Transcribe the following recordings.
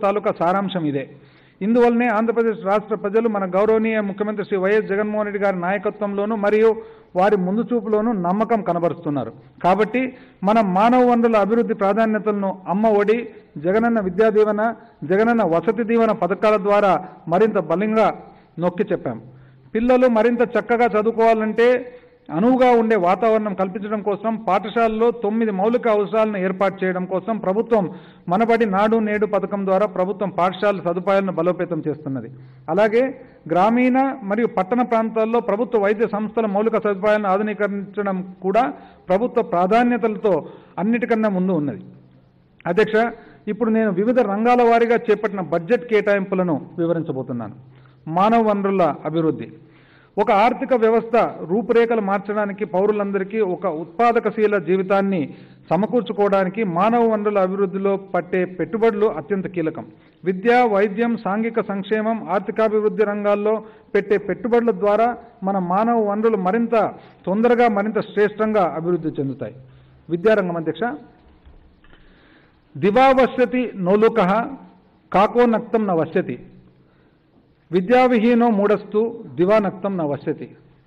తాలూకా సారాంశం ఇదే ఇందువల్లనే ఆంధ్రప్రదేశ్ రాష్ట్ర ప్రజలు మన గౌరవనీయ ముఖ్యమంత్రి శ్రీ వైఎస్ జగన్మోహన్ రెడ్డి గారి నాయకత్వంలోనూ మరియు వారి ముందు చూపులోనూ నమ్మకం కనబరుస్తున్నారు కాబట్టి మనం మానవ వనరుల అభివృద్ధి ప్రాధాన్యతలను అమ్మ ఒడి జగనన్న విద్యా దీవెన జగనన్న వసతి దీవెన పథకాల ద్వారా మరింత బలంగా నొక్కి చెప్పాం పిల్లలు మరింత చక్కగా చదువుకోవాలంటే అనువుగా ఉండే వాతావరణం కల్పించడం కోసం పాఠశాలలో తొమ్మిది మౌలిక అవసరాలను ఏర్పాటు చేయడం కోసం ప్రభుత్వం మనబడి నాడు నేడు పథకం ద్వారా ప్రభుత్వం పాఠశాల సదుపాయాలను బలోపేతం చేస్తున్నది అలాగే గ్రామీణ మరియు పట్టణ ప్రాంతాల్లో ప్రభుత్వ వైద్య సంస్థల మౌలిక సదుపాయాలను ఆధునీకరించడం కూడా ప్రభుత్వ ప్రాధాన్యతలతో అన్నిటికన్నా ముందు ఉన్నది అధ్యక్ష ఇప్పుడు నేను వివిధ రంగాల వారీగా చేపట్టిన బడ్జెట్ కేటాయింపులను వివరించబోతున్నాను మానవ వనరుల అభివృద్ధి ఒక ఆర్థిక వ్యవస్థ రూపురేఖలు మార్చడానికి పౌరులందరికీ ఒక ఉత్పాదకశీల జీవితాన్ని సమకూర్చుకోవడానికి మానవ వనరుల అభివృద్ధిలో పట్టే పెట్టుబడులు అత్యంత కీలకం విద్య వైద్యం సాంఘిక సంక్షేమం ఆర్థికాభివృద్ధి రంగాల్లో పెట్టే పెట్టుబడుల ద్వారా మన మానవ వనరులు మరింత తొందరగా మరింత శ్రేష్టంగా అభివృద్ధి చెందుతాయి విద్యారంగం అధ్యక్ష దివావశ్యతి నోలుక కాకో నక్తం న వశ్యతి విద్యావిహీనో మూఢస్తు దివానక్తం న వశ్యతి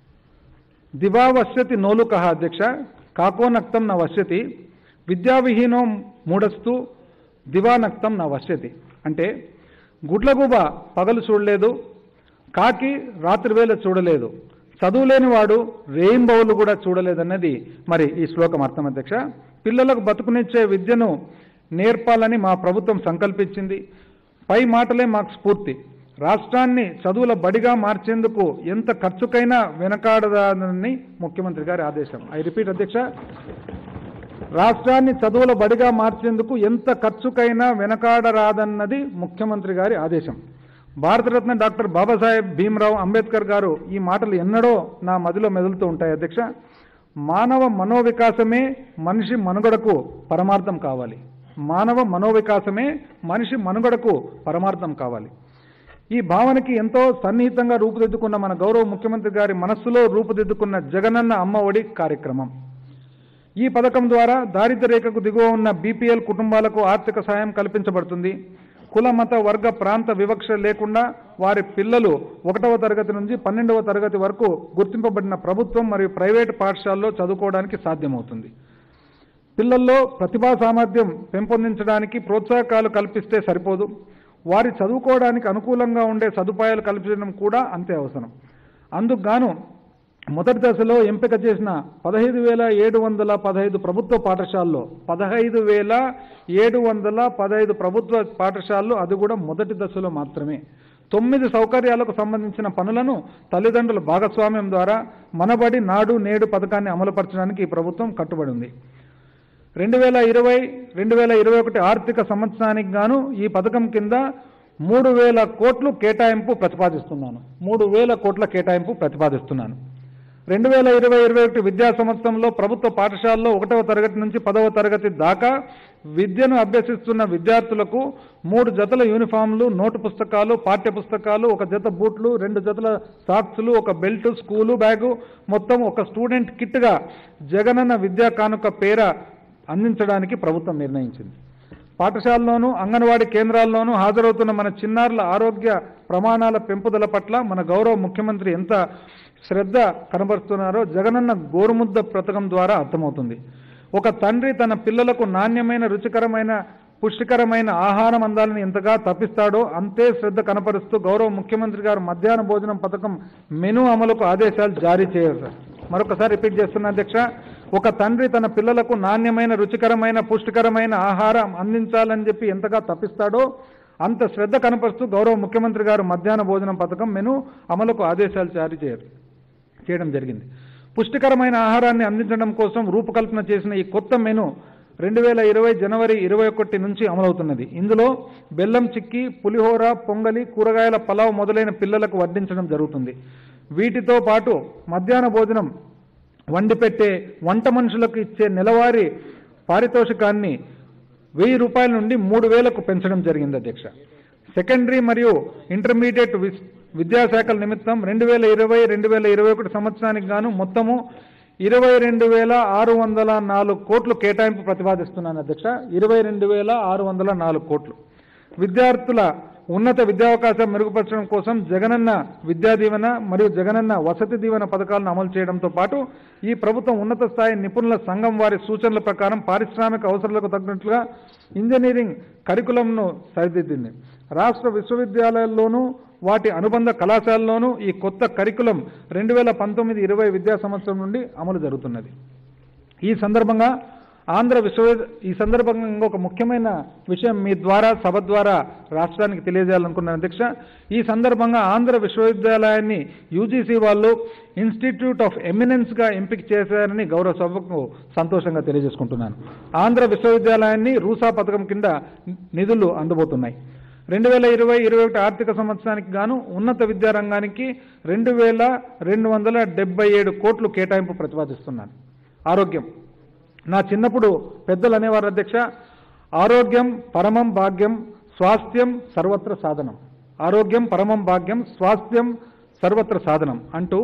దివావశ్యతి నోలుక అధ్యక్ష కాకోనక్తం న వశ్యతి విద్యావిహీనో మూఢస్తు దివానక్తం న వశ్యతి అంటే గుడ్లగూబ పగలు చూడలేదు కాకి రాత్రివేళ చూడలేదు చదువులేని వాడు రెయిన్బౌలు కూడా చూడలేదన్నది మరి ఈ శ్లోకం అర్థం అధ్యక్ష పిల్లలకు బతుకునిచ్చే విద్యను నేర్పాలని మా ప్రభుత్వం సంకల్పించింది పై మాటలే మాకు స్ఫూర్తి రాష్ట్రాన్ని చదువుల బడిగా మార్చేందుకు ఎంత ఖర్చుకైనా వెనకాడదని ముఖ్యమంత్రి గారి ఆదేశం ఐ రిపీట్ అధ్యక్ష రాష్ట్రాన్ని చదువుల బడిగా మార్చేందుకు ఎంత ఖర్చుకైనా వెనకాడరాదన్నది ముఖ్యమంత్రి గారి ఆదేశం భారతరత్న డాక్టర్ బాబాసాహెబ్ భీమరావు అంబేద్కర్ గారు ఈ మాటలు ఎన్నడో నా మదిలో మెదులుతూ ఉంటాయి అధ్యక్ష మానవ మనోవికాసమే మనిషి మనుగడకు పరమార్థం కావాలి మానవ మనోవికాసమే మనిషి మనుగడకు పరమార్థం కావాలి ఈ భావనకి ఎంతో సన్నిహితంగా రూపుదిద్దుకున్న మన గౌరవ ముఖ్యమంత్రి గారి మనస్సులో రూపుదిద్దుకున్న జగనన్న అమ్మ ఒడి కార్యక్రమం ఈ పథకం ద్వారా దారిద్ర్య రేఖకు దిగువ ఉన్న బీపీఎల్ కుటుంబాలకు ఆర్థిక సాయం కల్పించబడుతుంది కుల మత వర్గ ప్రాంత వివక్ష లేకుండా వారి పిల్లలు ఒకటవ తరగతి నుంచి పన్నెండవ తరగతి వరకు గుర్తింపబడిన ప్రభుత్వం మరియు ప్రైవేటు పాఠశాలలో చదువుకోవడానికి సాధ్యమవుతుంది పిల్లల్లో ప్రతిభా సామర్థ్యం పెంపొందించడానికి ప్రోత్సాహకాలు కల్పిస్తే సరిపోదు వారి చదువుకోవడానికి అనుకూలంగా ఉండే సదుపాయాలు కల్పించడం కూడా అంతే అవసరం అందుకు గాను మొదటి దశలో ఎంపిక చేసిన పదహైదు వేల ఏడు వందల పదహైదు ప్రభుత్వ పాఠశాలలో పదహైదు వేల ఏడు వందల పదహైదు ప్రభుత్వ పాఠశాలలు అది కూడా మొదటి దశలో మాత్రమే తొమ్మిది సౌకర్యాలకు సంబంధించిన పనులను తల్లిదండ్రుల భాగస్వామ్యం ద్వారా మనబడి నాడు నేడు పథకాన్ని అమలుపరచడానికి ఈ ప్రభుత్వం కట్టుబడి ఉంది రెండు వేల ఇరవై రెండు వేల ఇరవై ఒకటి ఆర్థిక సంవత్సరానికి గాను ఈ పథకం కింద మూడు వేల కోట్లు కేటాయింపు ప్రతిపాదిస్తున్నాను మూడు వేల కోట్ల కేటాయింపు ప్రతిపాదిస్తున్నాను రెండు వేల ఇరవై ఇరవై ఒకటి విద్యా సంవత్సరంలో ప్రభుత్వ పాఠశాలలో ఒకటవ తరగతి నుంచి పదవ తరగతి దాకా విద్యను అభ్యసిస్తున్న విద్యార్థులకు మూడు జతల యూనిఫామ్లు నోటు పుస్తకాలు పాఠ్య పుస్తకాలు ఒక జత బూట్లు రెండు జతల సాక్స్లు ఒక బెల్ట్ స్కూలు బ్యాగు మొత్తం ఒక స్టూడెంట్ కిట్గా జగనన్న విద్యా కానుక పేర అందించడానికి ప్రభుత్వం నిర్ణయించింది పాఠశాలలోనూ అంగన్వాడీ కేంద్రాల్లోనూ హాజరవుతున్న మన చిన్నారుల ఆరోగ్య ప్రమాణాల పెంపుదల పట్ల మన గౌరవ ముఖ్యమంత్రి ఎంత శ్రద్ధ కనబరుస్తున్నారో జగనన్న గోరుముద్ద పథకం ద్వారా అర్థమవుతుంది ఒక తండ్రి తన పిల్లలకు నాణ్యమైన రుచికరమైన పుష్టికరమైన ఆహారం అందాలని ఎంతగా తప్పిస్తాడో అంతే శ్రద్ధ కనపరుస్తూ గౌరవ ముఖ్యమంత్రి గారు మధ్యాహ్న భోజనం పథకం మెను అమలుకు ఆదేశాలు జారీ చేయాలి సార్ మరొకసారి రిపీట్ చేస్తున్నా అధ్యక్ష ఒక తండ్రి తన పిల్లలకు నాణ్యమైన రుచికరమైన పుష్టికరమైన ఆహారం అందించాలని చెప్పి ఎంతగా తప్పిస్తాడో అంత శ్రద్ధ కనపరుస్తూ గౌరవ ముఖ్యమంత్రి గారు మధ్యాహ్న భోజనం పథకం మెను అమలుకు ఆదేశాలు జారీ చేయరు చేయడం జరిగింది పుష్టికరమైన ఆహారాన్ని అందించడం కోసం రూపకల్పన చేసిన ఈ కొత్త మెను రెండు వేల ఇరవై జనవరి ఇరవై ఒకటి నుంచి అమలవుతున్నది ఇందులో బెల్లం చిక్కి పులిహోర పొంగలి కూరగాయల పలావ్ మొదలైన పిల్లలకు వడ్డించడం జరుగుతుంది వీటితో పాటు మధ్యాహ్న భోజనం వండి పెట్టే వంట మనుషులకు ఇచ్చే నెలవారీ పారితోషికాన్ని వెయ్యి రూపాయల నుండి మూడు వేలకు పెంచడం జరిగింది అధ్యక్ష సెకండరీ మరియు ఇంటర్మీడియట్ విస్- విద్యాశాఖల నిమిత్తం రెండు వేల ఇరవై రెండు వేల ఇరవై ఒకటి సంవత్సరానికి గాను మొత్తము ఇరవై రెండు వేల ఆరు వందల నాలుగు కోట్లు కేటాయింపు ప్రతిపాదిస్తున్నాను అధ్యక్ష ఇరవై రెండు వేల ఆరు వందల నాలుగు కోట్లు విద్యార్థుల ఉన్నత విద్యావకాశం మెరుగుపరచడం కోసం జగనన్న విద్యా దీవెన మరియు జగనన్న వసతి దీవెన పథకాలను అమలు చేయడంతో పాటు ఈ ప్రభుత్వం ఉన్నత స్థాయి నిపుణుల సంఘం వారి సూచనల ప్రకారం పారిశ్రామిక అవసరాలకు తగినట్లుగా ఇంజనీరింగ్ కరికులంను సరిదిద్దింది రాష్ట్ర విశ్వవిద్యాలయాల్లోనూ వాటి అనుబంధ కళాశాలలోనూ ఈ కొత్త కరికులం రెండు వేల పంతొమ్మిది ఇరవై విద్యా సంవత్సరం నుండి అమలు జరుగుతున్నది ఈ సందర్భంగా ఆంధ్ర విశ్వవిద్య ఈ సందర్భంగా ఇంకొక ముఖ్యమైన విషయం మీ ద్వారా సభ ద్వారా రాష్ట్రానికి తెలియజేయాలనుకున్నాను అధ్యక్ష ఈ సందర్భంగా ఆంధ్ర విశ్వవిద్యాలయాన్ని యూజీసీ వాళ్ళు ఇన్స్టిట్యూట్ ఆఫ్ ఎమినెన్స్గా ఎంపిక చేశారని గౌరవ సభకు సంతోషంగా తెలియజేసుకుంటున్నాను ఆంధ్ర విశ్వవిద్యాలయాన్ని రూసా పథకం కింద నిధులు అందబోతున్నాయి రెండు వేల ఇరవై ఇరవై ఒకటి ఆర్థిక సంవత్సరానికి గాను ఉన్నత విద్యారంగానికి రెండు వేల రెండు వందల డెబ్బై ఏడు కోట్లు కేటాయింపు ప్రతిపాదిస్తున్నాను ఆరోగ్యం నా చిన్నప్పుడు పెద్దలు అనేవారు అధ్యక్ష ఆరోగ్యం పరమం భాగ్యం స్వాస్థ్యం సర్వత్ర సాధనం ఆరోగ్యం పరమం భాగ్యం స్వాస్థ్యం సర్వత్ర సాధనం అంటూ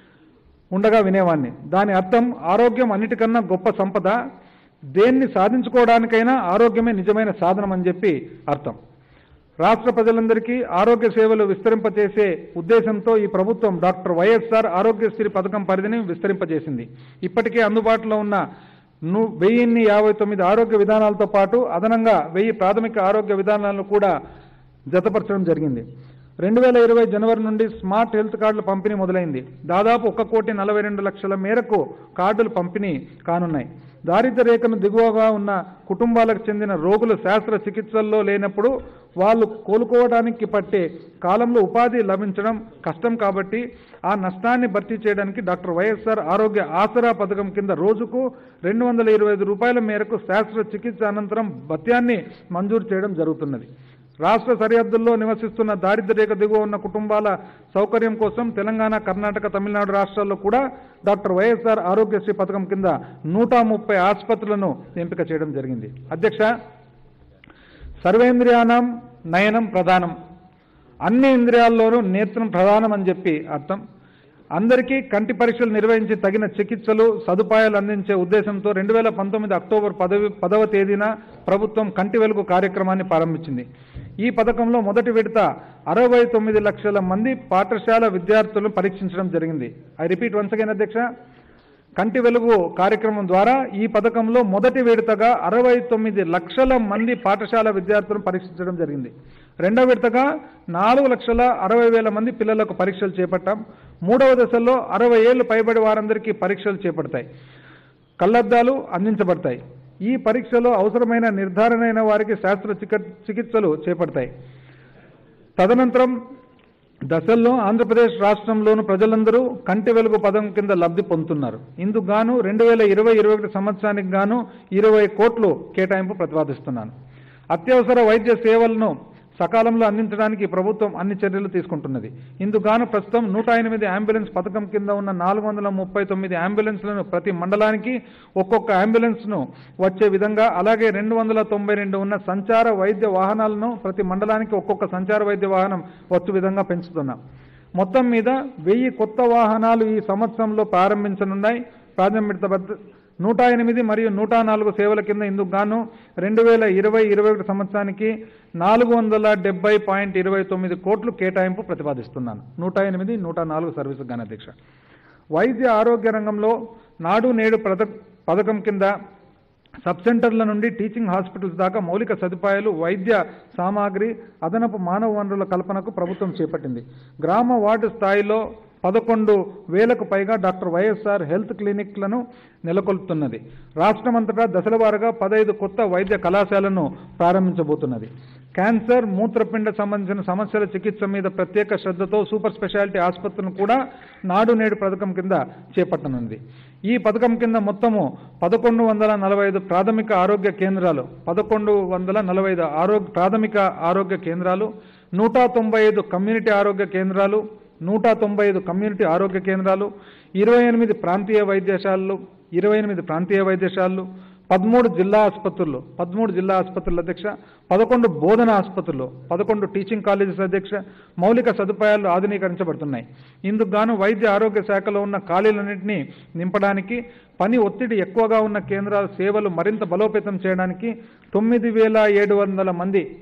ఉండగా వినేవాణ్ణి దాని అర్థం ఆరోగ్యం అన్నిటికన్నా గొప్ప సంపద దేన్ని సాధించుకోవడానికైనా ఆరోగ్యమే నిజమైన సాధనం అని చెప్పి అర్థం రాష్ట్ర ప్రజలందరికీ ఆరోగ్య సేవలు విస్తరింపచేసే ఉద్దేశంతో ఈ ప్రభుత్వం డాక్టర్ వైఎస్ఆర్ ఆరోగ్యశ్రీ పథకం పరిధిని విస్తరింపజేసింది ఇప్పటికే అందుబాటులో ఉన్న ను వెయ్యిన్ని యాభై తొమ్మిది ఆరోగ్య విధానాలతో పాటు అదనంగా వెయ్యి ప్రాథమిక ఆరోగ్య విధానాలను కూడా జతపరచడం జరిగింది రెండు వేల ఇరవై జనవరి నుండి స్మార్ట్ హెల్త్ కార్డుల పంపిణీ మొదలైంది దాదాపు ఒక కోటి నలభై రెండు లక్షల మేరకు కార్డులు పంపిణీ కానున్నాయి దారిద్ర్య రేఖను దిగువగా ఉన్న కుటుంబాలకు చెందిన రోగులు శాస్త్ర చికిత్సల్లో లేనప్పుడు వాళ్ళు కోలుకోవడానికి పట్టే కాలంలో ఉపాధి లభించడం కష్టం కాబట్టి ఆ నష్టాన్ని భర్తీ చేయడానికి డాక్టర్ వైఎస్ఆర్ ఆరోగ్య ఆసరా పథకం కింద రోజుకు రెండు వందల ఇరవై ఐదు రూపాయల మేరకు శాస్త్ర చికిత్స అనంతరం భత్యాన్ని మంజూరు చేయడం జరుగుతున్నది రాష్ట్ర సరిహద్దుల్లో నివసిస్తున్న దారిద్ర్య రేఖ దిగువ ఉన్న కుటుంబాల సౌకర్యం కోసం తెలంగాణ కర్ణాటక తమిళనాడు రాష్ట్రాల్లో కూడా డాక్టర్ వైఎస్ఆర్ ఆరోగ్యశ్రీ పథకం కింద నూట ముప్పై ఆసుపత్రులను ఎంపిక చేయడం జరిగింది అధ్యక్ష సర్వేంద్రియానం నయనం ప్రధానం అన్ని ఇంద్రియాల్లోనూ నేత్రం ప్రధానం అని చెప్పి అర్థం అందరికీ కంటి పరీక్షలు నిర్వహించి తగిన చికిత్సలు సదుపాయాలు అందించే ఉద్దేశంతో రెండు వేల పంతొమ్మిది అక్టోబర్ పదవి పదవ తేదీన ప్రభుత్వం కంటి వెలుగు కార్యక్రమాన్ని ప్రారంభించింది ఈ పథకంలో మొదటి విడత అరవై తొమ్మిది లక్షల మంది పాఠశాల విద్యార్థులను పరీక్షించడం జరిగింది ఐ రిపీట్ వన్స్ అగైన్ అధ్యక్ష కంటి వెలుగు కార్యక్రమం ద్వారా ఈ పథకంలో మొదటి విడతగా అరవై తొమ్మిది లక్షల మంది పాఠశాల విద్యార్థులను పరీక్షించడం జరిగింది రెండవ విడతగా నాలుగు లక్షల అరవై వేల మంది పిల్లలకు పరీక్షలు చేపట్టాం మూడవ దశలో అరవై ఏళ్ళు పైబడి వారందరికీ పరీక్షలు చేపడతాయి కళ్లద్దాలు అందించబడతాయి ఈ పరీక్షలో అవసరమైన నిర్ధారణ అయిన వారికి శాస్త్ర చిక- చికిత్సలు చేపడతాయి తదనంతరం దశల్లో ఆంధ్రప్రదేశ్ రాష్ట్రంలోని ప్రజలందరూ కంటి వెలుగు పదం కింద లబ్ధి పొందుతున్నారు ఇందుకు గాను రెండు వేల ఇరవై ఇరవై ఒకటి సంవత్సరానికి గాను ఇరవై కోట్లు కేటాయింపు ప్రతిపాదిస్తున్నాను అత్యవసర వైద్య సేవలను సకాలంలో అందించడానికి ఈ ప్రభుత్వం అన్ని చర్యలు తీసుకుంటున్నది ఇందుకు గాను ప్రస్తుతం నూట ఎనిమిది అంబులెన్స్ పథకం కింద ఉన్న నాలుగు వందల ముప్పై తొమ్మిది అంబులెన్స్లను ప్రతి మండలానికి ఒక్కొక్క అంబులెన్స్ను వచ్చే విధంగా అలాగే రెండు వందల తొంభై రెండు ఉన్న సంచార వైద్య వాహనాలను ప్రతి మండలానికి ఒక్కొక్క సంచార వైద్య వాహనం వచ్చు విధంగా పెంచుతున్నాం మొత్తం మీద వెయ్యి కొత్త వాహనాలు ఈ సంవత్సరంలో ప్రారంభించనున్నాయి ప్రారంభించబద్ద నూట ఎనిమిది మరియు నూట నాలుగు సేవల కింద ఇందుకు గాను రెండు వేల ఇరవై ఇరవై ఒకటి సంవత్సరానికి నాలుగు వందల డెబ్బై పాయింట్ ఇరవై తొమ్మిది కోట్లు కేటాయింపు ప్రతిపాదిస్తున్నాను నూట ఎనిమిది నూట నాలుగు సర్వీసు గాన అధ్యక్ష వైద్య ఆరోగ్య రంగంలో నాడు నేడు పథ పథకం కింద సబ్ సెంటర్ల నుండి టీచింగ్ హాస్పిటల్స్ దాకా మౌలిక సదుపాయాలు వైద్య సామాగ్రి అదనపు మానవ వనరుల కల్పనకు ప్రభుత్వం చేపట్టింది గ్రామ వార్డు స్థాయిలో పదకొండు వేలకు పైగా డాక్టర్ వైఎస్ఆర్ హెల్త్ క్లినిక్లను నెలకొల్పుతున్నది రాష్ట్రమంతటా దశలవారుగా పదహైదు కొత్త వైద్య కళాశాలను ప్రారంభించబోతున్నది క్యాన్సర్ మూత్రపిండ సంబంధించిన సమస్యల చికిత్స మీద ప్రత్యేక శ్రద్ధతో సూపర్ స్పెషాలిటీ ఆసుపత్రులను కూడా నాడు నేడు పథకం కింద చేపట్టనుంది ఈ పథకం కింద మొత్తము పదకొండు వందల నలభై ఐదు ప్రాథమిక ఆరోగ్య కేంద్రాలు పదకొండు వందల నలభై ఐదు ఆరోగ్య ప్రాథమిక ఆరోగ్య కేంద్రాలు నూట తొంభై ఐదు కమ్యూనిటీ ఆరోగ్య కేంద్రాలు నూట తొంభై ఐదు కమ్యూనిటీ ఆరోగ్య కేంద్రాలు ఇరవై ఎనిమిది ప్రాంతీయ వైద్యశాలలు ఇరవై ఎనిమిది ప్రాంతీయ వైద్యశాలలు పదమూడు జిల్లా ఆసుపత్రులు పదమూడు జిల్లా ఆసుపత్రుల అధ్యక్ష పదకొండు బోధన ఆసుపత్రులు పదకొండు టీచింగ్ కాలేజెస్ అధ్యక్ష మౌలిక సదుపాయాలు ఆధునీకరించబడుతున్నాయి ఇందుకు గాను వైద్య ఆరోగ్య శాఖలో ఉన్న ఖాళీలన్నింటినీ నింపడానికి పని ఒత్తిడి ఎక్కువగా ఉన్న కేంద్రాల సేవలు మరింత బలోపేతం చేయడానికి తొమ్మిది వేల ఏడు వందల మంది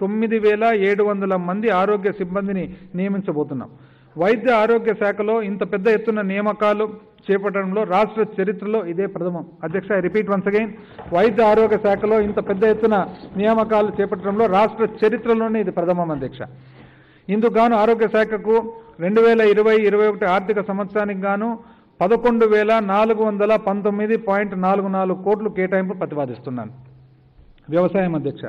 తొమ్మిది వేల ఏడు వందల మంది ఆరోగ్య సిబ్బందిని నియమించబోతున్నాం వైద్య ఆరోగ్య శాఖలో ఇంత పెద్ద ఎత్తున నియామకాలు చేపట్టడంలో రాష్ట్ర చరిత్రలో ఇదే ప్రథమం అధ్యక్ష ఐ రిపీట్ వన్స్ అగైన్ వైద్య ఆరోగ్య శాఖలో ఇంత పెద్ద ఎత్తున నియామకాలు చేపట్టడంలో రాష్ట్ర చరిత్రలోనే ఇది ప్రథమం అధ్యక్ష ఇందుకు గాను ఆరోగ్య శాఖకు రెండు వేల ఇరవై ఇరవై ఒకటి ఆర్థిక సంవత్సరానికి గాను పదకొండు వేల నాలుగు వందల పంతొమ్మిది పాయింట్ నాలుగు నాలుగు కోట్లు కేటాయింపు ప్రతిపాదిస్తున్నాను వ్యవసాయం అధ్యక్ష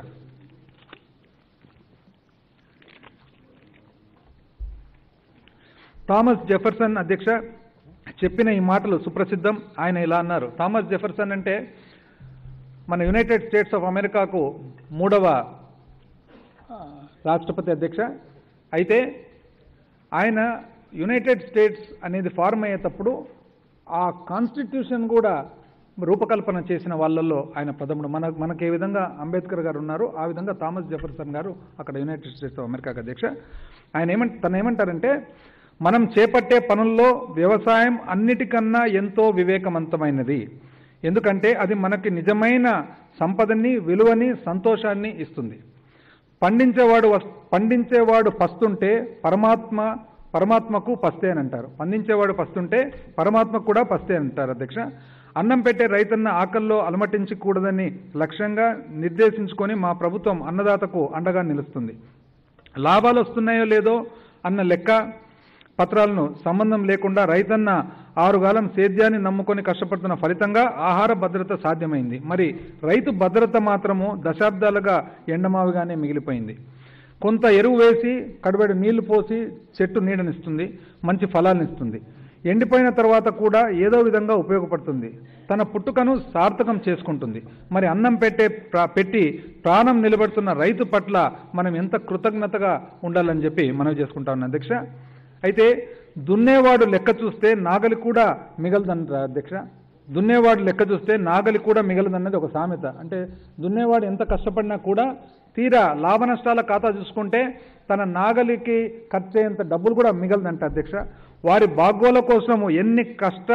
థామస్ జెఫర్సన్ అధ్యక్ష చెప్పిన ఈ మాటలు సుప్రసిద్ధం ఆయన ఇలా అన్నారు థామస్ జెఫర్సన్ అంటే మన యునైటెడ్ స్టేట్స్ ఆఫ్ అమెరికాకు మూడవ ఆ, రాష్ట్రపతి అధ్యక్ష అయితే ఆయన యునైటెడ్ స్టేట్స్ అనేది ఫార్మ్ అయ్యేటప్పుడు ఆ కాన్స్టిట్యూషన్ కూడా రూపకల్పన చేసిన వాళ్ళల్లో ఆయన ప్రథముడు మన మనకు ఏ విధంగా అంబేద్కర్ గారు ఉన్నారు ఆ విధంగా థామస్ జెఫర్సన్ గారు అక్కడ యునైటెడ్ స్టేట్స్ ఆఫ్ అమెరికాకు అధ్యక్ష ఆయన ఏమంట తను ఏమంటారంటే మనం చేపట్టే పనుల్లో వ్యవసాయం అన్నిటికన్నా ఎంతో వివేకవంతమైనది ఎందుకంటే అది మనకి నిజమైన సంపదని విలువని సంతోషాన్ని ఇస్తుంది పండించేవాడు వస్- పండించేవాడు పస్తుంటే పరమాత్మ పరమాత్మకు పస్తే అని అంటారు పండించేవాడు పస్తుంటే పరమాత్మకు కూడా పస్తే అని అంటారు అధ్యక్ష అన్నం పెట్టే రైతన్న ఆకల్లో అలమటించకూడదని లక్ష్యంగా నిర్దేశించుకొని మా ప్రభుత్వం అన్నదాతకు అండగా నిలుస్తుంది లాభాలు వస్తున్నాయో లేదో అన్న లెక్క పత్రాలను సంబంధం లేకుండా రైతన్న ఆరుగాలం సేద్యాన్ని నమ్ముకొని కష్టపడుతున్న ఫలితంగా ఆహార భద్రత సాధ్యమైంది మరి రైతు భద్రత మాత్రము దశాబ్దాలుగా ఎండమావిగానే మిగిలిపోయింది కొంత ఎరువు వేసి కడబడి నీళ్లు పోసి చెట్టు నీడనిస్తుంది మంచి ఫలాలనిస్తుంది ఎండిపోయిన తర్వాత కూడా ఏదో విధంగా ఉపయోగపడుతుంది తన పుట్టుకను సార్థకం చేసుకుంటుంది మరి అన్నం పెట్టే ప్రా- పెట్టి ప్రాణం నిలబెడుతున్న రైతు పట్ల మనం ఎంత కృతజ్ఞతగా ఉండాలని చెప్పి మనవి చేసుకుంటా ఉన్నాం అధ్యక్ష అయితే దున్నేవాడు లెక్క చూస్తే నాగలి కూడా మిగలదంట అధ్యక్ష దున్నేవాడు లెక్క చూస్తే నాగలి కూడా మిగలదన్నది ఒక సామెత అంటే దున్నేవాడు ఎంత కష్టపడినా కూడా తీరా లాభ నష్టాల ఖాతా చూసుకుంటే తన నాగలికి ఖర్చయ్యేంత డబ్బులు కూడా మిగలదంట అధ్యక్ష వారి బాగోల కోసము ఎన్ని కష్ట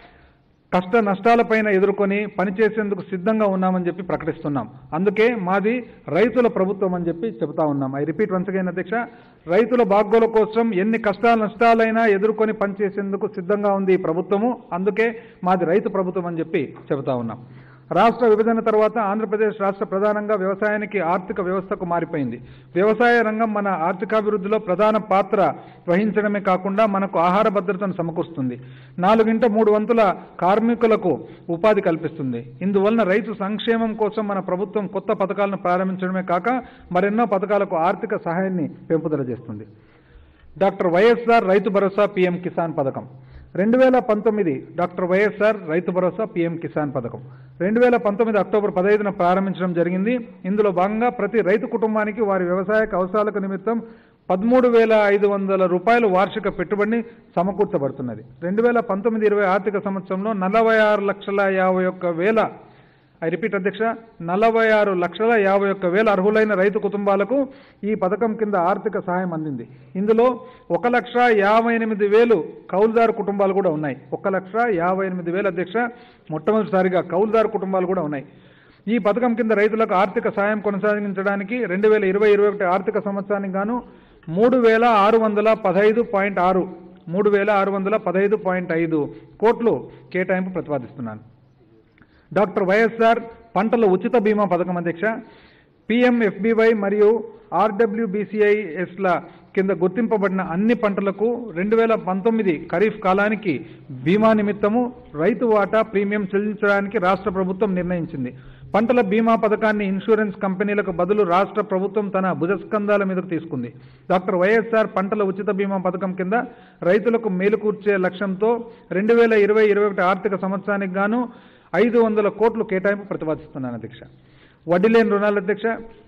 కష్ట నష్టాలపైన ఎదుర్కొని పనిచేసేందుకు సిద్ధంగా ఉన్నామని చెప్పి ప్రకటిస్తున్నాం అందుకే మాది రైతుల ప్రభుత్వం అని చెప్పి చెబుతా ఉన్నాం ఐ రిపీట్ వన్స్ అగైన్ అధ్యక్ష రైతుల బాగోల కోసం ఎన్ని కష్టాల నష్టాలైనా ఎదుర్కొని పనిచేసేందుకు సిద్ధంగా ఉంది ఈ ప్రభుత్వము అందుకే మాది రైతు ప్రభుత్వం అని చెప్పి చెబుతా ఉన్నాం రాష్ట్ర విభజన తర్వాత ఆంధ్రప్రదేశ్ రాష్ట్ర ప్రధానంగా వ్యవసాయానికి ఆర్థిక వ్యవస్థకు మారిపోయింది వ్యవసాయ రంగం మన ఆర్థికాభివృద్ధిలో ప్రధాన పాత్ర వహించడమే కాకుండా మనకు ఆహార భద్రతను సమకూరుస్తుంది నాలుగింట మూడు వంతుల కార్మికులకు ఉపాధి కల్పిస్తుంది ఇందువలన రైతు సంక్షేమం కోసం మన ప్రభుత్వం కొత్త పథకాలను ప్రారంభించడమే కాక మరెన్నో పథకాలకు ఆర్థిక సహాయాన్ని పెంపుదల చేస్తుంది డాక్టర్ వైఎస్ఆర్ రైతు భరోసా పీఎం కిసాన్ పథకం రెండు వేల పంతొమ్మిది డాక్టర్ వైఎస్ఆర్ రైతు భరోసా పీఎం కిసాన్ పథకం రెండు వేల పంతొమ్మిది అక్టోబర్ పదహైదున ప్రారంభించడం జరిగింది ఇందులో భాగంగా ప్రతి రైతు కుటుంబానికి వారి వ్యవసాయ అవసరాలకు నిమిత్తం పదమూడు వేల ఐదు వందల రూపాయలు వార్షిక పెట్టుబడిని సమకూర్చబడుతున్నది రెండు వేల పంతొమ్మిది ఇరవై ఆర్థిక సంవత్సరంలో నలభై ఆరు లక్షల యాభై ఒక్క వేల ఐ రిపీట్ అధ్యక్ష నలభై ఆరు లక్షల యాభై ఒక్క వేల అర్హులైన రైతు కుటుంబాలకు ఈ పథకం కింద ఆర్థిక సహాయం అందింది ఇందులో ఒక లక్ష యాభై ఎనిమిది వేలు కౌలుదారు కుటుంబాలు కూడా ఉన్నాయి ఒక లక్ష యాభై ఎనిమిది వేల అధ్యక్ష మొట్టమొదటిసారిగా కౌలుదారు కుటుంబాలు కూడా ఉన్నాయి ఈ పథకం కింద రైతులకు ఆర్థిక సాయం కొనసాగించడానికి రెండు వేల ఇరవై ఇరవై ఒకటి ఆర్థిక సంవత్సరానికి గాను మూడు వేల ఆరు వందల పదహైదు పాయింట్ ఆరు మూడు వేల ఆరు వందల పదహైదు పాయింట్ ఐదు కోట్లు కేటాయింపు ప్రతిపాదిస్తున్నాను డాక్టర్ వైఎస్ఆర్ పంటల ఉచిత బీమా పథకం అధ్యక్ష పిఎంఎఫ్బివై మరియు ఆర్డబ్ల్యూబీసీఐఎస్ల కింద గుర్తింపబడిన అన్ని పంటలకు రెండు వేల పంతొమ్మిది ఖరీఫ్ కాలానికి బీమా నిమిత్తము రైతు వాటా ప్రీమియం చెల్లించడానికి రాష్ట్ర ప్రభుత్వం నిర్ణయించింది పంటల బీమా పథకాన్ని ఇన్సూరెన్స్ కంపెనీలకు బదులు రాష్ట్ర ప్రభుత్వం తన భుజస్కంధాల మీదకు తీసుకుంది డాక్టర్ వైఎస్ఆర్ పంటల ఉచిత బీమా పథకం కింద రైతులకు మేలు కూర్చే లక్ష్యంతో రెండు వేల ఇరవై ఇరవై ఒకటి ఆర్థిక సంవత్సరానికి గాను ఐదు వందల కోట్లు కేటాయింపు ప్రతిపాదిస్తున్నాను అధ్యక్ష వడ్డీ లేని రుణాల అధ్యక్ష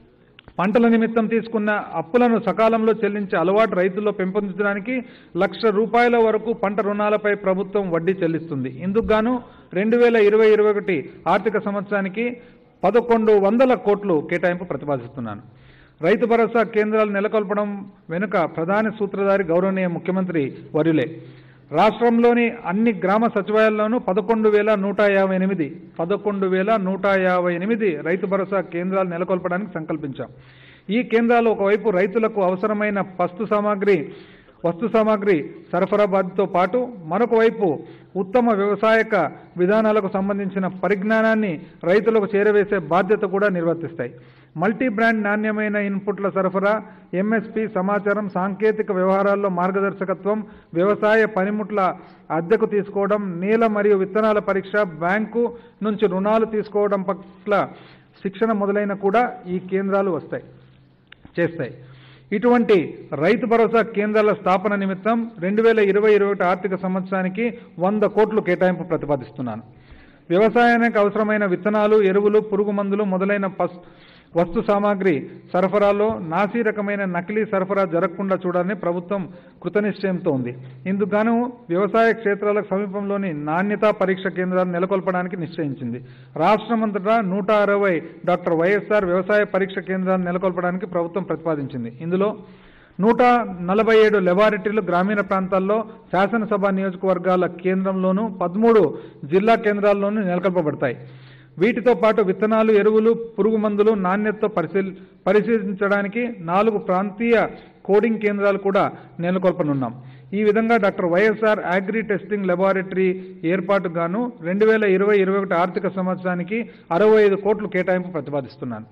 పంటల నిమిత్తం తీసుకున్న అప్పులను సకాలంలో చెల్లించే అలవాటు రైతుల్లో పెంపొందించడానికి లక్ష రూపాయల వరకు పంట రుణాలపై ప్రభుత్వం వడ్డీ చెల్లిస్తుంది ఇందుకు గాను రెండు వేల ఇరవై ఇరవై ఒకటి ఆర్థిక సంవత్సరానికి పదకొండు వందల కోట్లు కేటాయింపు ప్రతిపాదిస్తున్నాను రైతు భరోసా కేంద్రాలు నెలకొల్పడం వెనుక ప్రధాన సూత్రధారి గౌరవనీయ ముఖ్యమంత్రి వర్యులే రాష్ట్రంలోని అన్ని గ్రామ సచివాలయాల్లోనూ పదకొండు వేల నూట యాభై ఎనిమిది పదకొండు వేల నూట యాభై ఎనిమిది రైతు భరోసా కేంద్రాలు నెలకొల్పడానికి సంకల్పించాం ఈ కేంద్రాలు ఒకవైపు రైతులకు అవసరమైన పస్తు సామాగ్రి వస్తు సామాగ్రి సరఫరా బాధ్యతతో పాటు మరొక వైపు ఉత్తమ వ్యవసాయక విధానాలకు సంబంధించిన పరిజ్ఞానాన్ని రైతులకు చేరవేసే బాధ్యత కూడా నిర్వర్తిస్తాయి మల్టీ బ్రాండ్ నాణ్యమైన ఇన్పుట్ల సరఫరా ఎంఎస్పి సమాచారం సాంకేతిక వ్యవహారాల్లో మార్గదర్శకత్వం వ్యవసాయ పనిముట్ల అద్దెకు తీసుకోవడం నేల మరియు విత్తనాల పరీక్ష బ్యాంకు నుంచి రుణాలు తీసుకోవడం పట్ల శిక్షణ మొదలైన కూడా ఈ కేంద్రాలు వస్తాయి చేస్తాయి ఇటువంటి రైతు భరోసా కేంద్రాల స్థాపన నిమిత్తం రెండు వేల ఇరవై ఇరవై ఒకటి ఆర్థిక సంవత్సరానికి వంద కోట్లు కేటాయింపు ప్రతిపాదిస్తున్నాను వ్యవసాయానికి అవసరమైన విత్తనాలు ఎరువులు పురుగు మందులు మొదలైన పస్ వస్తు సామాగ్రి సరఫరాలో నాసీ రకమైన నకిలీ సరఫరా జరగకుండా చూడాలని ప్రభుత్వం కృతనిశ్చయంతో ఉంది ఇందుకు వ్యవసాయ క్షేత్రాలకు సమీపంలోని నాణ్యతా పరీక్ష కేంద్రాలు నెలకొల్పడానికి నిశ్చయించింది రాష్ట్రమంతటా నూట అరవై డాక్టర్ వైఎస్ఆర్ వ్యవసాయ పరీక్ష కేంద్రాలను నెలకొల్పడానికి ప్రభుత్వం ప్రతిపాదించింది ఇందులో నూట నలభై ఏడు లెబారెటరీలు గ్రామీణ ప్రాంతాల్లో శాసనసభ నియోజకవర్గాల కేంద్రంలోనూ పదమూడు జిల్లా కేంద్రాల్లోనూ నెలకొల్పబడతాయి వీటితో పాటు విత్తనాలు ఎరువులు పురుగు మందులు నాణ్యతతో పరిశీలి పరిశీలించడానికి నాలుగు ప్రాంతీయ కోడింగ్ కేంద్రాలు కూడా నెలకొల్పనున్నాం ఈ విధంగా doctor YSR agri testing laboratory ఏర్పాటుకు గాను రెండు వేల ఇరవై ఇరవై ఒకటి ఆర్థిక సంవత్సరానికి అరవై ఐదు కోట్లు కేటాయింపు ప్రతిపాదిస్తున్నాను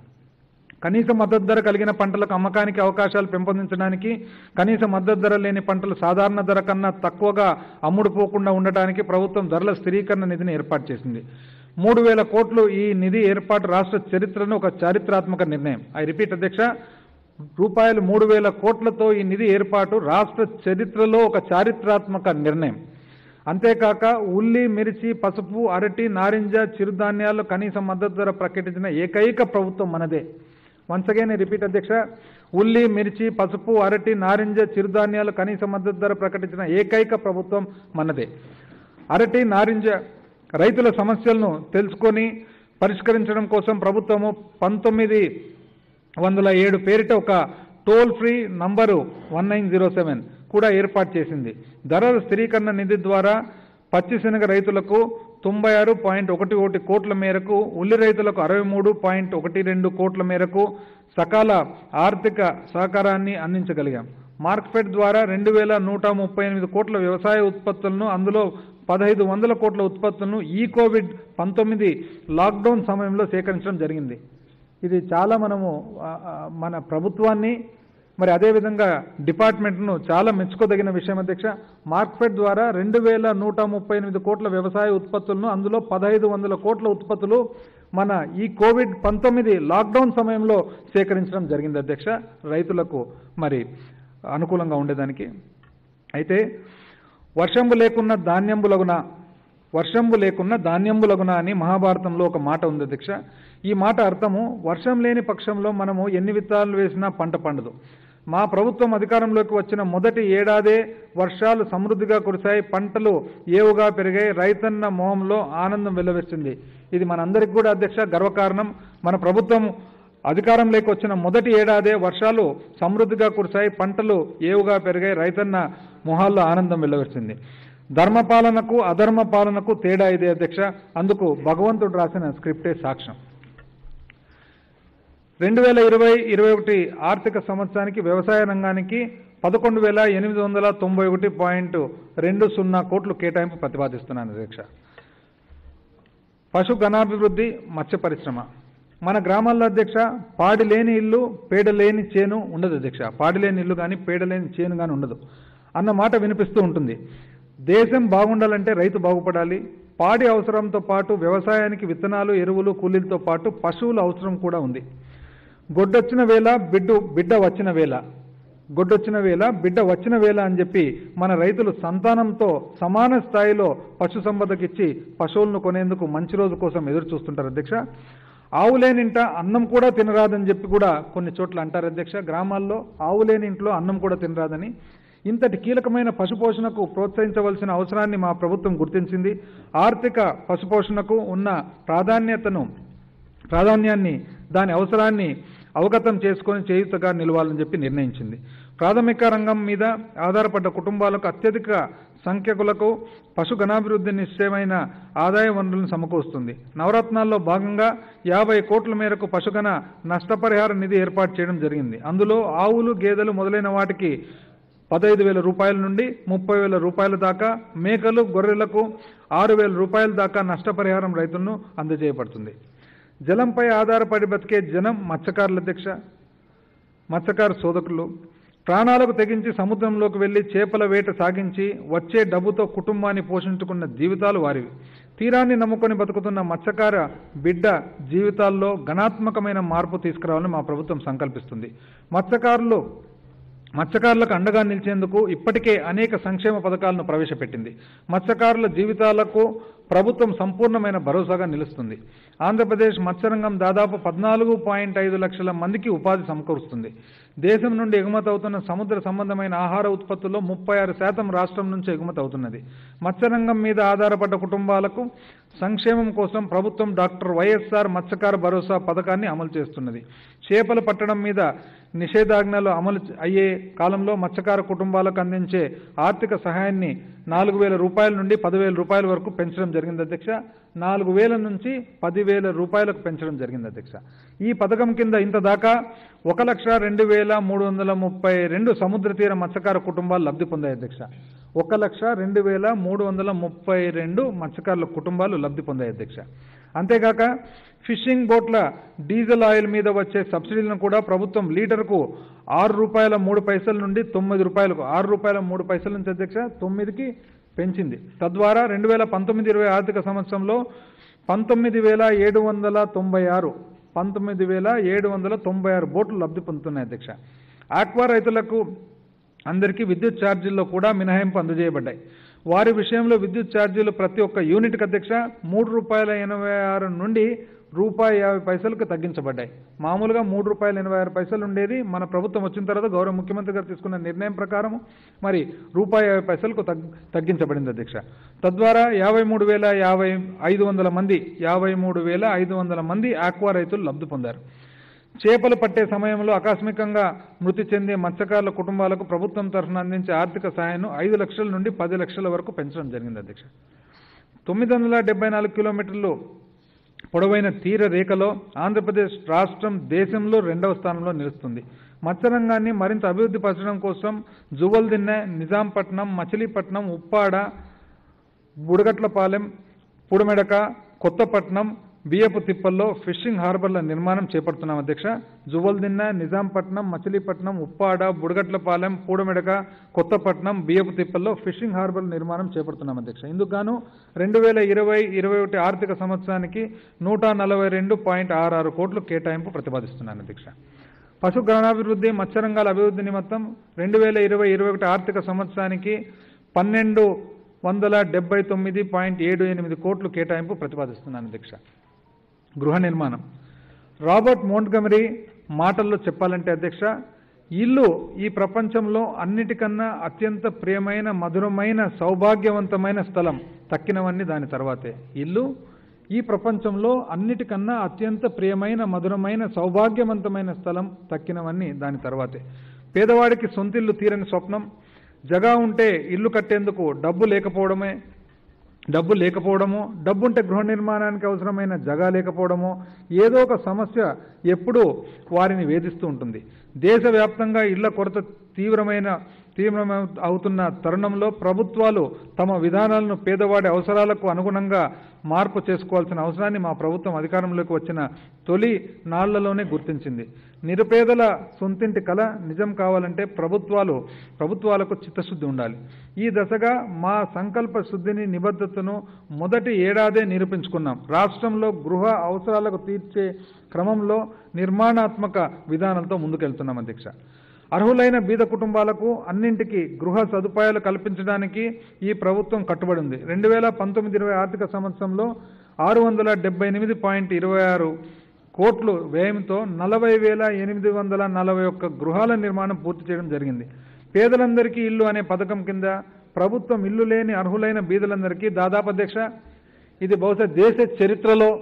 కనీస మద్దతు ధర కలిగిన పంటలకు అమ్మకానికి అవకాశాలు పెంపొందించడానికి కనీస మద్దతు ధర లేని పంటలు సాధారణ ధర కన్నా తక్కువగా అమ్ముడుపోకుండా ఉండటానికి ప్రభుత్వం ధరల స్థిరీకరణ నిధిని ఏర్పాటు చేసింది మూడు వేల కోట్లు ఈ నిధి ఏర్పాటు రాష్ట్ర చరిత్రను ఒక చారిత్రాత్మక నిర్ణయం ఐ రిపీట్ అధ్యక్ష రూపాయలు మూడు వేల కోట్లతో ఈ నిధి ఏర్పాటు రాష్ట్ర చరిత్రలో ఒక చారిత్రాత్మక నిర్ణయం అంతేకాక ఉల్లి మిర్చి పసుపు అరటి నారింజ చిరుధాన్యాలు కనీస మద్దతు ధర ప్రకటించిన ఏకైక ప్రభుత్వం మనదే వన్స్ అగైన్ రిపీట్ అధ్యక్ష ఉల్లి మిర్చి పసుపు అరటి నారింజ చిరుధాన్యాలు కనీస మద్దతు ధర ప్రకటించిన ఏకైక ప్రభుత్వం మనదే అరటి నారింజ రైతుల సమస్యలను తెలుసుకొని పరిష్కరించడం కోసం ప్రభుత్వము పంతొమ్మిది వందల ఏడు పేరిట ఒక toll free number one nine zero seven కూడా ఏర్పాటు చేసింది ధరల స్థిరీకరణ నిధి ద్వారా పచ్చి శనగ రైతులకు తొంభై ఆరు పాయింట్ ఒకటి ఒకటి కోట్ల మేరకు ఉల్లి రైతులకు అరవై మూడు పాయింట్ ఒకటి రెండు కోట్ల మేరకు సకాల ఆర్థిక సహకారాన్ని అందించగలిగాం మార్క్ఫెడ్ ద్వారా రెండు వేల నూట ముప్పై ఎనిమిది కోట్ల వ్యవసాయ ఉత్పత్తులను అందులో పదహైదు వందల కోట్ల ఉత్పత్తులను ఈ కోవిడ్ పంతొమ్మిది లాక్డౌన్ సమయంలో సేకరించడం జరిగింది ఇది చాలా మనము ఆ, ఆ, మన ప్రభుత్వాన్ని మరి అదేవిధంగా డిపార్ట్మెంట్ను చాలా మెచ్చుకోదగిన విషయం అధ్యక్ష మార్క్ఫెడ్ ద్వారా రెండు వేల నూట ముప్పై ఎనిమిది కోట్ల వ్యవసాయ ఉత్పత్తులను అందులో పదహైదు వందల కోట్ల ఉత్పత్తులు మన ఈ కోవిడ్ పంతొమ్మిది లాక్డౌన్ సమయంలో సేకరించడం జరిగింది అధ్యక్ష రైతులకు మరి అనుకూలంగా ఉండేదానికి అయితే వర్షంబు లేకున్న ధాన్యంబులగున వర్షంబు లేకున్న ధాన్యంబులగున అని మహాభారతంలో ఒక మాట ఉంది అధ్యక్ష ఈ మాట అర్థము వర్షం లేని పక్షంలో మనము ఎన్ని విత్తనాలు వేసినా పంట పండదు మా ప్రభుత్వం అధికారంలోకి వచ్చిన మొదటి ఏడాదే వర్షాలు సమృద్ధిగా కురిశాయి పంటలు ఏవుగా పెరిగాయి రైతన్న మొహంలో ఆనందం వెల్లవేస్తుంది ఇది మనందరికి కూడా అధ్యక్ష గర్వకారణం మన ప్రభుత్వం అధికారంలోకి వచ్చిన మొదటి ఏడాదే వర్షాలు సమృద్ధిగా కురిశాయి పంటలు ఏవుగా పెరిగాయి రైతన్న మొహాల్లో ఆనందం వెల్లవచ్చింది ధర్మపాలనకు అధర్మ పాలనకు తేడా ఇదే అధ్యక్ష అందుకు భగవంతుడు రాసిన స్క్రిప్టే సాక్ష్యం రెండు వేల ఇరవై ఇరవై ఒకటి ఆర్థిక సంవత్సరానికి వ్యవసాయ రంగానికి పదకొండు వేల ఎనిమిది వందల తొంభై ఒకటి పాయింట్ రెండు సున్నా కోట్లు కేటాయింపు ప్రతిపాదిస్తున్నాను అధ్యక్ష పశు గణాభివృద్ధి మత్స్య పరిశ్రమ మన గ్రామాల్లో అధ్యక్ష పాడి లేని ఇల్లు పేడ లేని చేను ఉండదు అధ్యక్ష పాడి లేని ఇల్లు కానీ పేడ లేని చేను కానీ ఉండదు అన్న మాట వినిపిస్తూ ఉంటుంది దేశం బాగుండాలంటే రైతు బాగుపడాలి పాడి అవసరంతో పాటు వ్యవసాయానికి విత్తనాలు ఎరువులు కూలీలతో పాటు పశువుల అవసరం కూడా ఉంది గొడ్డొచ్చిన వేళ బిడ్డు బిడ్డ వచ్చిన వేళ గొడ్డొచ్చిన వేళ బిడ్డ వచ్చిన వేళ అని చెప్పి మన రైతులు సంతానంతో సమాన స్థాయిలో పశు సంపదకిచ్చి పశువులను కొనేందుకు మంచి రోజు కోసం ఎదురు చూస్తుంటారు అధ్యక్ష ఆవు లేనింట అన్నం కూడా తినరాదని చెప్పి కూడా కొన్ని చోట్ల అంటారు అధ్యక్ష గ్రామాల్లో ఆవు లేని ఇంట్లో అన్నం కూడా తినరాదని ఇంతటి కీలకమైన పశుపోషణకు ప్రోత్సహించవలసిన అవసరాన్ని మా ప్రభుత్వం గుర్తించింది ఆర్థిక పశుపోషణకు ఉన్న ప్రాధాన్యతను ప్రాధాన్యాన్ని దాని అవసరాన్ని అవగతం చేసుకొని చేయుతగా నిలవాలని చెప్పి నిర్ణయించింది ప్రాథమిక రంగం మీద ఆధారపడ్డ కుటుంబాలకు అత్యధిక సంఖ్యకులకు పశుగణాభివృద్ధి నిశ్చయమైన ఆదాయ వనరులను సమకూరుస్తుంది నవరత్నాల్లో భాగంగా యాభై కోట్ల మేరకు పశుగణ నష్టపరిహార నిధి ఏర్పాటు చేయడం జరిగింది అందులో ఆవులు గేదెలు మొదలైన వాటికి పదహైదు వేల రూపాయల నుండి ముప్పై వేల రూపాయల దాకా మేకలు గొర్రెలకు ఆరు వేల రూపాయల దాకా నష్టపరిహారం రైతులను అందజేయబడుతుంది జలంపై ఆధారపడి బతికే జనం మత్స్యకారుల దీక్ష మత్స్యకార సోదకులు ప్రాణాలకు తెగించి సముద్రంలోకి వెళ్లి చేపల వేట సాగించి వచ్చే డబ్బుతో కుటుంబాన్ని పోషించుకున్న జీవితాలు వారివి తీరాన్ని నమ్ముకొని బతుకుతున్న మత్స్యకార బిడ్డ జీవితాల్లో గణాత్మకమైన మార్పు తీసుకురావాలని మా ప్రభుత్వం సంకల్పిస్తుంది మత్స్యకారులు మత్స్యకారులకు అండగా నిలిచేందుకు ఇప్పటికే అనేక సంక్షేమ పథకాలను ప్రవేశపెట్టింది మత్స్యకారుల జీవితాలకు ప్రభుత్వం సంపూర్ణమైన భరోసాగా నిలుస్తుంది ఆంధ్రప్రదేశ్ మత్స్యరంగం దాదాపు పద్నాలుగు పాయింట్ ఐదు లక్షల మందికి ఉపాధి సమకూరుస్తుంది దేశం నుండి ఎగుమతి అవుతున్న సముద్ర సంబంధమైన ఆహార ఉత్పత్తుల్లో ముప్పై ఆరు శాతం రాష్ట్రం నుంచి ఎగుమతి అవుతున్నది మత్స్యరంగం మీద ఆధారపడ్డ కుటుంబాలకు సంక్షేమం కోసం ప్రభుత్వం డాక్టర్ వైఎస్ఆర్ మత్స్యకార భరోసా పథకాన్ని అమలు చేస్తున్నది చేపలు పట్టడం మీద నిషేధాజ్ఞలు అమలు అయ్యే కాలంలో మత్స్యకార కుటుంబాలకు అందించే ఆర్థిక సహాయాన్ని నాలుగు వేల రూపాయల నుండి పదివేల రూపాయల వరకు పెంచడం జరిగింది అధ్యక్ష నాలుగు వేల నుంచి పదివేల రూపాయలకు పెంచడం జరిగింది అధ్యక్ష ఈ పథకం కింద ఇంత దాకా ఒక లక్ష రెండు వేల మూడు వందల ముప్పై రెండు సముద్ర తీర మత్స్యకార కుటుంబాలు లబ్ధి పొందాయి అధ్యక్ష ఒక లక్ష రెండు వేల మూడు వందల ముప్పై రెండు మత్స్యకారుల కుటుంబాలు లబ్ధి పొందాయి అధ్యక్ష అంతేగాక ఫిషింగ్ బోట్ల డీజిల్ ఆయిల్ మీద వచ్చే సబ్సిడీలను కూడా ప్రభుత్వం లీటర్కు ఆరు రూపాయల మూడు పైసల నుండి తొమ్మిది రూపాయలకు ఆరు రూపాయల మూడు పైసల నుంచి అధ్యక్ష తొమ్మిదికి పెంచింది తద్వారా రెండు వేల పంతొమ్మిది ఇరవై ఆర్థిక సంవత్సరంలో పంతొమ్మిది వేల ఏడు వందల తొంభై ఆరు పంతొమ్మిది వేల ఏడు వందల తొంభై ఆరు బోట్లు లబ్ధి పొందుతున్నాయి అధ్యక్ష ఆక్వా రైతులకు అందరికీ విద్యుత్ ఛార్జీల్లో కూడా మినహాయింపు అందజేయబడ్డాయి వారి విషయంలో విద్యుత్ ఛార్జీలు ప్రతి ఒక్క యూనిట్కి అధ్యక్ష మూడు రూపాయల ఎనభై ఆరు నుండి రూపాయి యాభై పైసలకు తగ్గించబడ్డాయి మామూలుగా మూడు రూపాయల ఎనభై ఆరు పైసలు ఉండేది మన ప్రభుత్వం వచ్చిన తర్వాత గౌరవ ముఖ్యమంత్రి గారు తీసుకున్న నిర్ణయం ప్రకారం మరి రూపాయి యాభై పైసలకు తగ్ తగ్గించబడింది అధ్యక్ష తద్వారా యాభై మూడు వేల యాభై ఐదు వందల మంది యాభై మూడు వేల ఐదు వందల మంది ఆక్వా రైతులు లబ్ధి పొందారు చేపలు పట్టే సమయంలో ఆకస్మికంగా మృతి చెందే మత్స్యకారుల కుటుంబాలకు ప్రభుత్వం తరఫున అందించే ఆర్థిక సాయాన్ని ఐదు లక్షల నుండి పది లక్షల వరకు పెంచడం జరిగింది అధ్యక్ష తొమ్మిది వందల డెబ్బై నాలుగు కిలోమీటర్లు పొడవైన తీర రేఖలో ఆంధ్రప్రదేశ్ రాష్ట్రం దేశంలో రెండవ స్థానంలో నిలుస్తుంది మత్స్యరంగాన్ని మరింత అభివృద్ధి పరచడం కోసం జువల్దిన్నె నిజాంపట్నం మచిలీపట్నం ఉప్పాడ బుడగట్లపాలెం పుడమెడక కొత్తపట్నం బియ్యపు తిప్పల్లో ఫిషింగ్ హార్బర్ల నిర్మాణం చేపడుతున్నాం అధ్యక్ష జువల్దిన్న నిజాంపట్నం మచిలీపట్నం ఉప్పాడ బుడగట్లపాలెం పూడమెడక కొత్తపట్నం బియ్యపు తిప్పల్లో ఫిషింగ్ హార్బర్ల నిర్మాణం చేపడుతున్నాం అధ్యక్ష ఇందుకు గాను రెండు వేల ఇరవై ఇరవై ఒకటి ఆర్థిక సంవత్సరానికి నూట నలభై రెండు పాయింట్ ఆరు ఆరు కోట్లు కేటాయింపు ప్రతిపాదిస్తున్నాను అధ్యక్ష పశు గ్రామాభివృద్ధి మత్స్యరంగాల అభివృద్ధి నిమిత్తం రెండు వేల ఇరవై ఇరవై ఒకటి ఆర్థిక సంవత్సరానికి పన్నెండు వందల డెబ్బై తొమ్మిది పాయింట్ ఏడు ఎనిమిది కోట్లు కేటాయింపు ప్రతిపాదిస్తున్నాను అధ్యక్ష గృహ నిర్మాణం రాబర్ట్ మోంట్గమరీ మాటల్లో చెప్పాలంటే అధ్యక్ష ఇల్లు ఈ ప్రపంచంలో అన్నిటికన్నా అత్యంత ప్రియమైన మధురమైన సౌభాగ్యవంతమైన స్థలం తక్కినవన్నీ దాని తర్వాతే ఇల్లు ఈ ప్రపంచంలో అన్నిటికన్నా అత్యంత ప్రియమైన మధురమైన సౌభాగ్యవంతమైన స్థలం తక్కినవన్నీ దాని తర్వాతే పేదవాడికి సొంతిల్లు తీరని స్వప్నం జగా ఉంటే ఇల్లు కట్టేందుకు డబ్బు లేకపోవడమే డబ్బు లేకపోవడము డబ్బు ఉంటే గృహ నిర్మాణానికి అవసరమైన జగా లేకపోవడము ఏదో ఒక సమస్య ఎప్పుడూ వారిని వేధిస్తూ ఉంటుంది దేశవ్యాప్తంగా ఇళ్ల కొరత తీవ్రమైన తీవ్రమ అవుతున్న తరుణంలో ప్రభుత్వాలు తమ విధానాలను పేదవాడి అవసరాలకు అనుగుణంగా మార్పు చేసుకోవాల్సిన అవసరాన్ని మా ప్రభుత్వం అధికారంలోకి వచ్చిన తొలి నాళ్లలోనే గుర్తించింది నిరుపేదల సొంతింటి కళ నిజం కావాలంటే ప్రభుత్వాలు ప్రభుత్వాలకు చిత్తశుద్ధి ఉండాలి ఈ దశగా మా సంకల్ప శుద్ధిని నిబద్ధతను మొదటి ఏడాదే నిరూపించుకున్నాం రాష్ట్రంలో గృహ అవసరాలకు తీర్చే క్రమంలో నిర్మాణాత్మక విధానాలతో ముందుకెళ్తున్నాం అధ్యక్ష అర్హులైన బీద కుటుంబాలకు అన్నింటికి గృహ సదుపాయాలు కల్పించడానికి ఈ ప్రభుత్వం కట్టుబడి ఉంది రెండు వేల పంతొమ్మిది ఇరవై ఆర్థిక సంవత్సరంలో ఆరు వందల డెబ్బై ఎనిమిది పాయింట్ ఇరవై ఆరు కోట్లు వ్యయంతో నలభై వేల ఎనిమిది వందల నలభై ఒక్క గృహాల నిర్మాణం పూర్తి చేయడం జరిగింది పేదలందరికీ ఇల్లు అనే పథకం కింద ప్రభుత్వం ఇల్లు లేని అర్హులైన బీదలందరికీ దాదాపు అధ్యక్ష ఇది బహుశా దేశ చరిత్రలో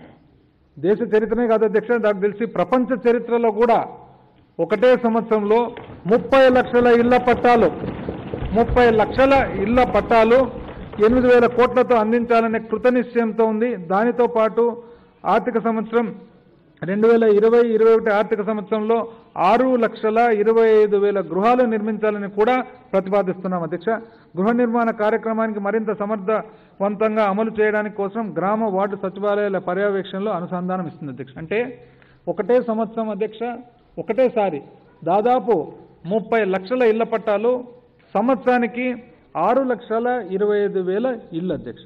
దేశ చరిత్రనే కాదు అధ్యక్ష నాకు తెలిసి ప్రపంచ చరిత్రలో కూడా ఒకటే సంవత్సరంలో ముప్పై లక్షల ఇళ్ల పట్టాలు ముప్పై లక్షల ఇళ్ల పట్టాలు ఎనిమిది వేల కోట్లతో అందించాలనే కృతనిశ్చయంతో ఉంది దానితో పాటు ఆర్థిక సంవత్సరం రెండు వేల ఇరవై ఇరవై ఒకటి ఆర్థిక సంవత్సరంలో ఆరు లక్షల ఇరవై ఐదు వేల గృహాలు నిర్మించాలని కూడా ప్రతిపాదిస్తున్నాం అధ్యక్ష గృహ నిర్మాణ కార్యక్రమానికి మరింత సమర్థవంతంగా అమలు చేయడానికి కోసం గ్రామ వార్డు సచివాలయాల పర్యవేక్షణలో అనుసంధానం ఇస్తుంది అధ్యక్ష అంటే ఒకటే సంవత్సరం అధ్యక్ష ఒకటేసారి దాదాపు ముప్పై లక్షల ఇళ్ల పట్టాలు సంవత్సరానికి ఆరు లక్షల ఇరవై ఐదు వేల ఇళ్ళు అధ్యక్ష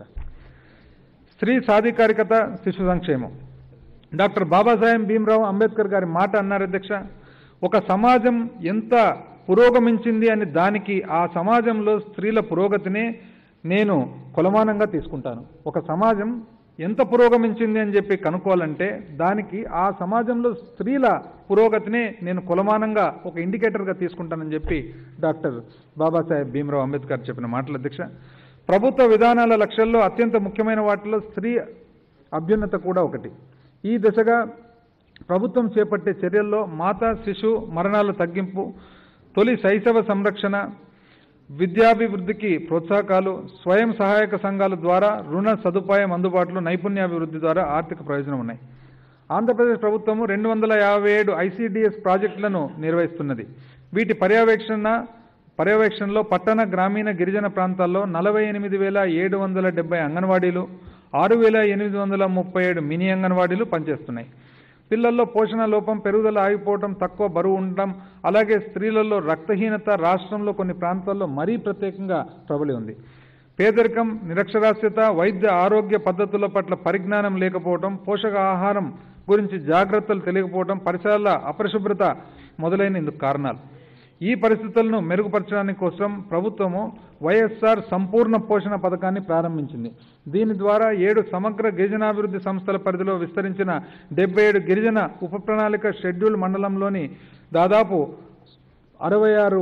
స్త్రీ సాధికారికత శిశు సంక్షేమం డాక్టర్ బాబాసాహెబ్ భీమ్రావు అంబేద్కర్ గారి మాట అన్నారు అధ్యక్ష ఒక సమాజం ఎంత పురోగమించింది అని దానికి ఆ సమాజంలో స్త్రీల పురోగతినే నేను కొలమానంగా తీసుకుంటాను ఒక సమాజం ఎంత పురోగమించింది అని చెప్పి కనుక్కోవాలంటే దానికి ఆ సమాజంలో స్త్రీల పురోగతినే నేను కొలమానంగా ఒక ఇండికేటర్గా తీసుకుంటానని చెప్పి డాక్టర్ బాబాసాహెబ్ భీమ్రావు అంబేద్కర్ చెప్పిన మాటలు అధ్యక్ష ప్రభుత్వ విధానాల లక్ష్యాల్లో అత్యంత ముఖ్యమైన వాటిలో స్త్రీ అభ్యున్నత కూడా ఒకటి ఈ దిశగా ప్రభుత్వం చేపట్టే చర్యల్లో మాతా శిశు మరణాల తగ్గింపు తొలి శైశవ సంరక్షణ విద్యాభివృద్ధికి ప్రోత్సాహకాలు స్వయం సహాయక సంఘాల ద్వారా రుణ సదుపాయం అందుబాటులో నైపుణ్యాభివృద్ధి ద్వారా ఆర్థిక ప్రయోజనం ఉన్నాయి ఆంధ్రప్రదేశ్ ప్రభుత్వము రెండు వందల యాభై ఏడు ఐసీడీఎస్ ప్రాజెక్టులను నిర్వహిస్తున్నది వీటి పర్యవేక్షణ పర్యవేక్షణలో పట్టణ గ్రామీణ గిరిజన ప్రాంతాల్లో నలభై ఎనిమిది వేల ఏడు వందల డెబ్బై అంగన్వాడీలు ఆరు వేల ఎనిమిది వందల ముప్పై ఏడు మినీ అంగన్వాడీలు పనిచేస్తున్నాయి పిల్లల్లో పోషణ లోపం పెరుగుదల ఆగిపోవడం తక్కువ బరువు ఉండడం అలాగే స్త్రీలలో రక్తహీనత రాష్ట్రంలో కొన్ని ప్రాంతాల్లో మరీ ప్రత్యేకంగా ప్రబలి ఉంది పేదరికం నిరక్షరాస్యత వైద్య ఆరోగ్య పద్ధతుల పట్ల పరిజ్ఞానం లేకపోవడం పోషకాహారం గురించి జాగ్రత్తలు తెలియకపోవడం పరిసరాల అపరిశుభ్రత మొదలైన ఇందుకు కారణాలు ఈ పరిస్థితులను మెరుగుపరచడానికి కోసం ప్రభుత్వము వైఎస్ఆర్ సంపూర్ణ పోషణ పథకాన్ని ప్రారంభించింది దీని ద్వారా ఏడు సమగ్ర గిరిజనాభివృద్ధి సంస్థల పరిధిలో విస్తరించిన డెబ్బై ఏడు గిరిజన ఉప ప్రణాళిక షెడ్యూల్ మండలంలోని దాదాపు అరవై ఆరు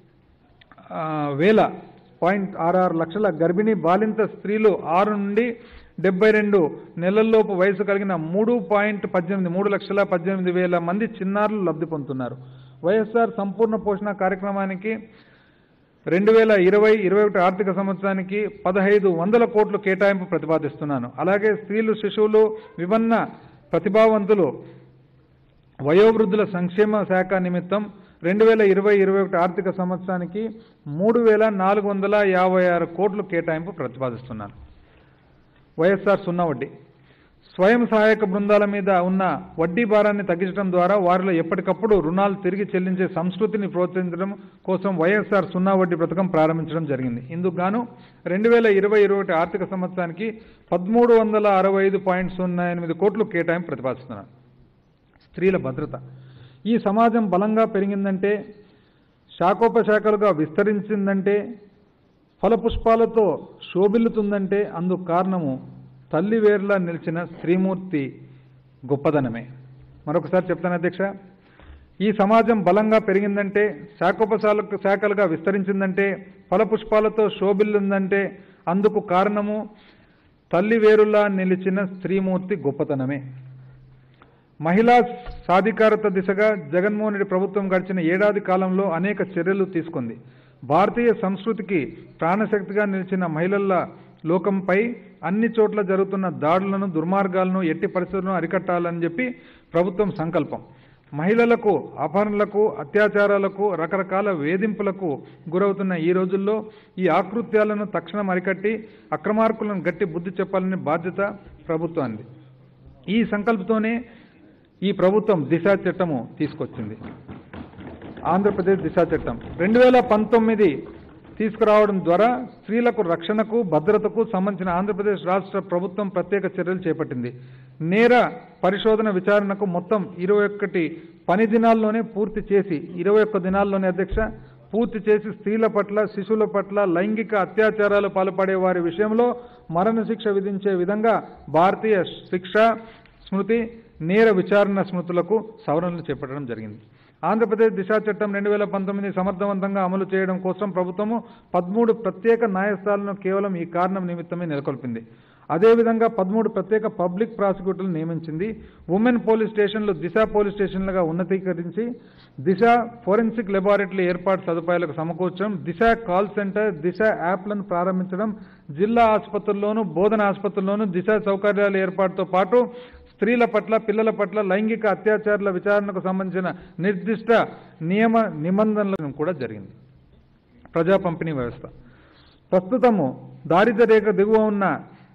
ఆ, వేల పాయింట్ ఆరు ఆరు లక్షల గర్భిణీ బాలింత స్త్రీలు ఆరు నుండి డెబ్బై రెండు నెలల్లోపు వయసు కలిగిన మూడు పాయింట్ పద్దెనిమిది మూడు లక్షల పద్దెనిమిది వేల మంది చిన్నారులు లబ్ధి పొందుతున్నారు వైఎస్ఆర్ సంపూర్ణ పోషణ కార్యక్రమానికి రెండు వేల ఇరవై ఇరవై ఒకటి ఆర్థిక సంవత్సరానికి పదహైదు వందల కోట్లు కేటాయింపు ప్రతిపాదిస్తున్నాను అలాగే స్త్రీలు శిశువులు విభిన్న ప్రతిభావంతులు వయోవృద్ధుల సంక్షేమ శాఖ నిమిత్తం రెండు వేల ఇరవై ఇరవై ఒకటి ఆర్థిక సంవత్సరానికి మూడు వేల నాలుగు వందల యాభై ఆరు కోట్లు కేటాయింపు ప్రతిపాదిస్తున్నాను వైఎస్ఆర్ సున్నా వడ్డీ స్వయం సహాయక బృందాల మీద ఉన్న వడ్డీ భారాన్ని తగ్గించడం ద్వారా వారిలో ఎప్పటికప్పుడు రుణాలు తిరిగి చెల్లించే సంస్కృతిని ప్రోత్సహించడం కోసం వైఎస్ఆర్ సున్నా వడ్డీ పథకం ప్రారంభించడం జరిగింది ఇందుకు గాను రెండు వేల ఇరవై ఇరవై ఒకటి ఆర్థిక సంవత్సరానికి పదమూడు వందల అరవై ఐదు పాయింట్ సున్నా ఎనిమిది కోట్లు కేటాయింపు ప్రతిపాదిస్తున్నాను స్త్రీల భద్రత ఈ సమాజం బలంగా పెరిగిందంటే శాఖోపశాఖలుగా విస్తరించిందంటే ఫలపుష్పాలతో శోభిల్లుతుందంటే అందుకు కారణము తల్లి వేర్లా నిలిచిన స్త్రీమూర్తి గొప్పదనమే మరొకసారి చెప్తాను అధ్యక్ష ఈ సమాజం బలంగా పెరిగిందంటే శాఖోపశాలకు శాఖలుగా విస్తరించిందంటే ఫలపుష్పాలతో శోభిల్లుందంటే అందుకు కారణము తల్లి వేరులా నిలిచిన స్త్రీమూర్తి గొప్పతనమే మహిళా సాధికారత దిశగా జగన్మోహన్ రెడ్డి ప్రభుత్వం గడిచిన ఏడాది కాలంలో అనేక చర్యలు తీసుకుంది భారతీయ సంస్కృతికి ప్రాణశక్తిగా నిలిచిన మహిళల లోకంపై అన్ని చోట్ల జరుగుతున్న దాడులను దుర్మార్గాలను ఎట్టి పరిస్థితులను అరికట్టాలని చెప్పి ప్రభుత్వం సంకల్పం మహిళలకు అపహరణలకు అత్యాచారాలకు రకరకాల వేధింపులకు గురవుతున్న ఈ రోజుల్లో ఈ ఆకృత్యాలను తక్షణం అరికట్టి అక్రమార్కులను గట్టి బుద్ధి చెప్పాలని బాధ్యత ప్రభుత్వానికి ఈ సంకల్పంతోనే ఈ ప్రభుత్వం దిశ చట్టము తీసుకొచ్చింది ఆంధ్రప్రదేశ్ దిశ చట్టం రెండు వేల పంతొమ్మిది తీసుకురావడం ద్వారా స్త్రీలకు రక్షణకు భద్రతకు సంబంధించిన ఆంధ్రప్రదేశ్ రాష్ట్ర ప్రభుత్వం ప్రత్యేక చర్యలు చేపట్టింది నేర పరిశోధన విచారణకు మొత్తం ఇరవై ఒక్కటి పని దినాల్లోనే పూర్తి చేసి ఇరవై ఒక్క దినాల్లోనే అధ్యక్ష పూర్తి చేసి స్త్రీల పట్ల శిశువుల పట్ల లైంగిక అత్యాచారాలు పాల్పడే వారి విషయంలో మరణశిక్ష విధించే విధంగా భారతీయ శిక్ష స్మృతి నేర విచారణ స్మృతులకు సవరణలు చేపట్టడం జరిగింది ఆంధ్రప్రదేశ్ దిశా చట్టం రెండు వేల పంతొమ్మిది సమర్థవంతంగా అమలు చేయడం కోసం ప్రభుత్వము పదమూడు ప్రత్యేక న్యాయస్థానాలను కేవలం ఈ కారణం నిమిత్తమే నెలకొల్పింది అదేవిధంగా పదమూడు ప్రత్యేక పబ్లిక్ ప్రాసిక్యూటర్లు నియమించింది ఉమెన్ పోలీస్ స్టేషన్లు దిశ పోలీస్ స్టేషన్లుగా ఉన్నతీకరించి దిశ ఫోరెన్సిక్ లెబారెటరీ ఏర్పాటు సదుపాయాలకు సమకూర్చడం దిశ కాల్ సెంటర్ దిశ యాప్లను ప్రారంభించడం జిల్లా ఆసుపత్రుల్లోనూ బోధన ఆసుపత్రుల్లోనూ దిశ సౌకర్యాల ఏర్పాటుతో పాటు స్త్రీల పట్ల పిల్లల పట్ల లైంగిక అత్యాచారాల విచారణకు సంబంధించిన నిర్దిష్ట నియమ నిబంధనలను కూడా జరిగింది ప్రజా పంపిణీ వ్యవస్థ ప్రస్తుతము దారిద్ర్య రేఖ దిగువ ఉన్న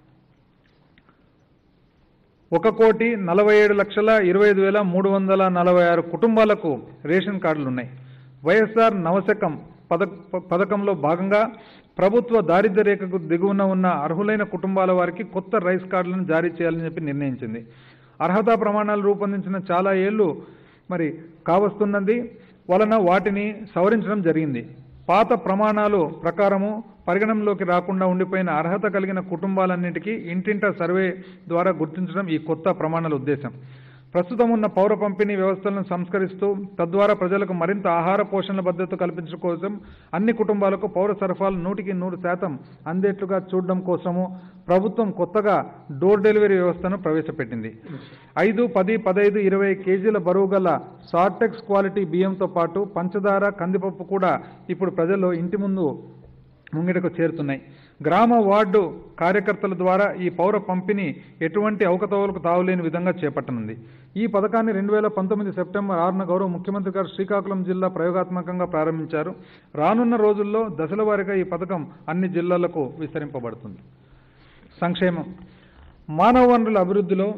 ఒక కోటి నలభై ఏడు లక్షల ఇరవై ఐదు వేల మూడు వందల నలభై ఆరు కుటుంబాలకు రేషన్ కార్డులు ఉన్నాయి వైఎస్ఆర్ నవశకం పథక పథకంలో భాగంగా ప్రభుత్వ దారిద్ర్య రేఖకు దిగువన ఉన్న అర్హులైన కుటుంబాల వారికి కొత్త రైస్ కార్డులను జారీ చేయాలని చెప్పి నిర్ణయించింది అర్హతా ప్రమాణాలు రూపొందించిన చాలా ఏళ్ళు మరి కావస్తున్నది వలన వాటిని సవరించడం జరిగింది పాత ప్రమాణాలు ప్రకారము పరిగణనలోకి రాకుండా ఉండిపోయిన అర్హత కలిగిన కుటుంబాలన్నిటికీ ఇంటింట సర్వే ద్వారా గుర్తించడం ఈ కొత్త ప్రమాణాల ఉద్దేశం ప్రస్తుతం ఉన్న పౌర పంపిణీ వ్యవస్థలను సంస్కరిస్తూ తద్వారా ప్రజలకు మరింత ఆహార పోషణ భద్రత కల్పించడం కోసం అన్ని కుటుంబాలకు పౌర సరఫరాలు నూటికి నూరు శాతం అందేట్లుగా చూడడం కోసము ప్రభుత్వం కొత్తగా డోర్ డెలివరీ వ్యవస్థను ప్రవేశపెట్టింది ఐదు పది పదైదు ఇరవై కేజీల బరువు గల సార్టెక్స్ క్వాలిటీ బియ్యంతో పాటు పంచదార కందిపప్పు కూడా ఇప్పుడు ప్రజలు ఇంటి ముందు ముంగిటకు చేరుతున్నాయి గ్రామ వార్డు కార్యకర్తల ద్వారా ఈ పౌర పంపిణీ ఎటువంటి అవకతవలకు తావులేని విధంగా చేపట్టనుంది ఈ పథకాన్ని రెండు వేల పంతొమ్మిది సెప్టెంబర్ ఆరున గౌరవ ముఖ్యమంత్రి గారు శ్రీకాకుళం జిల్లా ప్రయోగాత్మకంగా ప్రారంభించారు రానున్న రోజుల్లో దశల వారీగా ఈ పథకం అన్ని జిల్లాలకు విస్తరింపబడుతుంది సంక్షేమం మానవ వనరుల అభివృద్ధిలో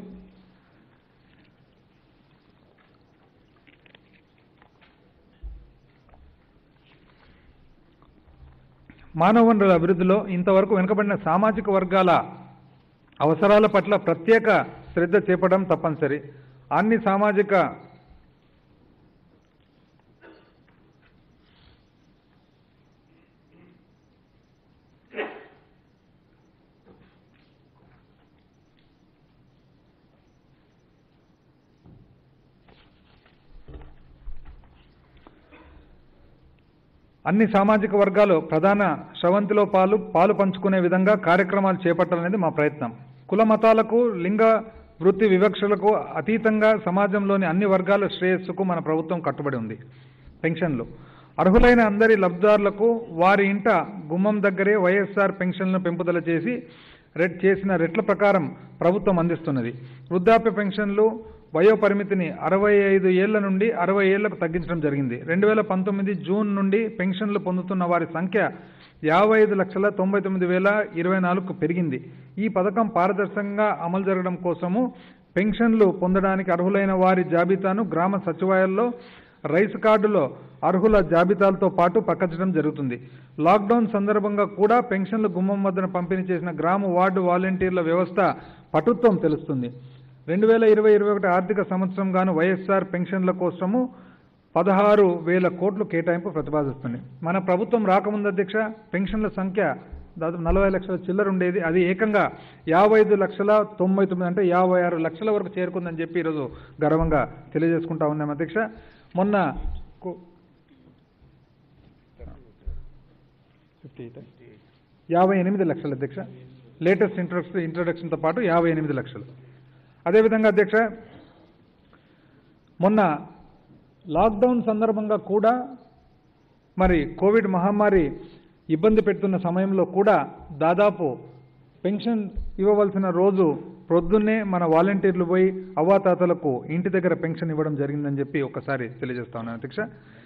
మానవ వనరుల అభివృద్ధిలో ఇంతవరకు వెనుకబడిన సామాజిక వర్గాల అవసరాల పట్ల ప్రత్యేక శ్రద్ధ చేపడం తప్పనిసరి అన్ని సామాజిక అన్ని సామాజిక వర్గాలు ప్రధాన స్రవంతిలో పాలు పాలు పంచుకునే విధంగా కార్యక్రమాలు చేపట్టాలనేది మా ప్రయత్నం కుల మతాలకు లింగ వృత్తి వివక్షలకు అతీతంగా సమాజంలోని అన్ని వర్గాల శ్రేయస్సుకు మన ప్రభుత్వం కట్టుబడి ఉంది పెన్షన్లు అర్హులైన అందరి లబ్ధిదారులకు వారి ఇంట గుమ్మం దగ్గరే వైఎస్ఆర్ పెన్షన్లను పెంపుదల చేసి రెడ్ చేసిన రెట్ల ప్రకారం ప్రభుత్వం అందిస్తున్నది వృద్ధాప్య పెన్షన్లు వయో పరిమితిని అరవై ఐదు ఏళ్ల నుండి అరవై ఏళ్లకు తగ్గించడం జరిగింది రెండు వేల పంతొమ్మిది జూన్ నుండి పెన్షన్లు పొందుతున్న వారి సంఖ్య యాభై ఐదు లక్షల తొంభై తొమ్మిది వేల ఇరవై నాలుగుకు పెరిగింది ఈ పథకం పారదర్శకంగా అమలు జరగడం కోసము పెన్షన్లు పొందడానికి అర్హులైన వారి జాబితాను గ్రామ సచివాలయాల్లో రైస్ కార్డులో అర్హుల జాబితాలతో పాటు ప్రకటించడం జరుగుతుంది లాక్డౌన్ సందర్భంగా కూడా పెన్షన్లు గుమ్మం వద్దన పంపిణీ చేసిన గ్రామ వార్డు వాలంటీర్ల వ్యవస్థ పటుత్వం తెలుస్తుంది రెండు వేల ఇరవై ఇరవై ఒకటి ఆర్థిక సంవత్సరం గాను వైఎస్ఆర్ పెన్షన్ల కోసము పదహారు వేల కోట్లు కేటాయింపు ప్రతిపాదిస్తుంది మన ప్రభుత్వం రాకముందు అధ్యక్ష పెన్షన్ల సంఖ్య దాదాపు నలభై లక్షల చిల్లర ఉండేది అది ఏకంగా యాభై ఐదు లక్షల తొంభై తొమ్మిది అంటే యాభై ఆరు లక్షల వరకు చేరుకుందని చెప్పి ఈరోజు గర్వంగా తెలియజేసుకుంటా ఉన్నాం అధ్యక్ష మొన్న కు- యాభై ఎనిమిది లక్షలు అధ్యక్ష లేటెస్ట్ ఇంట్రొడక్స్ ఇంట్రొడక్షన్తో పాటు యాభై ఎనిమిది లక్షలు అదేవిధంగా అధ్యక్ష మొన్న లాక్డౌన్ సందర్భంగా కూడా మరి కోవిడ్ మహమ్మారి ఇబ్బంది పెడుతున్న సమయంలో కూడా దాదాపు పెన్షన్ ఇవ్వవలసిన రోజు ప్రొద్దున్నే మన వాలంటీర్లు పోయి అవ్వాతాతలకు ఇంటి దగ్గర పెన్షన్ ఇవ్వడం జరిగిందని చెప్పి ఒకసారి తెలియజేస్తా ఉన్నాను అధ్యక్ష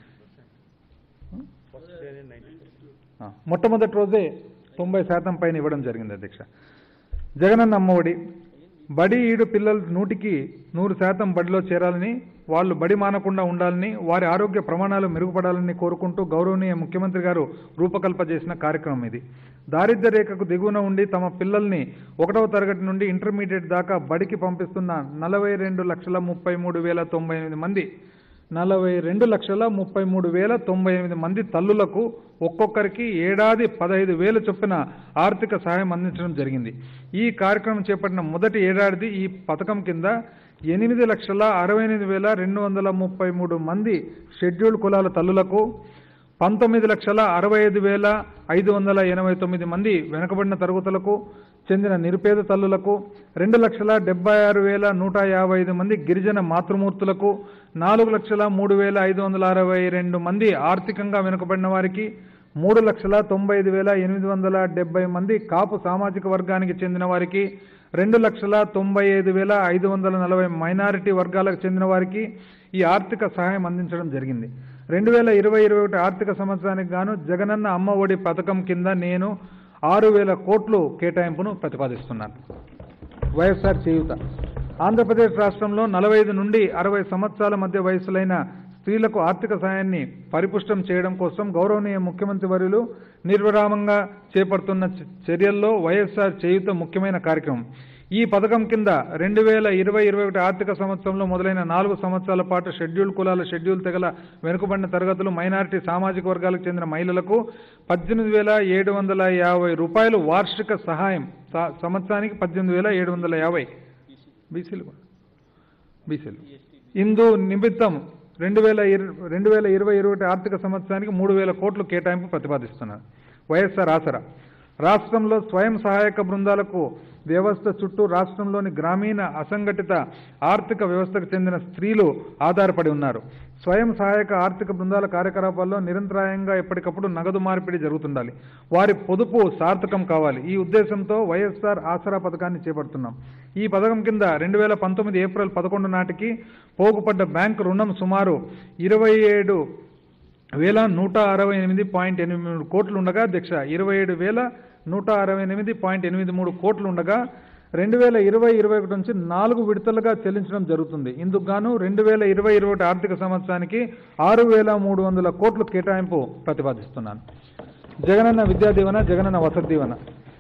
ఆ, మొట్టమొదటి రోజే తొంభై శాతం పైన ఇవ్వడం జరిగింది అధ్యక్ష జగనన్న అమ్మఒడి బడి ఈడు పిల్లలు నూటికి నూరు శాతం బడిలో చేరాలని వాళ్ళు బడి మానకుండా ఉండాలని వారి ఆరోగ్య ప్రమాణాలు మెరుగుపడాలని కోరుకుంటూ గౌరవనీయ ముఖ్యమంత్రి గారు రూపకల్ప చేసిన కార్యక్రమం ఇది దారిద్ర్య రేఖకు దిగువన ఉండి తమ పిల్లల్ని ఒకటవ తరగతి నుండి ఇంటర్మీడియట్ దాకా బడికి పంపిస్తున్న నలభై రెండు లక్షల ముప్పై మూడు వేల తొంభై ఎనిమిది మంది నలభై రెండు లక్షల ముప్పై మూడు వేల తొంభై ఎనిమిది మంది తల్లులకు ఒక్కొక్కరికి ఏడాది పదహైదు వేల చొప్పున ఆర్థిక సహాయం అందించడం జరిగింది ఈ కార్యక్రమం చేపట్టిన మొదటి ఏడాది ఈ పథకం కింద ఎనిమిది లక్షల అరవై ఎనిమిది వేల రెండు వందల ముప్పై మూడు మంది షెడ్యూల్డ్ కులాల తల్లులకు పంతొమ్మిది లక్షల అరవై ఐదు వేల ఐదు వందల ఎనభై తొమ్మిది మంది వెనుకబడిన తరగతులకు చెందిన నిరుపేద తల్లులకు రెండు లక్షల డెబ్బై ఆరు వేల నూట యాభై ఐదు మంది గిరిజన మాతృమూర్తులకు నాలుగు లక్షల మూడు వేల ఐదు వందల అరవై రెండు మంది ఆర్థికంగా వెనుకబడిన వారికి మూడు లక్షల తొంభై ఐదు వేల ఎనిమిది వందల డెబ్బై మంది కాపు సామాజిక వర్గానికి చెందిన వారికి రెండు లక్షల తొంభై ఐదు వేల ఐదు వందల నలభై మైనారిటీ వర్గాలకు చెందిన వారికి ఈ ఆర్థిక సహాయం అందించడం జరిగింది రెండు వేల ఇరవై ఇరవై ఒకటి ఆర్థిక సంవత్సరానికి గాను జగనన్న అమ్మ ఒడి పథకం కింద నేను ఆరు వేల కోట్లు కేటాయింపును ప్రతిపాదిస్తున్నాను వైఎస్ఆర్ చేయూత ఆంధ్రప్రదేశ్ రాష్ట్రంలో నలభై ఐదు నుండి అరవై సంవత్సరాల మధ్య వయసులైన స్త్రీలకు ఆర్థిక సాయాన్ని పరిపుష్టం చేయడం కోసం గౌరవనీయ ముఖ్యమంత్రి వర్యులు నిర్విరామంగా చేపడుతున్న చ- చర్యల్లో వైఎస్ఆర్ చేయూత ముఖ్యమైన కార్యక్రమం ఈ పథకం కింద రెండు వేల ఇరవై ఇరవై ఒకటి ఆర్థిక సంవత్సరంలో మొదలైన నాలుగు సంవత్సరాల పాటు షెడ్యూల్ కులాల షెడ్యూల్ తెగల వెనుకబడిన తరగతులు మైనారిటీ సామాజిక వర్గాలకు చెందిన మహిళలకు పద్దెనిమిది వేల ఏడు వందల యాభై రూపాయలు వార్షిక సహాయం స- సంవత్సరానికి పద్దెనిమిది వేల ఏడు వందల యాభై బీసీలు కూడా బీసీలు ఇందు నిమిత్తం రెండు వేల ఇర రెండు వేల ఇరవై ఇరవై ఒకటి ఆర్థిక సంవత్సరానికి మూడు వేల కోట్లు కేటాయింపు ప్రతిపాదిస్తున్నారు వైఎస్ఆర్ ఆసరా రాష్ట్రంలో స్వయం సహాయక బృందాలకు వ్యవస్థ చుట్టూ రాష్ట్రంలోని గ్రామీణ అసంఘటిత ఆర్థిక వ్యవస్థకు చెందిన స్త్రీలు ఆధారపడి ఉన్నారు స్వయం సహాయక ఆర్థిక బృందాల కార్యకలాపాల్లో నిరంతరాయంగా ఎప్పటికప్పుడు నగదు మార్పిడి జరుగుతుండాలి వారి పొదుపు సార్థకం కావాలి ఈ ఉద్దేశంతో వైఎస్ఆర్ ఆసరా పథకాన్ని చేపడుతున్నాం ఈ పథకం కింద రెండు వేల పంతొమ్మిది ఏప్రిల్ పదకొండు నాటికి పోగుపడ్డ బ్యాంకు రుణం సుమారు ఇరవై ఏడు వేల నూట అరవై ఎనిమిది పాయింట్ ఎనిమిది మూడు కోట్లు ఉండగా అధ్యక్ష ఇరవై ఏడు వేల నూట అరవై ఎనిమిది పాయింట్ ఎనిమిది మూడు కోట్లు ఉండగా రెండు వేల ఇరవై ఇరవై ఒకటి నుంచి నాలుగు విడతలుగా చెల్లించడం జరుగుతుంది ఇందుకు గాను రెండు వేల ఇరవై ఇరవై ఒకటి ఆర్థిక సంవత్సరానికి ఆరు వేల మూడు వందల కోట్లు కేటాయింపు ప్రతిపాదిస్తున్నాను జగనన్న విద్యా దీవెన జగనన్న వసతి దీవెన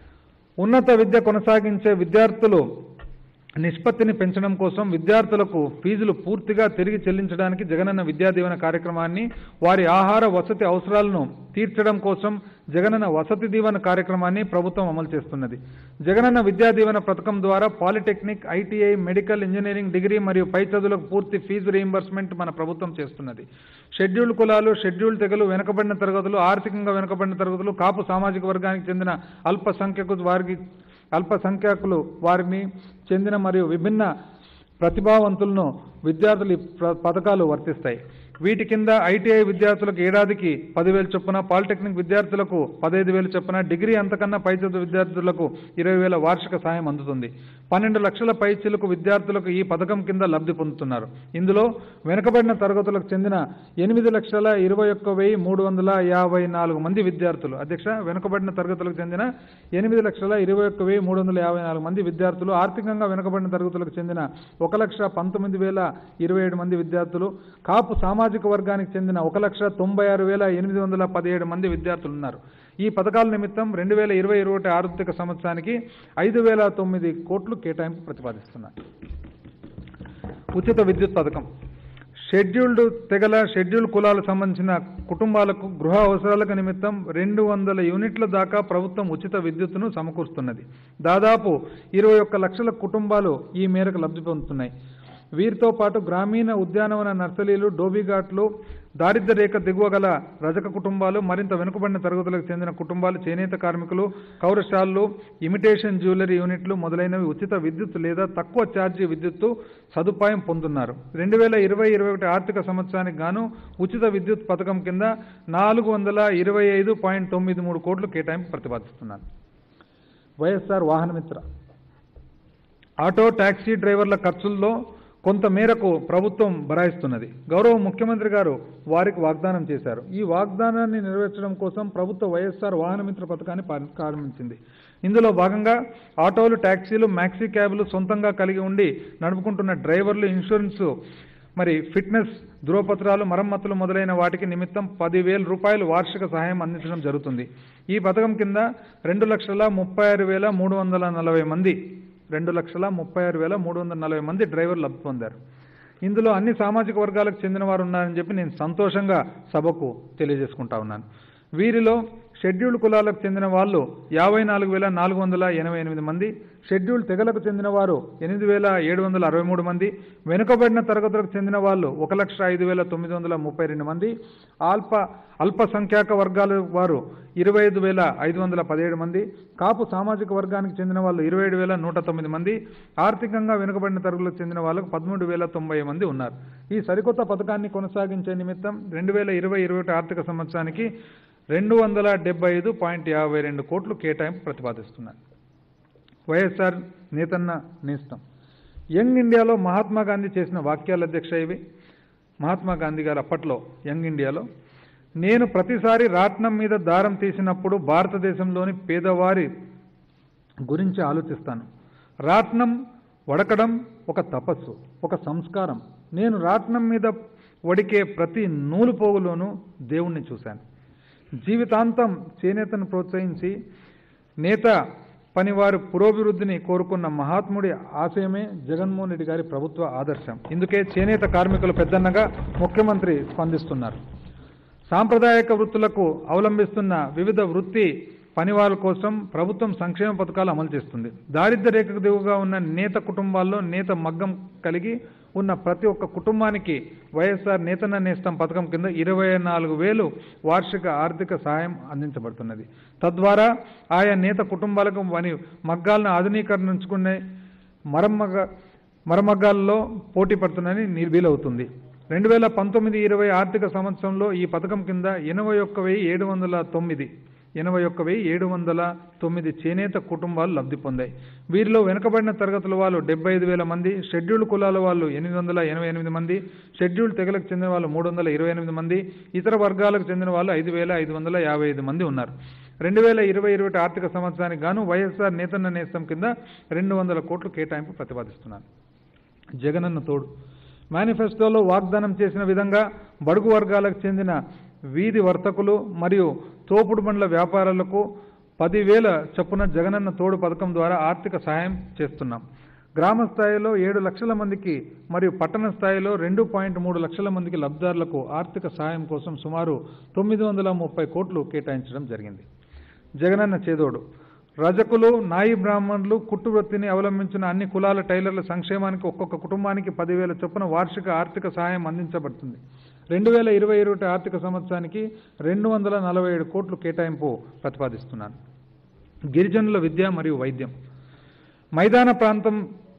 ఉన్నత విద్య కొనసాగించే విద్యార్థులు నిష్పత్తిని పెంచడం కోసం విద్యార్థులకు ఫీజులు పూర్తిగా తిరిగి చెల్లించడానికి జగనన్న విద్యా దీవెన కార్యక్రమాన్ని వారి ఆహార వసతి అవసరాలను తీర్చడం కోసం జగనన్న వసతి దీవెన కార్యక్రమాన్ని ప్రభుత్వం అమలు చేస్తున్నది జగనన్న విద్యా దీవెన పథకం ద్వారా polytechnic ITI medical engineering degree మరియు పై చదువులకు పూర్తి ఫీజు రీయింబర్స్మెంట్ మన ప్రభుత్వం చేస్తున్నది షెడ్యూల్ కులాలు షెడ్యూల్ తెగలు వెనుకబడిన తరగతులు ఆర్థికంగా వెనుకబడిన తరగతులు కాపు సామాజిక వర్గానికి చెందిన అల్పసంఖ్యకు వారికి అల్పసంఖ్యాకులు వారిని చెందిన మరియు విభిన్న ప్రతిభావంతులను విద్యార్థులు ఈ ప్ర- పథకాలు వర్తిస్తాయి వీటి కింద ఐటీఐ విద్యార్థులకు ఏడాదికి పదివేలు చొప్పున పాలిటెక్నిక్ విద్యార్థులకు పదహైదు వేలు చొప్పున డిగ్రీ అంతకన్నా పై చదువు విద్యార్థులకు ఇరవై వేల వార్షిక సాయం అందుతుంది పన్నెండు లక్షల పైచిలకు విద్యార్థులకు ఈ పథకం కింద లబ్ధి పొందుతున్నారు ఇందులో వెనుకబడిన తరగతులకు చెందిన ఎనిమిది లక్షల ఇరవై ఒక్క వెయ్యి మూడు వందల యాభై నాలుగు మంది విద్యార్థులు అధ్యక్ష వెనుకబడిన తరగతులకు చెందిన ఎనిమిది లక్షల ఇరవై ఒక్క వెయ్యి మూడు వందల యాభై నాలుగు మంది విద్యార్థులు ఆర్థికంగా వెనుకబడిన తరగతులకు చెందిన ఒక లక్ష పంతొమ్మిది వేల ఇరవై ఏడు మంది విద్యార్థులు కాపు సామాజిక వర్గానికి చెందిన ఒక లక్ష తొంభై ఆరు వేల ఎనిమిది వందల పదిహేడు మంది విద్యార్థులు ఉన్నారు ఈ పథకాల నిమిత్తం రెండు వేల ఇరవై ఇరవై ఒకటి ఆర్థిక సంవత్సరానికి ఐదు వేల తొమ్మిది కోట్లు కేటాయింపు ప్రతిపాదిస్తున్నారు ఉచిత విద్యుత్ పథకం షెడ్యూల్డ్ తెగల షెడ్యూల్ కులాలకు సంబంధించిన కుటుంబాలకు గృహ అవసరాలకు నిమిత్తం రెండు వందల యూనిట్ల దాకా ప్రభుత్వం ఉచిత విద్యుత్తును సమకూరుస్తున్నది దాదాపు ఇరవై ఒక్క లక్షల కుటుంబాలు ఈ మేరకు లబ్ధి పొందుతున్నాయి వీరితో పాటు గ్రామీణ ఉద్యానవన నర్సరీలు డోబీఘాట్లు దారిద్ర్య రేఖ దిగువ గల రజక కుటుంబాలు మరింత వెనుకబడిన తరగతులకు చెందిన కుటుంబాలు చేనేత కార్మికులు కౌరశాలలు ఇమిటేషన్ జ్యువెలరీ యూనిట్లు మొదలైనవి ఉచిత విద్యుత్ లేదా తక్కువ ఛార్జీ విద్యుత్తు సదుపాయం పొందుతున్నారు రెండు వేల ఇరవై ఇరవై ఒకటి ఆర్థిక సంవత్సరానికి గాను ఉచిత విద్యుత్ పథకం కింద నాలుగు వందల ఇరవై ఐదు పాయింట్ తొమ్మిది మూడు కోట్లు కేటాయింపు ప్రతిపాదిస్తున్నాను వైఎస్ఆర్ వాహనమిత్ర ఆటో టాక్సీ డ్రైవర్ల ఖర్చుల్లో కొంత మేరకు ప్రభుత్వం భరాయిస్తున్నది గౌరవ ముఖ్యమంత్రి గారు వారికి వాగ్దానం చేశారు ఈ వాగ్దానాన్ని నెరవేర్చడం కోసం ప్రభుత్వ వైఎస్ఆర్ వాహనమిత్ర పథకాన్ని పా- ప్రారంభించింది ఇందులో భాగంగా ఆటోలు టాక్సీలు మ్యాక్సీ క్యాబ్లు సొంతంగా కలిగి ఉండి నడుపుకుంటున్న డ్రైవర్లు ఇన్సూరెన్స్ మరి ఫిట్నెస్ ధృవపత్రాలు మరమ్మతులు మొదలైన వాటికి నిమిత్తం పదివేల రూపాయలు వార్షిక సహాయం అందించడం జరుగుతుంది ఈ పథకం కింద రెండు లక్షల ముప్పై ఆరు వేల మూడు వందల నలభై మంది రెండు లక్షల ముప్పై ఆరు వేల మూడు వందల నలభై మంది డ్రైవర్లు లబ్ధి పొందారు ఇందులో అన్ని సామాజిక వర్గాలకు చెందిన వారు ఉన్నారని చెప్పి నేను సంతోషంగా సభకు తెలియజేసుకుంటా ఉన్నాను వీరిలో షెడ్యూల్డ్ కులాలకు చెందిన వాళ్ళు యాభై నాలుగు వేల నాలుగు వందల ఎనభై ఎనిమిది మంది షెడ్యూల్డ్ తెగలకు చెందిన వారు ఎనిమిది వేల ఏడు వందల అరవై మూడు మంది వెనుకబడిన తరగతులకు చెందిన వాళ్ళు ఒక లక్ష ఐదు వేల తొమ్మిది వందల ముప్పై రెండు మంది అల్ప అల్పసంఖ్యాక వర్గాల వారు ఇరవై ఐదు వేల ఐదు వందల పదిహేడు మంది కాపు సామాజిక వర్గానికి చెందిన వాళ్ళు ఇరవై ఏడు వేల నూట తొమ్మిది మంది ఆర్థికంగా వెనుకబడిన తరగతులకు చెందిన వాళ్ళకు పదమూడు వేల తొంభై మంది ఉన్నారు ఈ సరికొత్త పథకాన్ని కొనసాగించే నిమిత్తం రెండు వేల ఇరవై ఇరవై ఒకటి ఆర్థిక సంవత్సరానికి రెండు వందల డెబ్బై ఐదు పాయింట్ యాభై రెండు కోట్లు కేటాయింపు ప్రతిపాదిస్తున్నారు వైఎస్ఆర్ నేతన్న నేస్తం యంగ్ ఇండియాలో మహాత్మా గాంధీ చేసిన వాక్యాల అధ్యక్ష ఇవి మహాత్మా గాంధీ గారు అప్పట్లో యంగ్ ఇండియాలో నేను ప్రతిసారి రాట్నం మీద దారం తీసినప్పుడు భారతదేశంలోని పేదవారి గురించి ఆలోచిస్తాను రాట్నం వడకడం ఒక తపస్సు ఒక సంస్కారం నేను రాట్నం మీద వడికే ప్రతి నూలు పోగులోనూ దేవుణ్ణి చూశాను జీవితాంతం చేనేతను ప్రోత్సహించి నేత పనివారి పురోభివృద్ధిని కోరుకున్న మహాత్ముడి ఆశయమే జగన్మోహన్ రెడ్డి గారి ప్రభుత్వ ఆదర్శం ఇందుకే చేనేత కార్మికుల పెద్దన్నగా ముఖ్యమంత్రి స్పందిస్తున్నారు సాంప్రదాయక వృత్తులకు అవలంబిస్తున్న వివిధ వృత్తి పనివారుల కోసం ప్రభుత్వం సంక్షేమ పథకాలు అమలు చేస్తుంది దారిద్ర్య రేఖకు దిగుగా ఉన్న నేత కుటుంబాల్లో నేత మగ్గం కలిగి ఉన్న ప్రతి ఒక్క కుటుంబానికి వైఎస్ఆర్ నేతన్న నేస్తం పథకం కింద ఇరవై నాలుగు వేలు వార్షిక ఆర్థిక సహాయం అందించబడుతున్నది తద్వారా ఆయా నేత కుటుంబాలకు వని మగ్గాలను ఆధునీకరించుకునే మరమ్మగ మరమగ్గాల్లో పోటీ పడుతుందని వీలవుతుంది రెండు వేల పంతొమ్మిది ఇరవై ఆర్థిక సంవత్సరంలో ఈ పథకం కింద ఎనభై ఒక్క వెయ్యి ఏడు వందల తొమ్మిది ఎనభై ఒక్క వెయ్యి ఏడు వందల తొమ్మిది చేనేత కుటుంబాలు లబ్ధి పొందాయి వీరిలో వెనుకబడిన తరగతుల వాళ్ళు డెబ్బై ఐదు వేల మంది షెడ్యూల్డ్ కులాల వాళ్ళు ఎనిమిది వందల ఎనభై ఎనిమిది మంది షెడ్యూల్డ్ తెగలకు చెందిన వాళ్ళు మూడు వందల ఇరవై ఎనిమిది మంది ఇతర వర్గాలకు చెందిన వాళ్ళు ఐదు వేల ఐదు వందల యాభై ఐదు మంది ఉన్నారు రెండు వేల ఇరవై ఇరవై ఆర్థిక సంవత్సరానికి గాను వైఎస్ఆర్ నేతన్న నేస్తం కింద రెండు వందల కోట్లు కేటాయింపు ప్రతిపాదిస్తున్నారు జగనన్న తోడు మేనిఫెస్టోలో వాగ్దానం చేసిన విధంగా బడుగు వర్గాలకు చెందిన వీధి వర్తకులు మరియు తోపుడు బండ్ల వ్యాపారులకు పదివేల చొప్పున జగనన్న తోడు పథకం ద్వారా ఆర్థిక సహాయం చేస్తున్నాం గ్రామ స్థాయిలో ఏడు లక్షల మందికి మరియు పట్టణ స్థాయిలో రెండు పాయింట్ మూడు లక్షల మందికి లబ్ధిదారులకు ఆర్థిక సహాయం కోసం సుమారు తొమ్మిది వందల ముప్పై కోట్లు కేటాయించడం జరిగింది జగనన్న చేదోడు రజకులు నాయి బ్రాహ్మణులు కుట్టు వృత్తిని అవలంబించిన అన్ని కులాల టైలర్ల సంక్షేమానికి ఒక్కొక్క కుటుంబానికి పదివేల చొప్పున వార్షిక ఆర్థిక సహాయం అందించబడుతుంది రెండు వేల ఇరవై ఇరవై ఆర్థిక సంవత్సరానికి రెండు వందల నలభై ఏడు కోట్లు కేటాయింపు ప్రతిపాదిస్తున్నాను గిరిజనుల విద్య మరియు వైద్యం మైదాన ప్రాంతం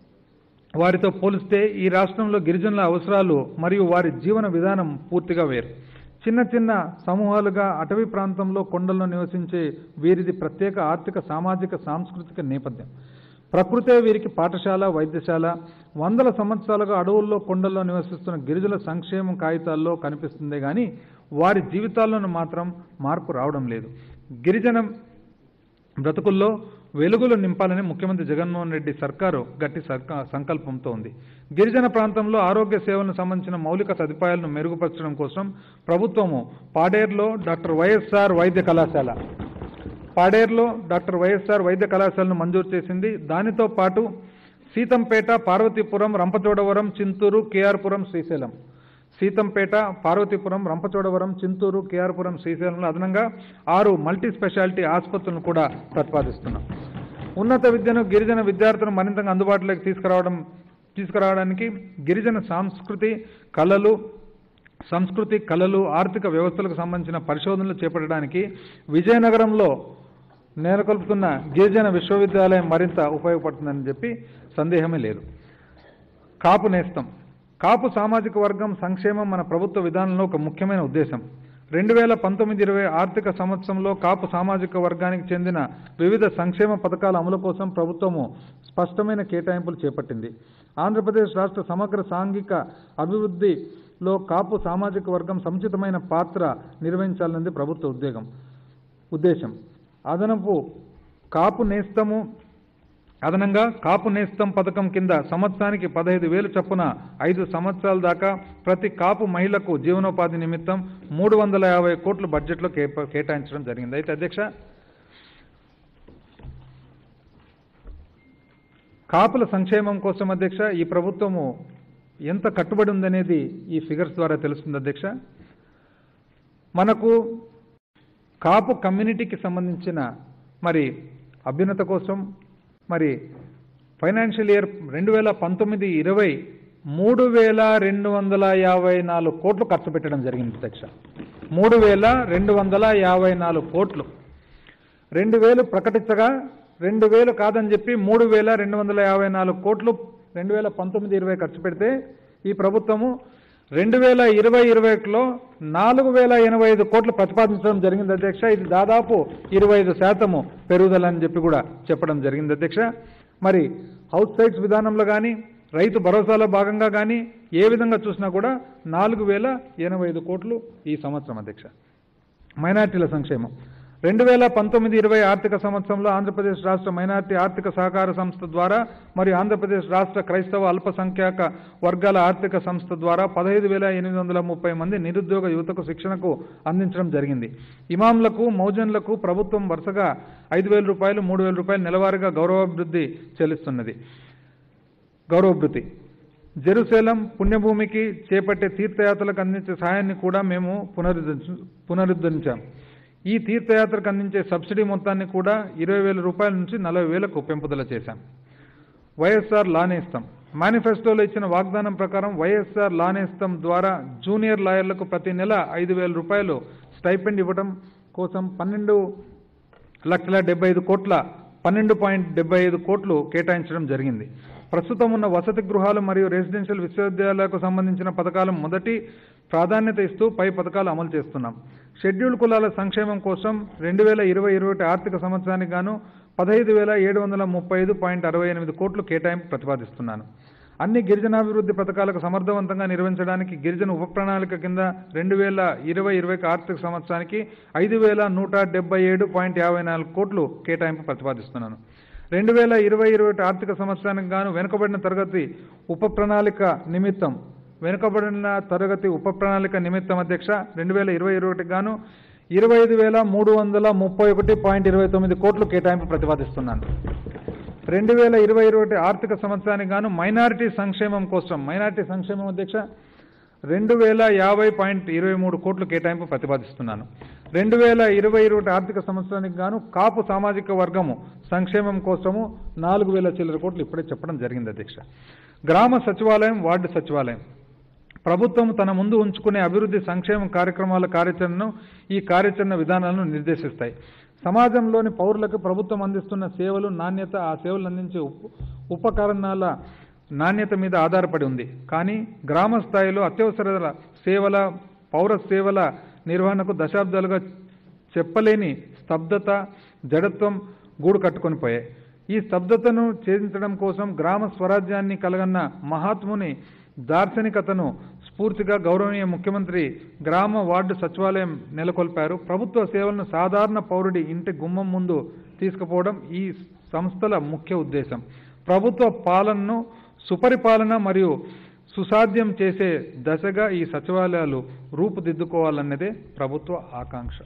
వారితో పోలిస్తే ఈ రాష్ట్రంలో గిరిజనుల అవసరాలు మరియు వారి జీవన విధానం పూర్తిగా వేరు చిన్న చిన్న సమూహాలుగా అటవీ ప్రాంతంలో కొండల్లో నివసించే వీరిది ప్రత్యేక ఆర్థిక సామాజిక సాంస్కృతిక నేపథ్యం ప్రకృతే వీరికి పాఠశాల వైద్యశాల వందల సంవత్సరాలుగా అడవుల్లో కొండల్లో నివసిస్తున్న గిరిజనుల సంక్షేమం కాగితాల్లో కనిపిస్తుందే కానీ వారి జీవితాల్లోనూ మాత్రం మార్పు రావడం లేదు గిరిజన బ్రతుకుల్లో వెలుగులు నింపాలని ముఖ్యమంత్రి జగన్మోహన్ రెడ్డి సర్కారు గట్టి సర్కా సంకల్పంతో ఉంది గిరిజన ప్రాంతంలో ఆరోగ్య సేవలకు సంబంధించిన మౌలిక సదుపాయాలను మెరుగుపరచడం కోసం ప్రభుత్వము పాడేరులో డాక్టర్ వైఎస్ఆర్ వైద్య కళాశాల పాడేరులో డాక్టర్ వైఎస్ఆర్ వైద్య కళాశాలను మంజూరు చేసింది దానితో పాటు సీతంపేట పార్వతీపురం రంపచోడవరం చింతూరు కేఆర్పురం శ్రీశైలం సీతంపేట పార్వతీపురం రంపచోడవరం చింతూరు కేఆర్పురం శ్రీశైలంలో అదనంగా ఆరు మల్టీ స్పెషాలిటీ ఆసుపత్రులను కూడా ప్రతిపాదిస్తున్నాం ఉన్నత విద్యను గిరిజన విద్యార్థులను మరింతగా అందుబాటులోకి తీసుకురావడం తీసుకురావడానికి గిరిజన సంస్కృతి కళలు సంస్కృతి కళలు ఆర్థిక వ్యవస్థలకు సంబంధించిన పరిశోధనలు చేపట్టడానికి విజయనగరంలో నెలకొల్పుతున్న గిరిజన విశ్వవిద్యాలయం మరింత ఉపయోగపడుతుందని చెప్పి సందేహమే లేదు కాపు నేస్తం కాపు సామాజిక వర్గం సంక్షేమం మన ప్రభుత్వ విధానంలో ఒక ముఖ్యమైన ఉద్దేశం రెండు వేల పంతొమ్మిది ఇరవై ఆర్థిక సంవత్సరంలో కాపు సామాజిక వర్గానికి చెందిన వివిధ సంక్షేమ పథకాల అమలు కోసం ప్రభుత్వము స్పష్టమైన కేటాయింపులు చేపట్టింది ఆంధ్రప్రదేశ్ రాష్ట్ర సమగ్ర సాంఘిక అభివృద్ధిలో కాపు సామాజిక వర్గం సముచితమైన పాత్ర నిర్వహించాలన్నది ప్రభుత్వ ఉద్యోగం ఉద్దేశం అదనపు కాపు నేస్తము అదనంగా కాపు నేస్తం పథకం కింద సంవత్సరానికి పదహైదు వేలు చొప్పున ఐదు సంవత్సరాల దాకా ప్రతి కాపు మహిళకు జీవనోపాధి నిమిత్తం మూడు వందల యాభై కోట్ల బడ్జెట్లో కేప- కేటాయించడం జరిగింది అయితే అధ్యక్ష కాపుల సంక్షేమం కోసం అధ్యక్ష ఈ ప్రభుత్వము ఎంత కట్టుబడి ఉందనేది ఈ ఫిగర్స్ ద్వారా తెలుస్తుంది అధ్యక్ష మనకు కాపు కమ్యూనిటీకి సంబంధించిన మరి అభ్యున్నత కోసం మరి ఫైనాన్షియల్ ఇయర్ రెండు వేల పంతొమ్మిది ఇరవై మూడు వేల రెండు వందల యాభై నాలుగు కోట్లు ఖర్చు పెట్టడం జరిగింది అధ్యక్ష మూడు వేల రెండు వందల యాభై నాలుగు కోట్లు రెండు వేలు ప్రకటించగా రెండు వేలు కాదని చెప్పి మూడు వేల రెండు వందల యాభై నాలుగు కోట్లు రెండు వేల పంతొమ్మిది ఇరవై ఖర్చు పెడితే ఈ ప్రభుత్వము రెండు వేల ఇరవై ఇరవై ఒకటిలో నాలుగు వేల ఎనభై ఐదు కోట్లు ప్రతిపాదించడం జరిగింది అధ్యక్ష ఇది దాదాపు ఇరవై ఐదు శాతము పెరుగుదల అని చెప్పి కూడా చెప్పడం జరిగింది అధ్యక్ష మరి హౌస్ సైట్స్ విధానంలో కానీ రైతు భరోసాలో భాగంగా కానీ ఏ విధంగా చూసినా కూడా నాలుగు వేల ఎనభై ఐదు కోట్లు ఈ సంవత్సరం అధ్యక్ష మైనార్టీల సంక్షేమం రెండు వేల పంతొమ్మిది ఇరవై ఆర్థిక సంవత్సరంలో ఆంధ్రప్రదేశ్ రాష్ట్ర మైనార్టీ ఆర్థిక సహకార సంస్థ ద్వారా మరియు ఆంధ్రప్రదేశ్ రాష్ట్ర క్రైస్తవ అల్పసంఖ్యాక వర్గాల ఆర్థిక సంస్థ ద్వారా పదహైదు వేల ఎనిమిది వందల ముప్పై మంది నిరుద్యోగ యువతకు శిక్షణకు అందించడం జరిగింది ఇమాంలకు మౌజన్లకు ప్రభుత్వం వరుసగా ఐదు వేల రూపాయలు మూడు వేల రూపాయలు నెలవారీగా గౌరవాభివృద్ధి చెల్లిస్తున్నది గౌరవభృతి జెరూసలేం పుణ్యభూమికి చేపట్టే తీర్థయాత్రలకు అందించే సహాయాన్ని కూడా మేము పునరుద్ధరించ పునరుద్ధరించాం ఈ తీర్థయాత్రకు అందించే సబ్సిడీ మొత్తాన్ని కూడా ఇరవై వేల రూపాయల నుంచి నలభై వేలకు పెంపుదల చేశాం వైఎస్ఆర్ లానేస్తం మేనిఫెస్టోలో ఇచ్చిన వాగ్దానం ప్రకారం వైఎస్ఆర్ లానేస్తం ద్వారా జూనియర్ లాయర్లకు ప్రతి నెల ఐదు వేల రూపాయలు స్టైపెండ్ ఇవ్వడం కోసం పన్నెండు లక్షల డెబ్బై ఐదు కోట్ల పన్నెండు పాయింట్ డెబ్బై ఐదు కోట్లు కేటాయించడం జరిగింది ప్రస్తుతం ఉన్న వసతి గృహాలు మరియు రెసిడెన్షియల్ విశ్వవిద్యాలయాలకు సంబంధించిన పథకాలు మొదటి ప్రాధాన్యత ఇస్తూ పై పథకాలు అమలు చేస్తున్నాం షెడ్యూల్ కులాల సంక్షేమం కోసం రెండు వేల ఇరవై ఇరవై ఒకటి ఆర్థిక సంవత్సరానికి గాను పదహైదు వేల ఏడు వందల ముప్పై ఐదు పాయింట్ అరవై ఎనిమిది కోట్లు కేటాయింపు ప్రతిపాదిస్తున్నాను అన్ని గిరిజనాభివృద్ధి పథకాలకు సమర్థవంతంగా నిర్వహించడానికి గిరిజన ఉప ప్రణాళిక కింద రెండు వేల ఇరవై ఇరవై ఆర్థిక సంవత్సరానికి ఐదు వేల నూట డెబ్బై ఏడు పాయింట్ యాభై నాలుగు కోట్లు కేటాయింపు ప్రతిపాదిస్తున్నాను రెండు వేల ఇరవై ఇరవై ఒకటి ఆర్థిక సంవత్సరానికి గాను వెనుకబడిన తరగతి ఉప ప్రణాళిక నిమిత్తం వెనుకబడిన తరగతి ఉప ప్రణాళిక నిమిత్తం అధ్యక్ష రెండు వేల ఇరవై ఇరవై ఒకటికి గాను ఇరవై ఐదు వేల మూడు వందల ముప్పై ఒకటి పాయింట్ ఇరవై తొమ్మిది కోట్లు కేటాయింపు ప్రతిపాదిస్తున్నాను రెండు వేల ఇరవై ఇరవై ఒకటి ఆర్థిక సంవత్సరానికి గాను మైనారిటీ సంక్షేమం కోసం మైనారిటీ సంక్షేమం అధ్యక్ష రెండు వేల యాభై పాయింట్ ఇరవై మూడు కోట్లు కేటాయింపు ప్రతిపాదిస్తున్నాను రెండు వేల ఇరవై ఇరవై ఒకటి ఆర్థిక సంవత్సరానికి గాను కాపు సామాజిక వర్గము సంక్షేమం కోసము నాలుగు వేల చిల్లర కోట్లు ఇప్పుడే చెప్పడం జరిగింది అధ్యక్ష గ్రామ సచివాలయం వార్డు సచివాలయం ప్రభుత్వం తన ముందు ఉంచుకునే అభివృద్ధి సంక్షేమ కార్యక్రమాల కార్యాచరణను ఈ కార్యాచరణ విధానాలను నిర్దేశిస్తాయి సమాజంలోని పౌరులకు ప్రభుత్వం అందిస్తున్న సేవలు నాణ్యత ఆ సేవలు అందించే ఉప్ ఉపకరణాల నాణ్యత మీద ఆధారపడి ఉంది కానీ గ్రామ స్థాయిలో అత్యవసర సేవల పౌర సేవల నిర్వహణకు దశాబ్దాలుగా చెప్పలేని స్తబ్దత జడత్వం గూడు కట్టుకొని పోయాయి ఈ స్తబ్దతను ఛేదించడం కోసం గ్రామ స్వరాజ్యాన్ని కలగన్న మహాత్ముని దార్శనికతను స్ఫూర్తిగా గౌరవనీయ ముఖ్యమంత్రి గ్రామ వార్డు సచివాలయం నెలకొల్పారు ప్రభుత్వ సేవలను సాధారణ పౌరుడి ఇంటి గుమ్మం ముందు తీసుకుపోవడం ఈ సంస్థల ముఖ్య ఉద్దేశం ప్రభుత్వ పాలనను సుపరిపాలన మరియు సుసాధ్యం చేసే దశగా ఈ సచివాలయాలు రూపుదిద్దుకోవాలన్నదే ప్రభుత్వ ఆకాంక్ష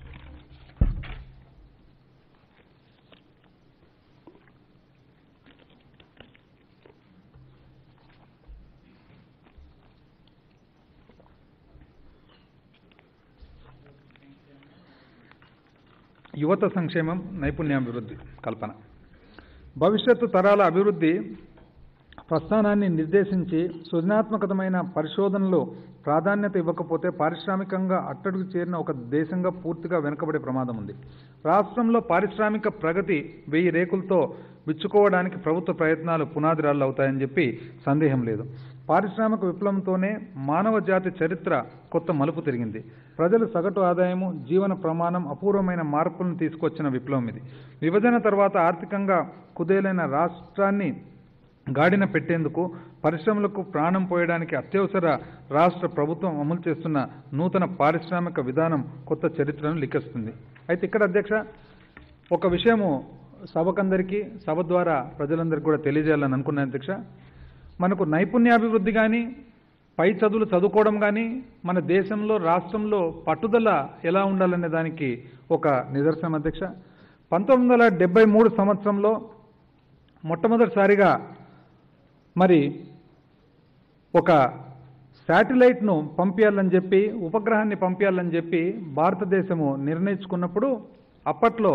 యువత సంక్షేమం నైపుణ్యాభివృద్ధి కల్పన భవిష్యత్తు తరాల అభివృద్ధి ప్రస్థానాన్ని నిర్దేశించి సృజనాత్మకతమైన పరిశోధనలు ప్రాధాన్యత ఇవ్వకపోతే పారిశ్రామికంగా అట్టడుగు చేరిన ఒక దేశంగా పూర్తిగా వెనుకబడే ప్రమాదం ఉంది రాష్ట్రంలో పారిశ్రామిక ప్రగతి వెయ్యి రేకులతో విచ్చుకోవడానికి ప్రభుత్వ ప్రయత్నాలు పునాదిరాళ్ళు అవుతాయని చెప్పి సందేహం లేదు పారిశ్రామిక విప్లవంతోనే మానవ జాతి చరిత్ర కొత్త మలుపు తిరిగింది ప్రజల సగటు ఆదాయము జీవన ప్రమాణం అపూర్వమైన మార్పులను తీసుకొచ్చిన విప్లవం ఇది విభజన తర్వాత ఆర్థికంగా కుదేలైన రాష్ట్రాన్ని గాడిన పెట్టేందుకు పరిశ్రమలకు ప్రాణం పోయడానికి అత్యవసర రాష్ట్ర ప్రభుత్వం అమలు చేస్తున్న నూతన పారిశ్రామిక విధానం కొత్త చరిత్రను లిఖిస్తుంది అయితే ఇక్కడ అధ్యక్ష ఒక విషయము సభకందరికీ సభ ద్వారా ప్రజలందరికీ కూడా తెలియజేయాలని అనుకున్నాను అధ్యక్ష మనకు నైపుణ్యాభివృద్ధి కానీ పై చదువులు చదువుకోవడం కానీ మన దేశంలో రాష్ట్రంలో పట్టుదల ఎలా ఉండాలనే దానికి ఒక నిదర్శనం అధ్యక్ష పంతొమ్మిది వందల డెబ్బై మూడు సంవత్సరంలో మొట్టమొదటిసారిగా మరి ఒక శాటిలైట్ను పంపించాలని చెప్పి ఉపగ్రహాన్ని పంపించాలని చెప్పి భారతదేశము నిర్ణయించుకున్నప్పుడు అప్పట్లో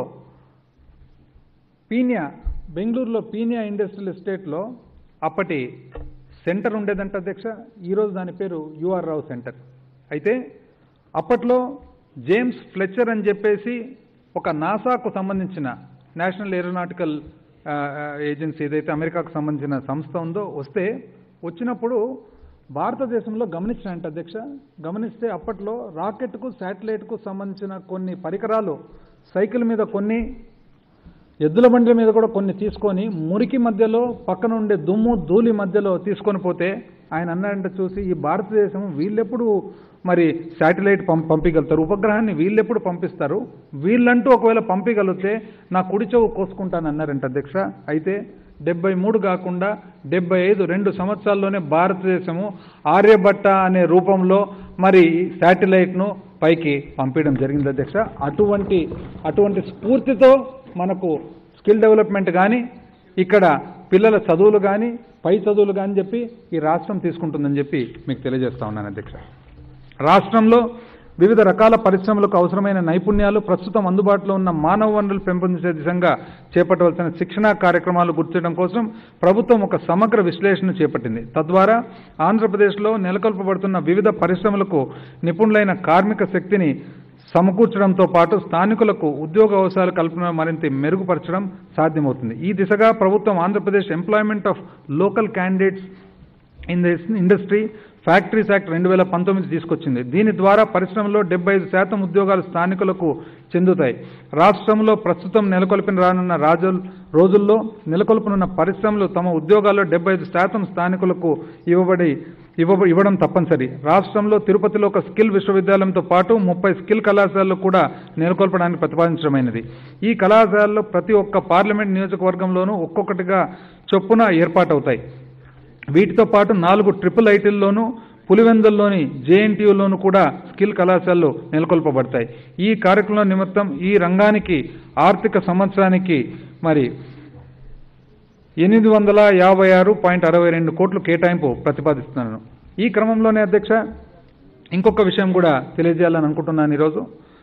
పీనియా బెంగళూరులో పీనియా ఇండస్ట్రియల్ ఎస్టేట్లో అప్పటి సెంటర్ ఉండేదంట అధ్యక్ష ఈరోజు దాని పేరు యుఆర్ రావు సెంటర్ అయితే అప్పట్లో జేమ్స్ ఫ్లెచర్ అని చెప్పేసి ఒక నాసాకు సంబంధించిన నేషనల్ ఏరోనాటికల్ ఏజెన్సీ ఏదైతే అమెరికాకు సంబంధించిన సంస్థ ఉందో వస్తే వచ్చినప్పుడు భారతదేశంలో గమనించినంట అధ్యక్ష గమనిస్తే అప్పట్లో రాకెట్కు శాటిలైట్కు సంబంధించిన కొన్ని పరికరాలు సైకిల్ మీద కొన్ని ఎద్దుల బండ్ల మీద కూడా కొన్ని తీసుకొని మురికి మధ్యలో పక్కన ఉండే దుమ్ము ధూళి మధ్యలో తీసుకొని పోతే ఆయన అన్నాడంటే చూసి ఈ భారతదేశం వీళ్ళెప్పుడు మరి శాటిలైట్ పంప్ పంపించగలుగుతారు ఉపగ్రహాన్ని వీళ్ళెప్పుడు పంపిస్తారు వీళ్ళంటూ ఒకవేళ పంపించగలిగితే నా కుడి చెవు కోసుకుంటాను అన్నారంట అధ్యక్ష అయితే డెబ్బై మూడు కాకుండా డెబ్బై ఐదు రెండు సంవత్సరాల్లోనే భారతదేశము ఆర్యభట్ట అనే రూపంలో మరి శాటిలైట్ను పైకి పంపించడం జరిగింది అధ్యక్ష అటువంటి అటువంటి స్ఫూర్తితో మనకు స్కిల్ డెవలప్మెంట్ కానీ ఇక్కడ పిల్లల చదువులు కానీ పై చదువులు కానీ చెప్పి ఈ రాష్ట్రం తీసుకుంటుందని చెప్పి మీకు తెలియజేస్తా ఉన్నాను అధ్యక్ష రాష్ట్రంలో వివిధ రకాల పరిశ్రమలకు అవసరమైన నైపుణ్యాలు ప్రస్తుతం అందుబాటులో ఉన్న మానవ వనరులు పెంపొందించే దిశగా చేపట్టవలసిన శిక్షణా కార్యక్రమాలు గుర్తించడం కోసం ప్రభుత్వం ఒక సమగ్ర విశ్లేషణ చేపట్టింది తద్వారా ఆంధ్రప్రదేశ్లో నెలకొల్పబడుతున్న వివిధ పరిశ్రమలకు నిపుణులైన కార్మిక శక్తిని సమకూర్చడంతో పాటు స్థానికులకు ఉద్యోగ అవకాశాల కల్పన మరింత మెరుగుపరచడం సాధ్యమవుతుంది ఈ దిశగా ప్రభుత్వం Andhra Pradesh employment of local candidates in this industry factories act రెండు వేల పంతొమ్మిది తీసుకొచ్చింది దీని ద్వారా పరిశ్రమలో డెబ్బై ఐదు శాతం ఉద్యోగాలు స్థానికులకు చెందుతాయి రాష్ట్రంలో ప్రస్తుతం నెలకొల్పిన రానున్న రాజు రోజుల్లో నెలకొల్పనున్న పరిశ్రమలు తమ ఉద్యోగాల్లో డెబ్బై ఐదు శాతం స్థానికులకు ఇవ్వబడి ఇవ్వ ఇవ్వడం తప్పనిసరి రాష్ట్రంలో తిరుపతిలో ఒక స్కిల్ విశ్వవిద్యాలయంతో పాటు ముప్పై స్కిల్ కళాశాలలు కూడా నెలకొల్పడానికి ప్రతిపాదించడమైనది ఈ కళాశాలలో ప్రతి ఒక్క పార్లమెంట్ నియోజకవర్గంలోనూ ఒక్కొక్కటిగా చొప్పున ఏర్పాటవుతాయి వీటితో పాటు నాలుగు ట్రిపుల్ ఐటీల్లోనూ పులివెందుల్లోని జేఎన్టీయూలోనూ కూడా స్కిల్ కళాశాలలు నెలకొల్పబడతాయి ఈ కార్యక్రమం నిమిత్తం ఈ రంగానికి ఆర్థిక సంవత్సరానికి మరి ఎనిమిది వందల యాభై ఆరు పాయింట్ అరవై రెండు కోట్లు కేటాయింపు ప్రతిపాదిస్తున్నాను ఈ క్రమంలోనే అధ్యక్ష ఇంకొక విషయం కూడా తెలియజేయాలని అనుకుంటున్నాను ఈరోజు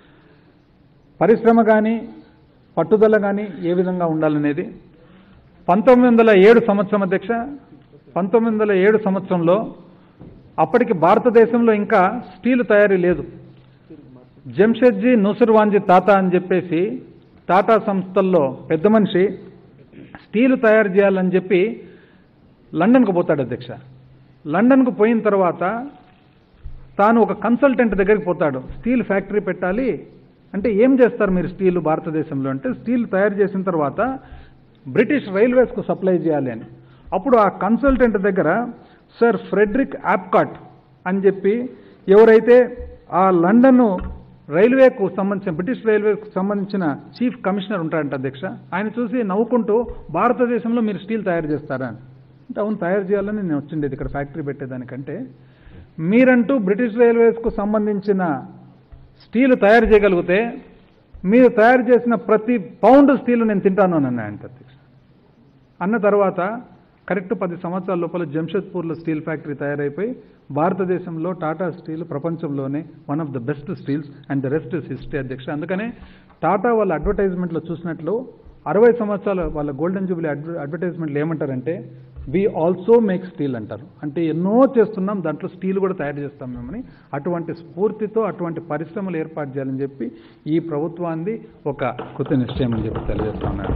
పరిశ్రమ కానీ పట్టుదల కానీ ఏ విధంగా ఉండాలనేది పంతొమ్మిది వందల ఏడు సంవత్సరం అధ్యక్ష పంతొమ్మిది వందల ఏడు సంవత్సరంలో అప్పటికి భారతదేశంలో ఇంకా స్టీల్ తయారీ లేదు జంషెడ్జీ నూసుర్వాంజీ తాత అని చెప్పేసి టాటా సంస్థల్లో పెద్ద మనిషి స్టీల్ తయారు చేయాలని చెప్పి లండన్కు పోతాడు అధ్యక్ష లండన్కు పోయిన తర్వాత తాను ఒక కన్సల్టెంట్ దగ్గరికి పోతాడు స్టీల్ ఫ్యాక్టరీ పెట్టాలి అంటే ఏం చేస్తారు మీరు స్టీల్ భారతదేశంలో అంటే స్టీల్ తయారు చేసిన తర్వాత బ్రిటిష్ రైల్వేస్కు సప్లై చేయాలి అని అప్పుడు ఆ కన్సల్టెంట్ దగ్గర సర్ ఫ్రెడ్రిక్ యాప్కాట్ అని చెప్పి ఎవరైతే ఆ లండన్ రైల్వేకు సంబంధించిన బ్రిటిష్ రైల్వేకు సంబంధించిన చీఫ్ కమిషనర్ ఉంటాడంట అధ్యక్ష ఆయన చూసి నవ్వుకుంటూ భారతదేశంలో మీరు స్టీల్ తయారు చేస్తారా అని అంటే అవును తయారు చేయాలని నేను వచ్చిండేది ఇక్కడ ఫ్యాక్టరీ పెట్టేదానికంటే మీరంటూ బ్రిటిష్ రైల్వేస్కు సంబంధించిన స్టీల్ తయారు చేయగలిగితే మీరు తయారు చేసిన ప్రతి పౌండ్ స్టీల్ నేను తింటాను అని అన్నాయంట అధ్యక్ష అన్న తర్వాత కరెక్ట్ పది సంవత్సరాల లోపల జంషెద్పూర్లో స్టీల్ ఫ్యాక్టరీ తయారైపోయి భారతదేశంలో టాటా స్టీల్ ప్రపంచంలోనే one of the best steels and the rest is history అధ్యక్ష అందుకనే టాటా వాళ్ళ అడ్వర్టైజ్మెంట్లో చూసినట్లు అరవై సంవత్సరాల వాళ్ళ గోల్డెన్ జూబిలీ అడ్వ అడ్వర్టైజ్మెంట్లు ఏమంటారంటే వి ఆల్సో మేక్ స్టీల్ అంటారు అంటే ఎన్నో చేస్తున్నాం దాంట్లో స్టీల్ కూడా తయారు చేస్తాం మేమని అటువంటి స్ఫూర్తితో అటువంటి పరిశ్రమలు ఏర్పాటు చేయాలని చెప్పి ఈ ప్రభుత్వాన్ని ఒక కృత నిశ్చయం అని చెప్పి తెలియజేస్తున్నాను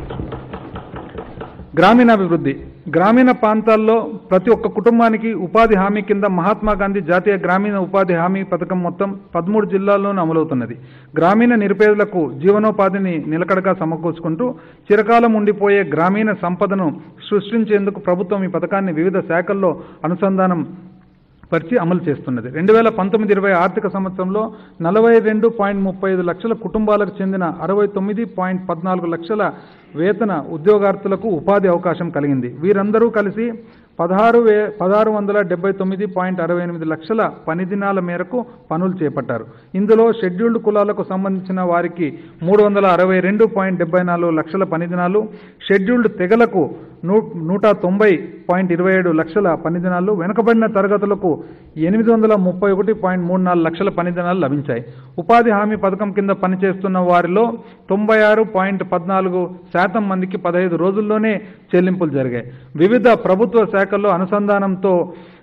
గ్రామీణాభివృద్ధి గ్రామీణ ప్రాంతాల్లో ప్రతి ఒక్క కుటుంబానికి ఉపాధి హామీ కింద మహాత్మా గాంధీ జాతీయ గ్రామీణ ఉపాధి హామీ పథకం మొత్తం పదమూడు జిల్లాల్లోనూ అమలవుతున్నది గ్రామీణ నిరుపేదలకు జీవనోపాధిని నిలకడగా సమకూర్చుకుంటూ చిరకాలం ఉండిపోయే గ్రామీణ సంపదను సృష్టించేందుకు ప్రభుత్వం ఈ పథకాన్ని వివిధ శాఖల్లో అనుసంధానం పరిచి అమలు చేస్తున్నది రెండు వేల పంతొమ్మిది ఇరవై ఆర్థిక సంవత్సరంలో నలభై రెండు పాయింట్ ముప్పై ఐదు లక్షల కుటుంబాలకు చెందిన అరవై తొమ్మిది పాయింట్ పద్నాలుగు లక్షల వేతన ఉద్యోగార్థులకు ఉపాధి అవకాశం కలిగింది వీరందరూ కలిసి పదహారు వే పదహారు వందల డెబ్బై తొమ్మిది పాయింట్ అరవై ఎనిమిది లక్షల పని దినాల మేరకు పనులు చేపట్టారు ఇందులో షెడ్యూల్డ్ కులాలకు సంబంధించిన వారికి మూడు వందల అరవై రెండు పాయింట్ డెబ్బై నాలుగు లక్షల పని దినాలు షెడ్యూల్డ్ తెగలకు నూ నూట తొంభై పాయింట్ ఇరవై ఏడు లక్షల పని దినాలు వెనుకబడిన తరగతులకు ఎనిమిది వందల ముప్పై ఒకటి పాయింట్ మూడు నాలుగు లక్షల పని దినాలు లభించాయి ఉపాధి హామీ పథకం కింద పనిచేస్తున్న వారిలో తొంభై ఆరు పాయింట్ పద్నాలుగు శాతం మందికి పదహైదు రోజుల్లోనే చెల్లింపులు జరిగాయి వివిధ ప్రభుత్వ శాఖల్లో అనుసంధానంతో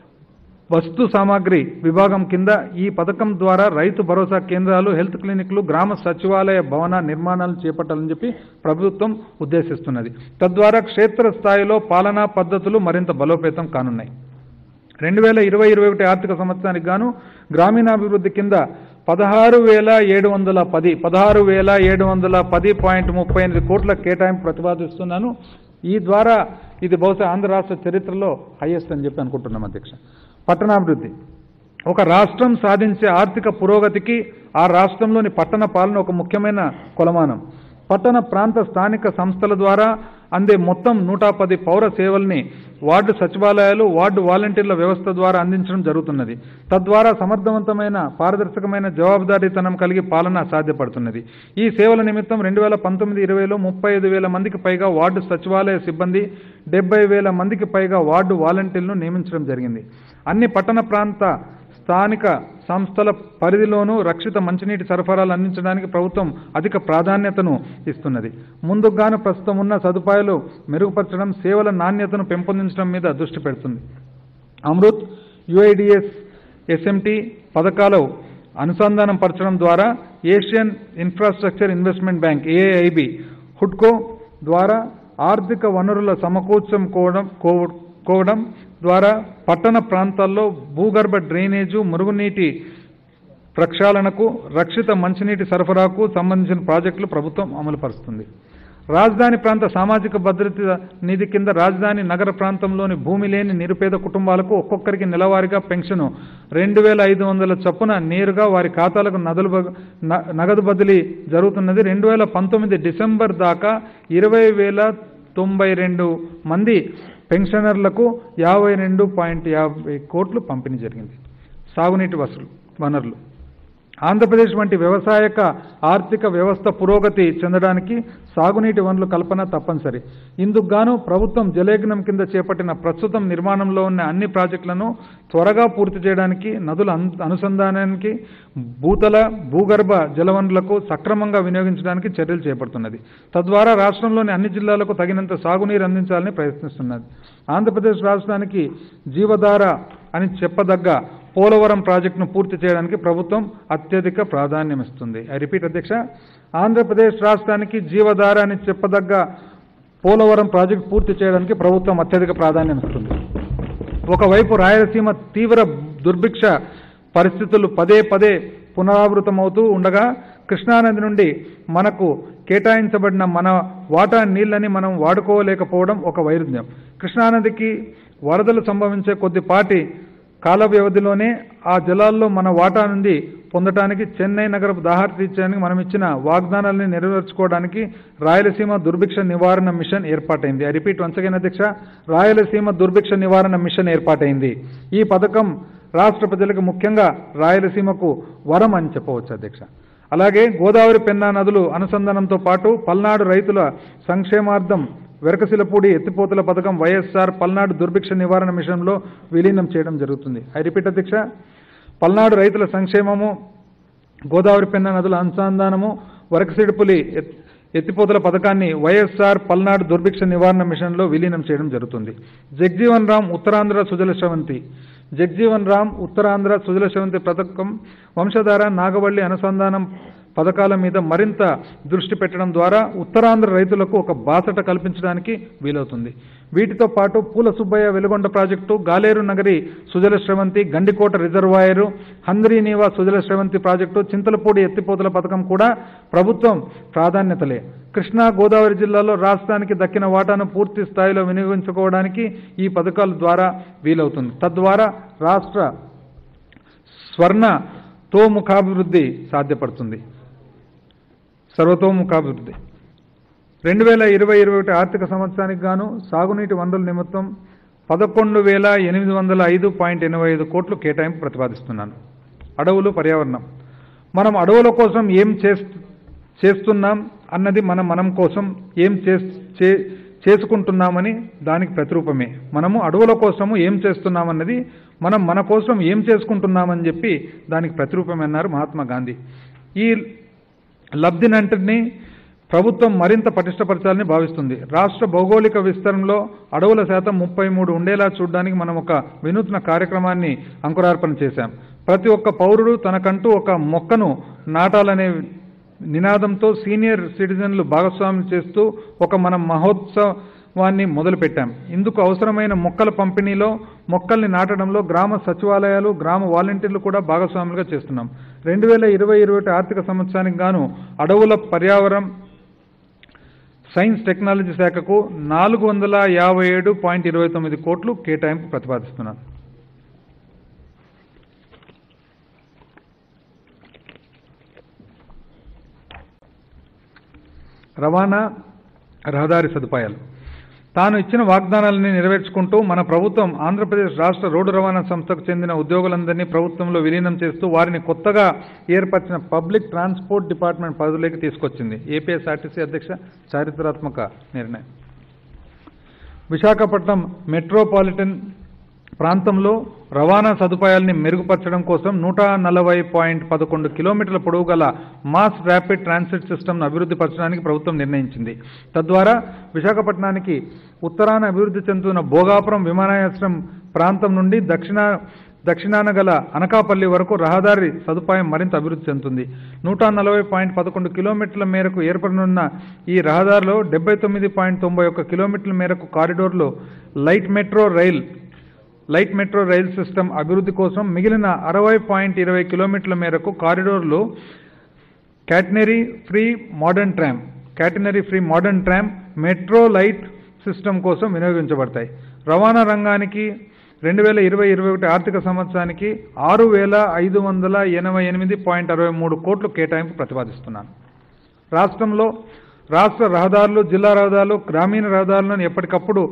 వస్తు సామాగ్రి విభాగం కింద ఈ పథకం ద్వారా రైతు భరోసా కేంద్రాలు హెల్త్ క్లినిక్లు గ్రామ సచివాలయ భవన నిర్మాణాలు చేపట్టాలని చెప్పి ప్రభుత్వం ఉద్దేశిస్తున్నది తద్వారా క్షేత్ర స్థాయిలో పాలనా పద్ధతులు మరింత బలోపేతం కానున్నాయి రెండు వేల ఇరవై ఇరవై ఒకటి ఆర్థిక సంవత్సరానికి గాను గ్రామీణాభివృద్ధి కింద పదహారు వేల ఏడు వందల పది పదహారు వేల ఏడు వందల పది పాయింట్ ముప్పై ఎనిమిది కోట్ల కేటాయింపు ప్రతిపాదిస్తున్నాను ఈ ద్వారా ఇది బహుశా ఆంధ్ర రాష్ట్ర చరిత్రలో హైయెస్ట్ అని చెప్పి అనుకుంటున్నాం అధ్యక్ష పట్టణాభివృద్ధి ఒక రాష్ట్రం సాధించే ఆర్థిక పురోగతికి ఆ రాష్ట్రంలోని పట్టణ పాలన ఒక ముఖ్యమైన కొలమానం పట్టణ ప్రాంత స్థానిక సంస్థల ద్వారా అందే మొత్తం నూట పది పౌర సేవల్ని వార్డు సచివాలయాలు వార్డు వాలంటీర్ల వ్యవస్థ ద్వారా అందించడం జరుగుతున్నది తద్వారా సమర్థవంతమైన పారదర్శకమైన జవాబుదారీతనం కలిగి పాలన సాధ్యపడుతున్నది ఈ సేవల నిమిత్తం రెండు వేల పంతొమ్మిది ఇరవైలో ముప్పై ఐదు వేల మందికి పైగా వార్డు సచివాలయ సిబ్బంది డెబ్బై వేల మందికి పైగా వార్డు వాలంటీర్లను నియమించడం జరిగింది అన్ని పట్టణ ప్రాంత స్థానిక సంస్థల పరిధిలోనూ రక్షిత మంచినీటి సరఫరాలు అందించడానికి ప్రభుత్వం అధిక ప్రాధాన్యతను ఇస్తున్నది ముందుగాను ప్రస్తుతం ఉన్న సదుపాయాలు మెరుగుపరచడం సేవల నాణ్యతను పెంపొందించడం మీద దృష్టి పెడుతుంది అమృత్ యుఐడిఎస్ ఎస్ఎంటి పథకాలు అనుసంధానం పరచడం ద్వారా Asian infrastructure investment bank AIB హుడ్కో ద్వారా ఆర్థిక వనరుల సమకూర్చం కోవడం కోవ- కోవడం ద్వారా పట్టణ ప్రాంతాల్లో భూగర్భ డ్రైనేజు మురుగునీటి ప్రక్షాళనకు రక్షిత మంచినీటి సరఫరాకు సంబంధించిన ప్రాజెక్టులు ప్రభుత్వం అమలుపరుస్తుంది రాజధాని ప్రాంత సామాజిక భద్రత నిధి కింద రాజధాని నగర ప్రాంతంలోని భూమి లేని నిరుపేద కుటుంబాలకు ఒక్కొక్కరికి నెలవారీగా పెన్షన్ రెండు వేల ఐదు వందల చొప్పున నేరుగా వారి ఖాతాలకు నదులు బ- న- నగదు బదిలీ జరుగుతున్నది రెండు వేల పంతొమ్మిది డిసెంబర్ దాకా ఇరవై వేల తొంభై రెండు మంది పెన్షనర్లకు యాభై రెండు పాయింట్ యాభై కోట్లు పంపిణీ జరిగింది సాగునీటి వసూలు వనరులు ఆంధ్రప్రదేశ్ వంటి వ్యవసాయక ఆర్థిక వ్యవస్థ పురోగతి చెందడానికి సాగునీటి వనరుల కల్పన తప్పనిసరి ఇందుకు గాను ప్రభుత్వం జలయజ్ఞం కింద చేపట్టిన ప్రస్తుతం నిర్మాణంలో ఉన్న అన్ని ప్రాజెక్టులను త్వరగా పూర్తి చేయడానికి నదుల అను- అనుసంధానానికి భూతల భూగర్భ జలవనరులకు సక్రమంగా వినియోగించడానికి చర్యలు చేపడుతున్నది తద్వారా రాష్ట్రంలోని అన్ని జిల్లాలకు తగినంత సాగునీరు అందించాలని ప్రయత్నిస్తున్నది ఆంధ్రప్రదేశ్ రాష్ట్రానికి జీవధార అని చెప్పదగ్గ పోలవరం ప్రాజెక్టును పూర్తి చేయడానికి ప్రభుత్వం అత్యధిక ప్రాధాన్యమిస్తుంది ఐ రిపీట్ అధ్యక్ష ఆంధ్రప్రదేశ్ రాష్ట్రానికి జీవధార అని చెప్పదగ్గ పోలవరం ప్రాజెక్టు పూర్తి చేయడానికి ప్రభుత్వం అత్యధిక ప్రాధాన్యమిస్తుంది ఒకవైపు రాయలసీమ తీవ్ర దుర్భిక్ష పరిస్థితులు పదే పదే పునరావృతమవుతూ ఉండగా కృష్ణానది నుండి మనకు కేటాయించబడిన మన వాటా నీళ్ళని మనం వాడుకోలేకపోవడం ఒక వైరుధ్యం కృష్ణానదికి వరదలు సంభవించే కొద్దిపాటి కాల వ్యవధిలోనే ఆ జలాల్లో మన వాటా నుండి పొందటానికి చెన్నై నగరపు దాహార్ తీర్చడానికి మనం ఇచ్చిన వాగ్దానాలని నెరవేర్చుకోవడానికి రాయలసీమ దుర్భిక్ష నివారణ మిషన్ ఏర్పాటైంది ఐ రిపీట్ వన్స్ అగైన్ అధ్యక్ష రాయలసీమ దుర్భిక్ష నివారణ మిషన్ ఏర్పాటైంది ఈ పథకం రాష్ట్ర ప్రజలకు ముఖ్యంగా రాయలసీమకు వరం అని చెప్పవచ్చు అధ్యక్ష అలాగే గోదావరి పెన్నా నదులు అనుసంధానంతో పాటు పల్నాడు రైతుల సంక్షేమార్థం వెరకశిలపూడి ఎత్తిపోతల పథకం వైఎస్ఆర్ పల్నాడు దుర్భిక్ష నివారణ మిషన్లో విలీనం చేయడం జరుగుతుంది ఐ రిపీట్ అధ్యక్ష పల్నాడు రైతుల సంక్షేమము గోదావరి పెన్న నదుల అనుసంధానము వరకసిడిపులి ఎత్- ఎత్తిపోతల పథకాన్ని వైఎస్ఆర్ పల్నాడు దుర్భిక్ష నివారణ మిషన్లో విలీనం చేయడం జరుగుతుంది జగ్జీవన్ రామ్ ఉత్తరాంధ్ర సుజల శ్రవంతి జగ్జీవన్ రామ్ ఉత్తరాంధ్ర సుజల శ్రవంతి పథకం వంశధార నాగవల్లి అనుసంధానం పథకాల మీద మరింత దృష్టి పెట్టడం ద్వారా ఉత్తరాంధ్ర రైతులకు ఒక బాసట కల్పించడానికి వీలవుతుంది వీటితో పాటు Poola Subbaiah Veligonda project Galeru Nagari Sujala Sravanthi Gandikota reservoir Handri Neeva Sujala Sravanthi project Chintalapudi ఎత్తిపోతల పథకం కూడా ప్రభుత్వం ప్రాధాన్యతలే కృష్ణా గోదావరి జిల్లాలో రాష్ట్రానికి దక్కిన వాటాను పూర్తి స్థాయిలో వినియోగించుకోవడానికి ఈ పథకాల ద్వారా వీలవుతుంది తద్వారా రాష్ట్ర స్వర్ణ తోముఖాభివృద్ధి సాధ్యపడుతుంది సర్వతోముఖాభివృద్ధి రెండు వేల ఇరవై ఇరవై ఒకటి ఆర్థిక సంవత్సరానికి గాను సాగునీటి వనరుల నిమిత్తం పదకొండు వేల ఎనిమిది వందల ఐదు పాయింట్ ఎనభై ఐదు కోట్లు కేటాయింపు ప్రతిపాదిస్తున్నాను అడవులు పర్యావరణం మనం అడవుల కోసం ఏం చేస్తు చేస్తున్నాం అన్నది మన మనం కోసం ఏం చేస్- చే చేసుకుంటున్నామని దానికి ప్రతిరూపమే మనము అడవుల కోసము ఏం చేస్తున్నామన్నది మనం మన కోసం ఏం చేసుకుంటున్నామని చెప్పి దానికి ప్రతిరూపమే అన్నారు మహాత్మా గాంధీ ఈ లబ్ధినంటిని ప్రభుత్వం మరింత పటిష్టపరచాలని భావిస్తుంది రాష్ట్ర భౌగోళిక విస్తరణలో అడవుల శాతం ముప్పై మూడు ఉండేలా చూడడానికి మనం ఒక వినూత్న కార్యక్రమాన్ని అంకురార్పణ చేశాం ప్రతి ఒక్క పౌరుడు తనకంటూ ఒక మొక్కను నాటాలనే నినాదంతో సీనియర్ సిటిజన్లు భాగస్వామ్యం చేస్తూ ఒక మన మహోత్సవాన్ని మొదలుపెట్టాం ఇందుకు అవసరమైన మొక్కల పంపిణీలో మొక్కల్ని నాటడంలో గ్రామ సచివాలయాలు గ్రామ వాలంటీర్లు కూడా భాగస్వాములుగా చేస్తున్నాం రెండు వేల ఇరవై ఇరవై ఒకటి ఆర్థిక సంవత్సరానికి గాను అడవుల పర్యావరణం సైన్స్ టెక్నాలజీ శాఖకు నాలుగు వందల యాభై ఏడు పాయింట్ ఇరవై తొమ్మిది కోట్లు కేటాయింపు ప్రతిపాదిస్తున్నాను రవాణా రహదారి సదుపాయాలు తాను ఇచ్చిన వాగ్దానాలని నెరవేర్చుకుంటూ మన ప్రభుత్వం ఆంధ్రప్రదేశ్ రాష్ట్ర రోడ్డు రవాణా సంస్థకు చెందిన ఉద్యోగులందరినీ ప్రభుత్వంలో విలీనం చేస్తూ వారిని కొత్తగా ఏర్పరిచిన పబ్లిక్ ట్రాన్స్పోర్ట్ డిపార్ట్మెంట్ పరిధిలోకి తీసుకొచ్చింది ఏపీఎస్ఆర్టీసీ అధ్యక్ష చారిత్రాత్మక నిర్ణయం విశాఖపట్నం మెట్రోపాలిటన్ ప్రాంతంలో రవాణా సదుపాయాల్ని మెరుగుపరచడం కోసం నూట నలభై పాయింట్ పదకొండు కిలోమీటర్ల పొడవు గల మాస్ ర్యాపిడ్ ట్రాన్సిట్ సిస్టమ్ను అభివృద్ధి పరచడానికి ప్రభుత్వం నిర్ణయించింది తద్వారా విశాఖపట్నానికి ఉత్తరాన అభివృద్ధి చెందుతున్న భోగాపురం విమానాశ్రయం ప్రాంతం నుండి దక్షిణ దక్షిణాన గల అనకాపల్లి వరకు రహదారి సదుపాయం మరింత అభివృద్ధి చెందుతుంది నూట నలభై పాయింట్ పదకొండు కిలోమీటర్ల మేరకు ఏర్పడనున్న ఈ రహదారిలో డెబ్బై తొమ్మిది పాయింట్ తొంభై ఒక్క కిలోమీటర్ల మేరకు కారిడోర్లో light metro rail light metro rail system అభివృద్ధి కోసం మిగిలిన అరవై పాయింట్ ఇరవై కిలోమీటర్ల మేరకు కారిడోర్లో catenary free modern tram catenary free modern tram metro light system కోసం వినియోగించబడతాయి రవాణా రంగానికి రెండు వేల ఇరవై ఇరవై ఒకటి ఆర్థిక సంవత్సరానికి ఆరు వేల ఐదు వందల ఎనభై ఎనిమిది పాయింట్ అరవై మూడు కోట్లు కేటాయింపు ప్రతిపాదిస్తున్నాను రాష్ట్రంలో రాష్ట్ర రహదారులు జిల్లా రహదారులు గ్రామీణ రహదారులను ఎప్పటికప్పుడు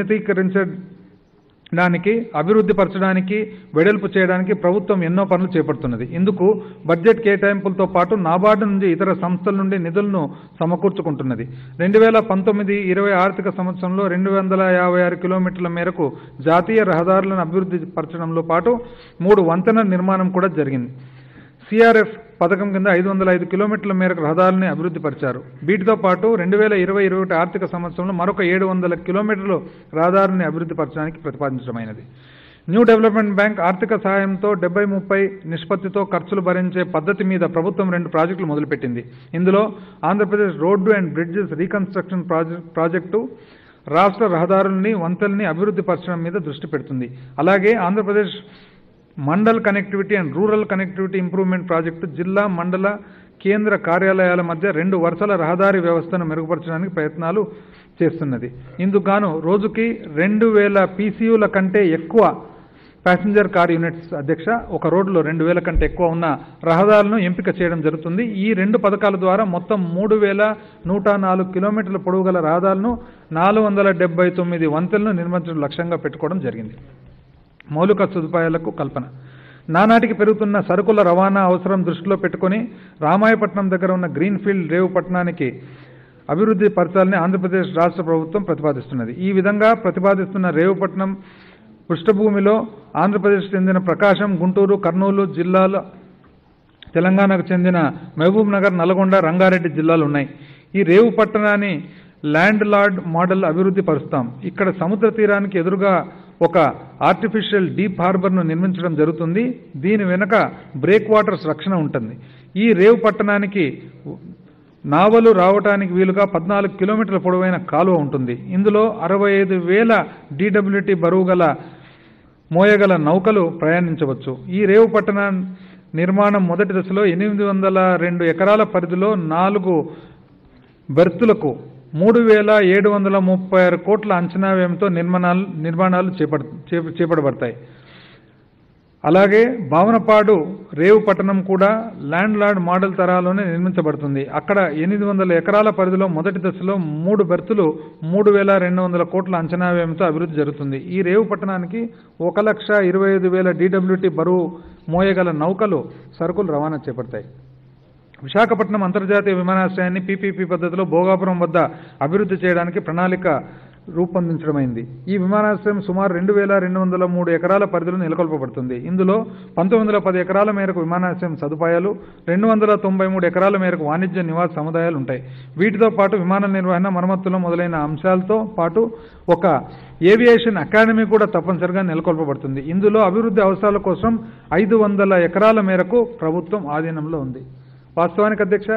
ఉన్నతీకరించడానికి అభివృద్ధి పరచడానికి వెడల్పు చేయడానికి ప్రభుత్వం ఎన్నో పనులు చేపడుతున్నది ఇందుకు బడ్జెట్ కేటాయింపులతో పాటు నాబార్డు నుంచి ఇతర సంస్థల నుండి నిధులను సమకూర్చుకుంటున్నది రెండు వేల పంతొమ్మిది ఇరవై ఆర్థిక సంవత్సరంలో రెండు వందల యాభై ఆరు కిలోమీటర్ల మేరకు జాతీయ రహదారులను అభివృద్ధి పరచడంలో పాటు మూడు వంతెనల నిర్మాణం కూడా జరిగింది సిఆర్ఎఫ్ పథకం కింద ఐదు వందల ఐదు కిలోమీటర్ల మేరకు రహదారుల్ని అభివృద్ధి పరిచారు వీటితో పాటు రెండు వేల ఇరవై ఇరవై ఒకటి ఆర్థిక సంవత్సరంలో మరొక ఏడు వందల కిలోమీటర్లు రహదారుల్ని అభివృద్ధి పరచడానికి ప్రతిపాదించడమైనది న్యూ డెవలప్మెంట్ బ్యాంక్ ఆర్థిక సహాయంతో డెబ్బై ముప్పై నిష్పత్తితో ఖర్చులు భరించే పద్ధతి మీద ప్రభుత్వం రెండు ప్రాజెక్టులు మొదలుపెట్టింది ఇందులో Andhra Pradesh road and bridges reconstruction project project రాష్ట్ర రహదారుల్ని వంతెల్ని అభివృద్ధి పరచడం మీద దృష్టి పెడుతుంది అలాగే Andhra Pradesh mandal connectivity and rural connectivity improvement project జిల్లా మండల కేంద్ర కార్యాలయాల మధ్య రెండు వరుసల రహదారి వ్యవస్థను మెరుగుపరచడానికి ప్రయత్నాలు చేస్తున్నది ఇందుకు గాను రోజుకి రెండు వేల పీసీయూల కంటే ఎక్కువ ప్యాసింజర్ కార్ యూనిట్స్ అధ్యక్ష ఒక రోడ్లో రెండు వేల కంటే ఎక్కువ ఉన్న రహదారులను ఎంపిక చేయడం జరుగుతుంది ఈ రెండు పథకాల ద్వారా మొత్తం మూడు వేల నూట నాలుగు కిలోమీటర్ల పొడవు గల రహదారులను నాలుగు వందల డెబ్బై తొమ్మిది వంతెలను నిర్మించడం లక్ష్యంగా పెట్టుకోవడం జరిగింది మౌలిక సదుపాయాలకు కల్పన నానాటికి పెరుగుతున్న సరుకుల రవాణా అవసరం దృష్టిలో పెట్టుకొని రామాయపట్నం దగ్గర ఉన్న గ్రీన్ఫీల్డ్ రేవు పట్టణానికి అభివృద్ధి పరచాలని ఆంధ్రప్రదేశ్ రాష్ట్ర ప్రభుత్వం ప్రతిపాదిస్తున్నది ఈ విధంగా ప్రతిపాదిస్తున్న రేవుపట్నం పృష్ఠభూమిలో ఆంధ్రప్రదేశ్ చెందిన ప్రకాశం గుంటూరు కర్నూలు జిల్లాల తెలంగాణకు చెందిన మహబూబ్ నగర్ నల్గొండ రంగారెడ్డి జిల్లాలు ఉన్నాయి ఈ రేవు పట్టణాన్ని ల్యాండ్ లార్డ్ మోడల్ అభివృద్ధి పరుస్తాం ఇక్కడ సముద్ర తీరానికి ఎదురుగా ఒక ఆర్టిఫిషియల్ డీప్ హార్బర్ను నిర్మించడం జరుగుతుంది దీని వెనుక బ్రేక్ వాటర్స్ రక్షణ ఉంటుంది ఈ రేవు పట్టణానికి నావలు రావటానికి వీలుగా పద్నాలుగు కిలోమీటర్ల పొడవైన కాలువ ఉంటుంది ఇందులో అరవై ఐదు వేల డీడబ్ల్యూటీ బరువు గల మోయగల నౌకలు ప్రయాణించవచ్చు ఈ రేవు పట్టణ నిర్మాణం మొదటి దశలో ఎనిమిది వందల రెండు ఎకరాల పరిధిలో నాలుగు బెర్తులకు మూడు వేల ఏడు వందల ముప్పై ఆరు కోట్ల అంచనా వ్యయంతో నిర్మాణాలు నిర్మాణాలు చేపడ చేప- చేపడబడతాయి అలాగే భావనపాడు రేవు పట్టణం కూడా ల్యాండ్ లార్డ్ మోడల్ తరాలోనే నిర్మించబడుతుంది అక్కడ ఎనిమిది వందల ఎకరాల పరిధిలో మొదటి దశలో మూడు బెర్తులు మూడు వేల రెండు వందల కోట్ల అంచనా వ్యయంతో అభివృద్ధి జరుగుతుంది ఈ రేవు పట్టణానికి ఒక లక్ష ఇరవై ఐదు వేల డీడబ్ల్యూటీ బరువు మోయగల నౌకలు సరుకులు రవాణా చేపడతాయి విశాఖపట్నం అంతర్జాతీయ విమానాశ్రయాన్ని పీపీపీ పద్ధతిలో భోగాపురం వద్ద అభివృద్ధి చేయడానికి ప్రణాళిక రూపొందించడమైంది ఈ విమానాశ్రయం సుమారు రెండు వేల రెండు వందల మూడు ఎకరాల పరిధిలో నెలకొల్పబడుతుంది ఇందులో పంతొమ్మిది వందల పది ఎకరాల మేరకు విమానాశ్రయం సదుపాయాలు రెండు వందల తొంభై మూడు ఎకరాల మేరకు వాణిజ్య నివాస సముదాయాలు ఉంటాయి వీటితో పాటు విమాన నిర్వహణ మరమ్మతులు మొదలైన అంశాలతో పాటు ఒక ఏవియేషన్ అకాడమీ కూడా తప్పనిసరిగా నెలకొల్పబడుతుంది ఇందులో అభివృద్ధి అవసరాల కోసం ఐదు వందల ఎకరాల మేరకు ప్రభుత్వం ఆధీనంలో ఉంది వాస్తవానికి అధ్యక్ష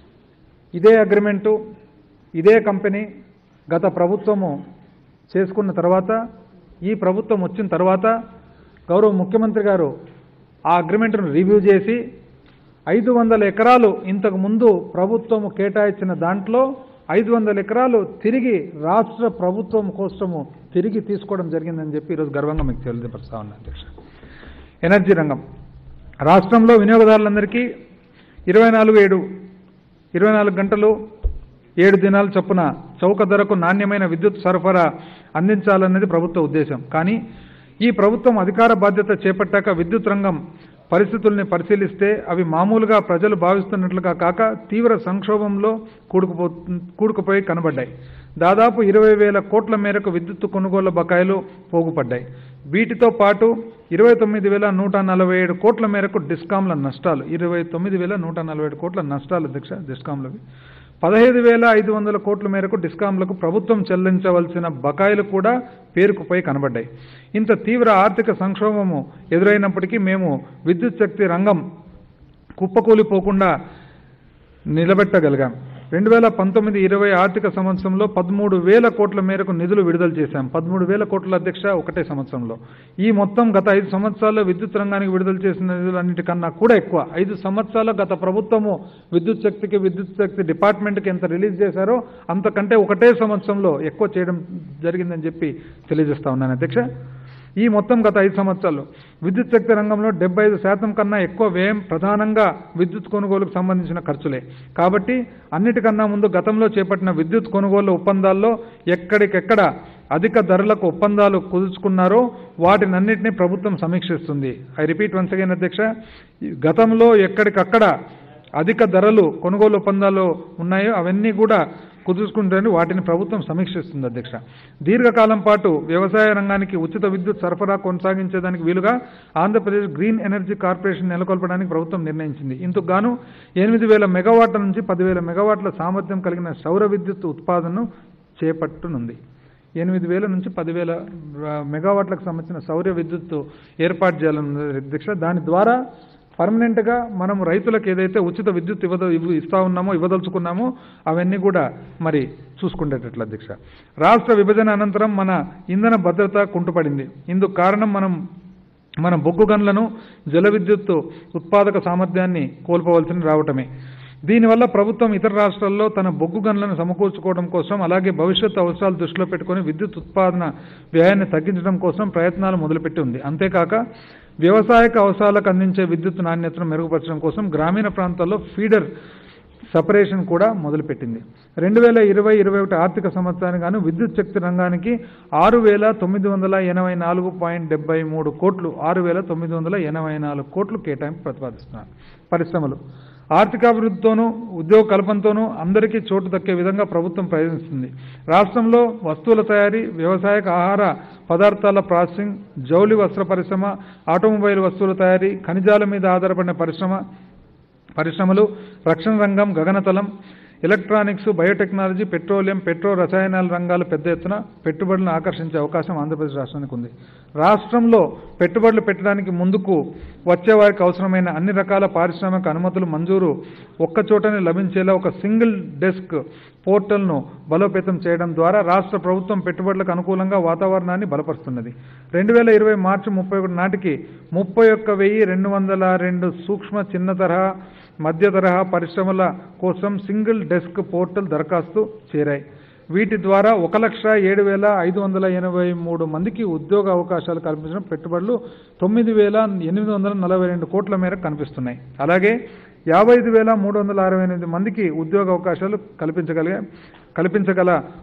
ఇదే అగ్రిమెంటు ఇదే కంపెనీ గత ప్రభుత్వము చేసుకున్న తర్వాత ఈ ప్రభుత్వం వచ్చిన తర్వాత గౌరవ ముఖ్యమంత్రి గారు ఆ అగ్రిమెంట్ను రివ్యూ చేసి ఐదు వందల ఎకరాలు ఇంతకు ముందు ప్రభుత్వము కేటాయించిన దాంట్లో ఐదు వందల ఎకరాలు తిరిగి రాష్ట్ర ప్రభుత్వం కోసము తిరిగి తీసుకోవడం జరిగిందని చెప్పి ఈరోజు గర్వంగా మీకు తెలియపరుస్తా ఉన్నాను అధ్యక్ష ఎనర్జీ రంగం రాష్ట్రంలో వినియోగదారులందరికీ ఇరవై నాలుగు ఏడు ఇరవై నాలుగు గంటలు ఏడు దినాల చొప్పున చౌక ధరకు నాణ్యమైన విద్యుత్ సరఫరా అందించాలన్నది ప్రభుత్వ ఉద్దేశం కానీ ఈ ప్రభుత్వం అధికార బాధ్యత చేపట్టాక విద్యుత్ రంగం పరిస్థితుల్ని పరిశీలిస్తే అవి మామూలుగా ప్రజలు భావిస్తున్నట్లుగా కాక తీవ్ర సంక్షోభంలో కూడుకుపో కూడుకుపోయి కనబడ్డాయి దాదాపు ఇరవై వేల కోట్ల మేరకు విద్యుత్ కొనుగోళ్ల బకాయిలు పోగుపడ్డాయి వీటితో పాటు ఇరవై తొమ్మిది వేల నూట నలభై ఏడు కోట్ల మేరకు డిస్కాంల నష్టాలు ఇరవై తొమ్మిది వేల నూట నలభై ఏడు కోట్ల నష్టాలు అధ్యక్ష డిస్కాంలవి పదహైదు వేల ఐదు వందల కోట్ల మేరకు డిస్కాంలకు ప్రభుత్వం చెల్లించవలసిన బకాయిలు కూడా పేరుకుపోయి కనబడ్డాయి ఇంత తీవ్ర ఆర్థిక సంక్షోభము ఎదురైనప్పటికీ మేము విద్యుత్ శక్తి రంగం కుప్పకూలిపోకుండా నిలబెట్టగలిగాం రెండు వేల పంతొమ్మిది ఇరవై ఆర్థిక సంవత్సరంలో పదమూడు వేల కోట్ల మేరకు నిధులు విడుదల చేశాం పదమూడు వేల కోట్ల అధ్యక్ష ఒకటే సంవత్సరంలో ఈ మొత్తం గత ఐదు సంవత్సరాల్లో విద్యుత్ రంగానికి విడుదల చేసిన నిధులన్నిటికన్నా కూడా ఎక్కువ ఐదు సంవత్సరాల గత ప్రభుత్వము విద్యుత్ శక్తికి విద్యుత్ శక్తి డిపార్ట్మెంట్కి ఎంత రిలీజ్ చేశారో అంతకంటే ఒకటే సంవత్సరంలో ఎక్కువ చేయడం జరిగిందని చెప్పి తెలియజేస్తా ఉన్నాను అధ్యక్ష ఈ మొత్తం గత ఐదు సంవత్సరాలు విద్యుత్ శక్తి రంగంలో డెబ్బై ఐదు శాతం కన్నా ఎక్కువ వ్యయం ప్రధానంగా విద్యుత్ కొనుగోలుకు సంబంధించిన ఖర్చులే కాబట్టి అన్నిటికన్నా ముందు గతంలో చేపట్టిన విద్యుత్ కొనుగోలు ఒప్పందాల్లో ఎక్కడికెక్కడ అధిక ధరలకు ఒప్పందాలు కుదుర్చుకున్నారో వాటినన్నింటినీ ప్రభుత్వం సమీక్షిస్తుంది ఐ రిపీట్ వన్స్ అగైన్ అధ్యక్ష ఈ గతంలో ఎక్కడికక్కడ అధిక ధరలు కొనుగోలు ఒప్పందాలు ఉన్నాయో అవన్నీ కూడా కుదుర్చుకుంటుంది వాటిని ప్రభుత్వం సమీక్షిస్తుంది అధ్యక్ష దీర్ఘకాలం పాటు వ్యవసాయ రంగానికి ఉచిత విద్యుత్ సరఫరా కొనసాగించేదానికి వీలుగా ఆంధ్రప్రదేశ్ గ్రీన్ ఎనర్జీ కార్పొరేషన్ నెలకొల్పడానికి ప్రభుత్వం నిర్ణయించింది ఇందుకు గాను ఎనిమిది వేల మెగావాట్ల నుంచి పదివేల మెగావాట్ల సామర్థ్యం కలిగిన సౌర విద్యుత్ ఉత్పాదనను చేపట్టనుంది ఎనిమిది వేల నుంచి పదివేల ఆ, మెగావాట్లకు సంబంధించిన సౌర విద్యుత్ ఏర్పాటు చేయాలన్నది అధ్యక్ష దాని ద్వారా పర్మనెంట్గా మనం రైతులకు ఏదైతే ఉచిత విద్యుత్ ఇవ్వద ఇవ్వ- ఇస్తా ఉన్నామో ఇవ్వదలుచుకున్నామో అవన్నీ కూడా మరి చూసుకునేటట్లు అధ్యక్ష రాష్ట్ర విభజన అనంతరం మన ఇంధన భద్రత కుంటుపడింది ఇందుకు కారణం మనం మన బొగ్గు గన్లను జల విద్యుత్ ఉత్పాదక సామర్థ్యాన్ని కోల్పోవలసి రావటమే దీనివల్ల ప్రభుత్వం ఇతర రాష్ట్రాల్లో తన బొగ్గు గన్లను సమకూర్చుకోవడం కోసం అలాగే భవిష్యత్ అవసరాలు దృష్టిలో పెట్టుకొని విద్యుత్ ఉత్పాదన వ్యయాన్ని తగ్గించడం కోసం ప్రయత్నాలు మొదలుపెట్టి ఉంది అంతేకాక వ్యవసాయక అవసరాలకు అందించే విద్యుత్ నాణ్యతను మెరుగుపరచడం కోసం గ్రామీణ ప్రాంతాల్లో ఫీడర్ సపరేషన్ కూడా మొదలుపెట్టింది రెండు వేల ఇరవై ఇరవై ఒకటి ఆర్థిక సంవత్సరానికి గాను విద్యుత్ శక్తి రంగానికి ఆరు వేల తొమ్మిది వందల ఎనభై నాలుగు పాయింట్ డెబ్బై మూడు కోట్లు ఆరు వేల తొమ్మిది వందల ఎనభై నాలుగు కోట్లు కేటాయింపు ప్రతిపాదిస్తున్నారు పరిశ్రమలు ఆర్థికాభివృద్ధితోనూ ఉద్యోగ కల్పనతోనూ అందరికీ చోటు దక్కే విధంగా ప్రభుత్వం ప్రయత్నిస్తుంది రాష్ట్రంలో వస్తువుల తయారీ వ్యవసాయక ఆహార పదార్థాల ప్రాసెసింగ్ జౌలి వస్త్ర పరిశ్రమ ఆటోమొబైల్ వస్తువుల తయారీ ఖనిజాల మీద ఆధారపడిన పరిశ్రమ పరిశ్రమలు రక్షణ రంగం గగనతలం ఎలక్ట్రానిక్స్ బయోటెక్నాలజీ పెట్రోలియం పెట్రో రసాయనాల రంగాలు పెద్ద ఎత్తున పెట్టుబడులను ఆకర్షించే అవకాశం ఆంధ్రప్రదేశ్ రాష్ట్రానికి ఉంది రాష్ట్రంలో పెట్టుబడులు పెట్టడానికి ముందుకు వచ్చే వారికి అవసరమైన అన్ని రకాల పారిశ్రామిక అనుమతులు మంజూరు ఒక్కచోటనే లభించేలా ఒక సింగిల్ డెస్క్ పోర్టల్ను బలోపేతం చేయడం ద్వారా రాష్ట్ర ప్రభుత్వం పెట్టుబడులకు అనుకూలంగా వాతావరణాన్ని బలపరుస్తున్నది రెండు వేల ఇరవై మార్చి ముప్పై ఒకటి నాటికి ముప్పై ఒక్క వెయ్యి రెండు వందల రెండు సూక్ష్మ చిన్న తరహా మధ్య తరహా పరిశ్రమల కోసం సింగిల్ డెస్క్ పోర్టల్ దరఖాస్తు చేరాయి వీటి ద్వారా ఒక లక్ష ఏడు వేల ఐదు వందల ఎనభై మూడు మందికి ఉద్యోగ అవకాశాలు కల్పించడం పెట్టుబడులు తొమ్మిది వేల ఎనిమిది వందల నలభై రెండు కోట్ల మేరకు కనిపిస్తున్నాయి అలాగే యాభై ఐదు వేల మూడు వందల అరవై ఎనిమిది మందికి ఉద్యోగ అవకాశాలు కల్పించగలిగే కల్పించగల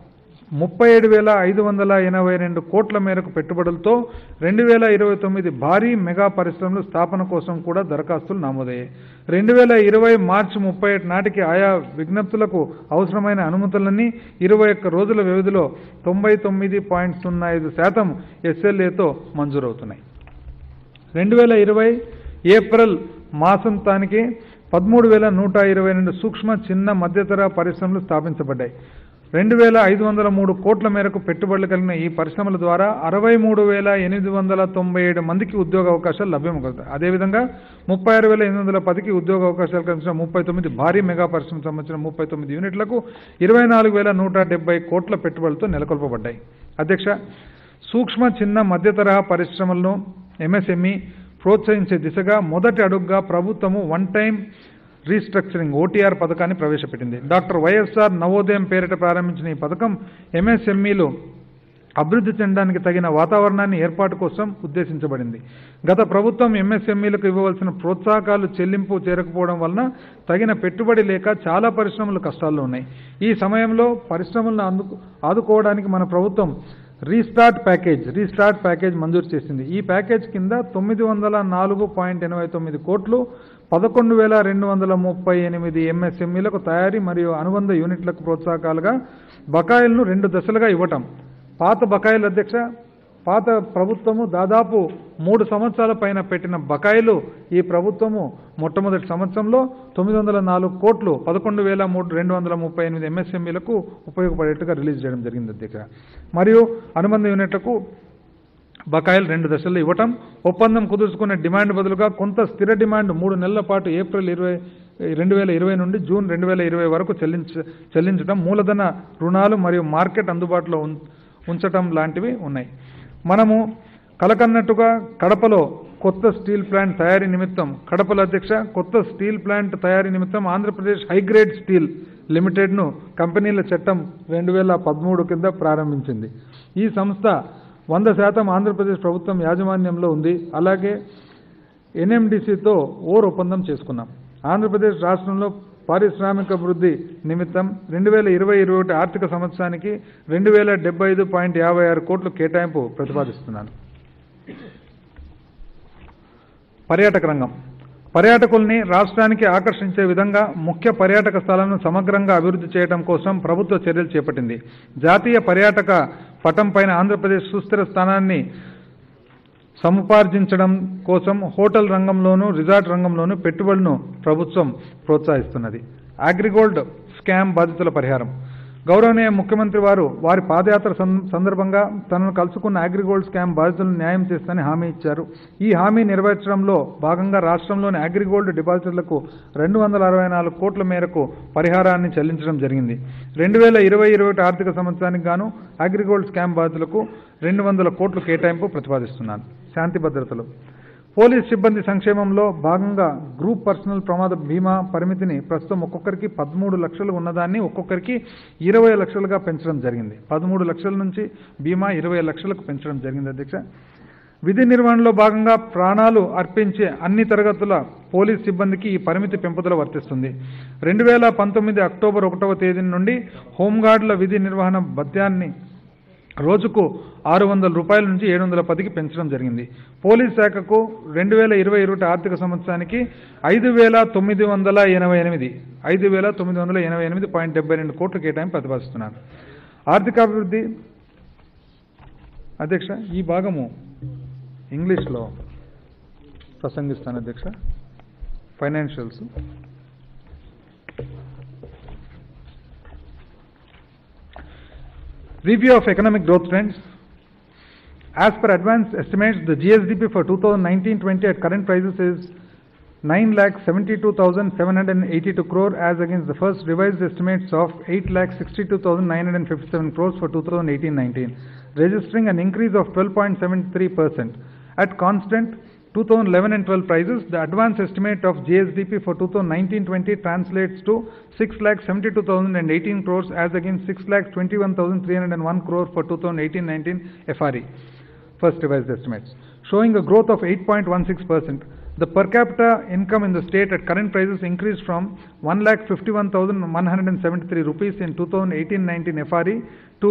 ముప్పై ఏడు వేల ఐదు వందల ఎనభై రెండు కోట్ల మేరకు పెట్టుబడులతో రెండు వేల ఇరవై తొమ్మిది భారీ మెగా పరిశ్రమల స్థాపన కోసం కూడా దరఖాస్తులు నమోదయ్యాయి రెండు వేల ఇరవై మార్చి ముప్పై ఒకటి నాటికి ఆయా విజ్ఞప్తులకు అవసరమైన అనుమతులన్నీ ఇరవై ఒక్క రోజుల వ్యవధిలో తొంభై తొమ్మిది పాయింట్ సున్నా ఐదు శాతం ఎస్ఎల్ఏతో మంజూరవుతున్నాయి రెండు వేల ఇరవై ఏప్రిల్ మాసంతానికి పదమూడు వేల నూట ఇరవై రెండు సూక్ష్మ చిన్న మధ్యతర పరిశ్రమలు స్థాపించబడ్డాయి రెండు వేల ఐదు వందల మూడు కోట్ల మేరకు పెట్టుబడులు కలిగిన ఈ పరిశ్రమల ద్వారా అరవై మూడు వేల ఎనిమిది వందల తొంభై ఏడు మందికి ఉద్యోగ అవకాశాలు లభ్యమవుతాయి అదేవిధంగా ముప్పై ఆరు వేల ఎనిమిది వందల పదికి ఉద్యోగ అవకాశాలు కల్పించిన ముప్పై తొమ్మిది భారీ మెగా పరిశ్రమ సంబంధించిన ముప్పై తొమ్మిది యూనిట్లకు ఇరవై నాలుగు వేల నూట డెబ్బై కోట్ల పెట్టుబడులతో నెలకొల్పబడ్డాయి అధ్యక్ష సూక్ష్మ చిన్న మధ్య తరహా పరిశ్రమలను ఎంఎస్ఎంఈ ప్రోత్సహించే దిశగా మొదటి అడుగుగా ప్రభుత్వము వన్ టైం రీస్ట్రక్చరింగ్ ఓటీఆర్ పథకాన్ని ప్రవేశపెట్టింది డాక్టర్ వైఎస్ఆర్ నవోదయం పేరిట ప్రారంభించిన ఈ పథకం ఎంఎస్ఎంఈలు అభివృద్ధి చెందడానికి తగిన వాతావరణాన్ని ఏర్పాటు కోసం ఉద్దేశించబడింది గత ప్రభుత్వం ఎంఎస్ఎంఈలకు ఇవ్వవలసిన ప్రోత్సాహకాలు చెల్లింపు చేరకపోవడం వలన తగిన పెట్టుబడి లేక చాలా పరిశ్రమలు కష్టాల్లో ఉన్నాయి ఈ సమయంలో పరిశ్రమలను అందుకు ఆదుకోవడానికి మన ప్రభుత్వం రీస్టార్ట్ ప్యాకేజ్ రీస్టార్ట్ ప్యాకేజ్ మంజూరు చేసింది ఈ ప్యాకేజ్ కింద తొమ్మిది వందల నాలుగు పాయింట్ ఎనభై తొమ్మిది కోట్లు పదకొండు వేల రెండు వందల ముప్పై ఎనిమిది ఎంఎస్ఎంఈలకు తయారీ మరియు అనుబంధ యూనిట్లకు ప్రోత్సాహకాలుగా బకాయిలను రెండు దశలుగా ఇవ్వటం పాత బకాయిల అధ్యక్ష పాత ప్రభుత్వము దాదాపు మూడు సంవత్సరాల పైన పెట్టిన బకాయిలు ఈ ప్రభుత్వము మొట్టమొదటి సంవత్సరంలో తొమ్మిది వందల నాలుగు కోట్లు పదకొండు వేల మూడు రెండు వందల ముప్పై ఎనిమిది ఎంఎస్ఎంఈలకు ఉపయోగపడేట్టుగా రిలీజ్ చేయడం జరిగింది అధ్యక్ష మరియు అనుబంధ యూనిట్లకు బకాయిలు రెండు దశల్లో ఇవ్వటం ఒప్పందం కుదుర్చుకునే డిమాండ్ బదులుగా కొంత స్థిర డిమాండ్ మూడు నెలల పాటు ఏప్రిల్ ఇరవై రెండు వేల ఇరవై నుండి జూన్ రెండు వేల ఇరవై వరకు చెల్లించ చెల్లించడం మూలధన రుణాలు మరియు మార్కెట్ అందుబాటులో ఉం- ఉంచటం లాంటివి ఉన్నాయి మనము కలకన్నట్టుగా కడపలో కొత్త స్టీల్ ప్లాంట్ తయారీ నిమిత్తం కడపలో అధ్యక్ష కొత్త స్టీల్ ప్లాంట్ తయారీ నిమిత్తం ఆంధ్రప్రదేశ్ హైగ్రేడ్ స్టీల్ లిమిటెడ్ను కంపెనీల చట్టం రెండు వేల పదమూడు కింద ప్రారంభించింది ఈ సంస్థ వంద శాతం ఆంధ్రప్రదేశ్ ప్రభుత్వం యాజమాన్యంలో ఉంది అలాగే ఎన్ఎండిసితో ఓర్ ఒప్పందం చేసుకున్నాం ఆంధ్రప్రదేశ్ రాష్ట్రంలో పారిశ్రామిక అభివృద్ధి నిమిత్తం రెండు వేల ఇరవై ఇరవై ఒకటి ఆర్థిక సంవత్సరానికి రెండు వేల డెబ్బై ఐదు పాయింట్ యాభై ఆరు కోట్లు కేటాయింపు ప్రతిపాదిస్తున్నాను పర్యాటక రంగం పర్యాటకుల్ని రాష్ట్రానికి ఆకర్షించే విధంగా ముఖ్య పర్యాటక స్థలాలను సమగ్రంగా అభివృద్ధి చేయడం కోసం ప్రభుత్వ చర్యలు చేపట్టింది జాతీయ పర్యాటక పటం పైన ఆంధ్రప్రదేశ్ సుస్థిర స్థానాన్ని సముపార్జించడం కోసం హోటల్ రంగంలోనూ రిసార్ట్ రంగంలోనూ పెట్టుబడులను ప్రభుత్వం ప్రోత్సహిస్తున్నది అగ్రిగోల్డ్ స్కామ్ బాధితుల పరిహారం గౌరవనీయ ముఖ్యమంత్రి వారు వారి పాదయాత్ర సం- సందర్భంగా తనను కలుసుకున్న అగ్రిగోల్డ్ స్కామ్ బాధితులను న్యాయం చేస్తానని హామీ ఇచ్చారు ఈ హామీ నెరవేర్చడంలో భాగంగా రాష్ట్రంలోని అగ్రిగోల్డ్ డిపాజిటర్లకు రెండు వందల అరవై నాలుగు కోట్ల మేరకు పరిహారాన్ని చెల్లించడం జరిగింది రెండు వేల ఇరవై ఇరవై ఒకటి ఆర్థిక సంవత్సరానికి గాను అగ్రిగోల్డ్ స్కామ్ బాధితులకు రెండు వందల కోట్లు కేటాయింపు ప్రతిపాదిస్తున్నాను శాంతి భద్రతలు పోలీస్ సిబ్బంది సంక్షేమంలో భాగంగా గ్రూప్ పర్సనల్ ప్రమాద బీమా పరిమితిని ప్రస్తుతం ఒక్కొక్కరికి పదమూడు లక్షలు ఉన్నదాన్ని ఒక్కొక్కరికి ఇరవై లక్షలుగా పెంచడం జరిగింది పదమూడు లక్షల నుంచి బీమా ఇరవై లక్షలకు పెంచడం జరిగింది అధ్యక్ష విధి నిర్వహణలో భాగంగా ప్రాణాలు అర్పించే అన్ని తరగతుల పోలీస్ సిబ్బందికి ఈ పరిమితి పెంపుదల వర్తిస్తుంది రెండు వేల పంతొమ్మిది అక్టోబర్ ఒకటవ తేదీ నుండి హోంగార్డుల విధి నిర్వహణ భత్యాన్ని రోజుకు ఆరు వందల రూపాయల నుంచి ఏడు వందల పదికి పెంచడం జరిగింది పోలీస్ శాఖకు రెండు వేల ఇరవై ఇరవై ఆర్థిక సంవత్సరానికి ఐదు వేల తొమ్మిది వందల ఎనభై ఎనిమిది ఐదు వేల తొమ్మిది వందల ఎనభై ఎనిమిది పాయింట్ డెబ్బై రెండు కోట్ల కేటాయింపు ప్రతిపాదిస్తున్నాను ఆర్థికాభివృద్ధి అధ్యక్ష ఈ భాగము ఇంగ్లీష్లో ప్రసంగిస్తాను అధ్యక్ష financials Review of economic growth trends. As per advanced estimates, the GSDP for 2019-20 at current prices is 9 lakh 72,782 crore as against the first revised estimates of 8 lakh 62,957 crores for 2018-19, registering an increase of 12.73%. At constant 2011 and 12 prices, the advance estimate of GSDP for 2019-20 translates to 6 lakh 72,018 crores as against 6 lakh 21,301 crore for 2018-19 FRE, first revised estimates, showing a growth of 8.16%. The per capita income in the state at current prices increased from 1,51,173 rupees in 2018-19 FRE to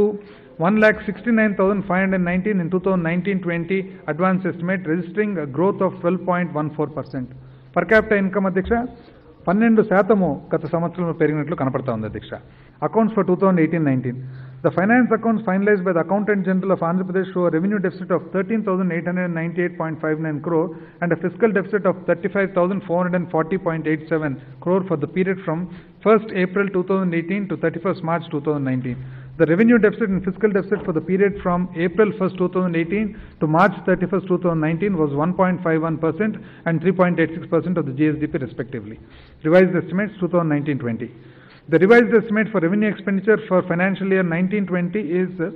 1,69,519 in 2019-20 advance estimate, registering a growth of 12.14%. Per capita income అధ్యక్ష పన్నెండు శాతము గత సంవత్సరంలో పెరిగినట్లు కనపడతా ఉంది అధ్యక్ష accounts for two thousand eighteen nineteen the finance accounts finalize by the accountant general of Andhra Pradesh show revenue deficit of thirteen thousand eight hundred ninety eight point five nine crore and a fiscal deficit of thirty five thousand four hundred and forty point eight seven crore for the period from first April two thousand eighteen to thirty first March two thousand nineteen The revenue deficit and fiscal deficit for the period from April 1st, 2018 to March 31st, 2019 was 1.51% and 3.86% of the GSDP respectively. Revised estimates 2019-20. The revised estimate for revenue expenditure for financial year 1920 is uh,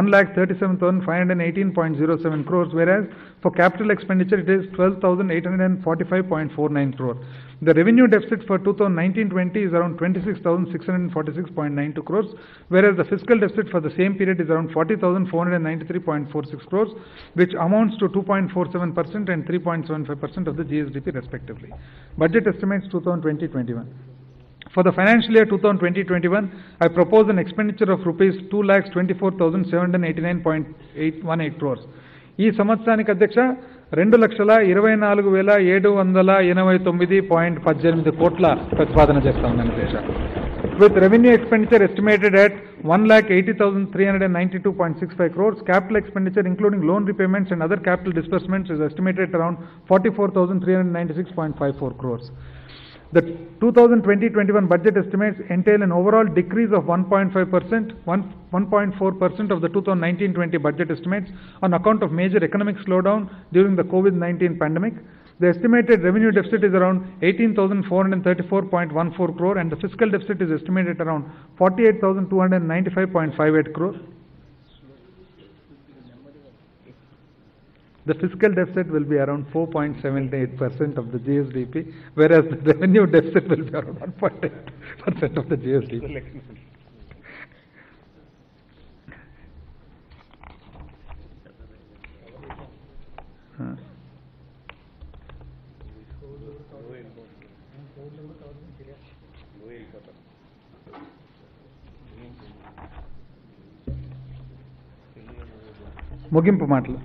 1,37,518.07 crores, whereas for capital expenditure it is 12,845.49 crore. The revenue deficit for 2019-20 is around 26,646.92 crores, whereas the fiscal deficit for the same period is around 40,493.46 crores, which amounts to 2.47% and 3.75% of the GSDP respectively. Budget estimates 2020-21. For the financial year 2020-21, I propose an expenditure of rupees 2,24,789.818 crores. ఈ సంవత్సరానికి అధ్యక్ష రెండు లక్షల ఇరవై నాలుగు వేల ఏడు వందల ఎనభై తొమ్మిది పాయింట్ పద్దెనిమిది కోట్ల ప్రతిపాదన చేస్తా ఉన్నాను అధ్యక్ష with revenue expenditure estimated at one lakh eighty thousand three hundred and ninety two point six five crores capital expenditure including loan repayments and other capital disbursements is estimated around forty four thousand three hundred ninety six point five four crores The 2020-21 budget estimates entail an overall decrease of 1.5%, 1.4% of the 2019-20 budget estimates on account of major economic slowdown during the COVID-19 pandemic. The estimated revenue deficit is around 18,434.14 crore and the fiscal deficit is estimated at around 48,295.58 crore. The fiscal deficit will be around 4.78% of the GSDP, whereas the revenue deficit will be around 1.8% of the GSDP. Uh, ముగింపు మాటలు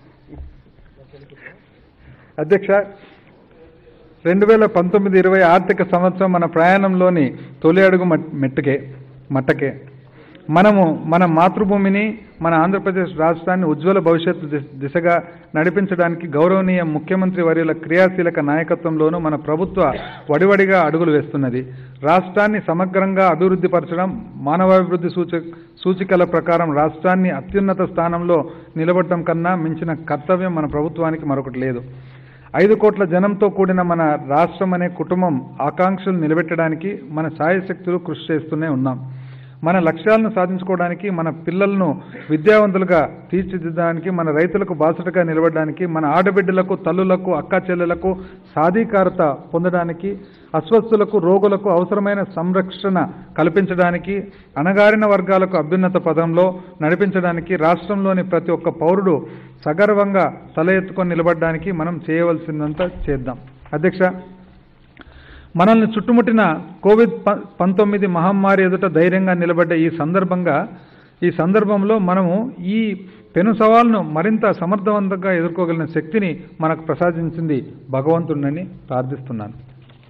అధ్యక్ష రెండు వేల పంతొమ్మిది ఇరవై ఆర్థిక సంవత్సరం మన ప్రయాణంలోని తొలి అడుగు మట్- మెట్టుకే మట్టకే మనము మన మాతృభూమిని మన ఆంధ్రప్రదేశ్ రాష్ట్రాన్ని ఉజ్వల భవిష్యత్తు దిశ- దిశగా నడిపించడానికి గౌరవనీయ ముఖ్యమంత్రి వర్యుల క్రియాశీలక నాయకత్వంలోనూ మన ప్రభుత్వ వడివడిగా అడుగులు వేస్తున్నది రాష్ట్రాన్ని సమగ్రంగా అభివృద్ధి పరచడం మానవాభివృద్ధి సూచ సూచికల ప్రకారం రాష్ట్రాన్ని అత్యున్నత స్థానంలో నిలబడటం కన్నా మించిన కర్తవ్యం మన ప్రభుత్వానికి మరొకటి లేదు ఐదు కోట్ల జనంతో కూడిన మన రాష్ట్రం అనే కుటుంబం ఆకాంక్షలు నిలబెట్టడానికి మన సాయశక్తులు కృషి చేస్తూనే ఉన్నాం మన లక్ష్యాలను సాధించుకోవడానికి మన పిల్లలను విద్యావంతులుగా తీర్చిదిద్దడానికి మన రైతులకు బాసటగా నిలబడడానికి మన ఆడబిడ్డలకు తల్లులకు అక్క చెల్లెలకు సాధికారత పొందడానికి అస్వస్థులకు రోగులకు అవసరమైన సంరక్షణ కల్పించడానికి అణగారిన వర్గాలకు అభ్యున్నత పదంలో నడిపించడానికి రాష్ట్రంలోని ప్రతి ఒక్క పౌరుడు సగర్వంగా తల ఎత్తుకొని నిలబడడానికి మనం చేయవలసిందంతా చేద్దాం అధ్యక్ష మనల్ని చుట్టుముట్టిన కోవిడ్ ప- పంతొమ్మిది మహమ్మారి ఎదుట ధైర్యంగా నిలబడ్డ ఈ సందర్భంగా ఈ సందర్భంలో మనము ఈ పెను సవాల్ను మరింత సమర్థవంతంగా ఎదుర్కోగలిగిన శక్తిని మనకు ప్రసాదించింది భగవంతుడిని ప్రార్థిస్తున్నాను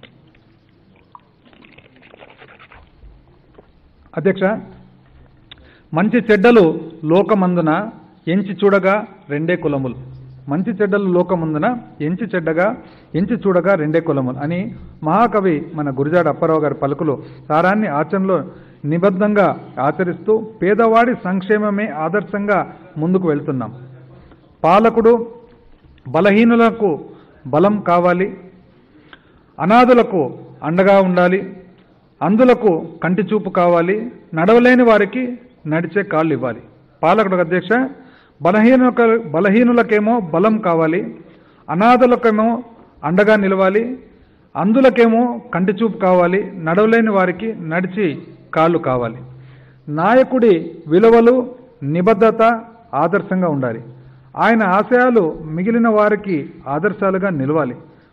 అధ్యక్ష మంచి చెడ్డలు లోకమందున ఎంచి చూడగా రెండే కులములు మంచి చెడ్డలు లోకమందున ఎంచి చెడ్డగా ఎంచి చూడగా రెండే కులములు అని మహాకవి మన గురిజాడ అప్పారావు గారి పలుకులు సారాన్ని ఆచరణలో నిబద్ధంగా ఆచరిస్తూ పేదవాడి సంక్షేమమే ఆదర్శంగా ముందుకు వెళ్తున్నాం పాలకుడు బలహీనులకు బలం కావాలి అనాథులకు అండగా ఉండాలి అందులకు కంటి చూపు కావాలి నడవలేని వారికి నడిచే కాళ్ళు ఇవ్వాలి పాలకుడు అధ్యక్ష బలహీన బలహీనులకేమో బలం కావాలి అనాథులకేమో అండగా నిలవాలి అందులకేమో కంటి చూపు కావాలి నడవలేని వారికి నడిచి కాళ్ళు కావాలి నాయకుడి విలువలు నిబద్ధత ఆదర్శంగా ఉండాలి ఆయన ఆశయాలు మిగిలిన వారికి ఆదర్శాలుగా నిలవాలి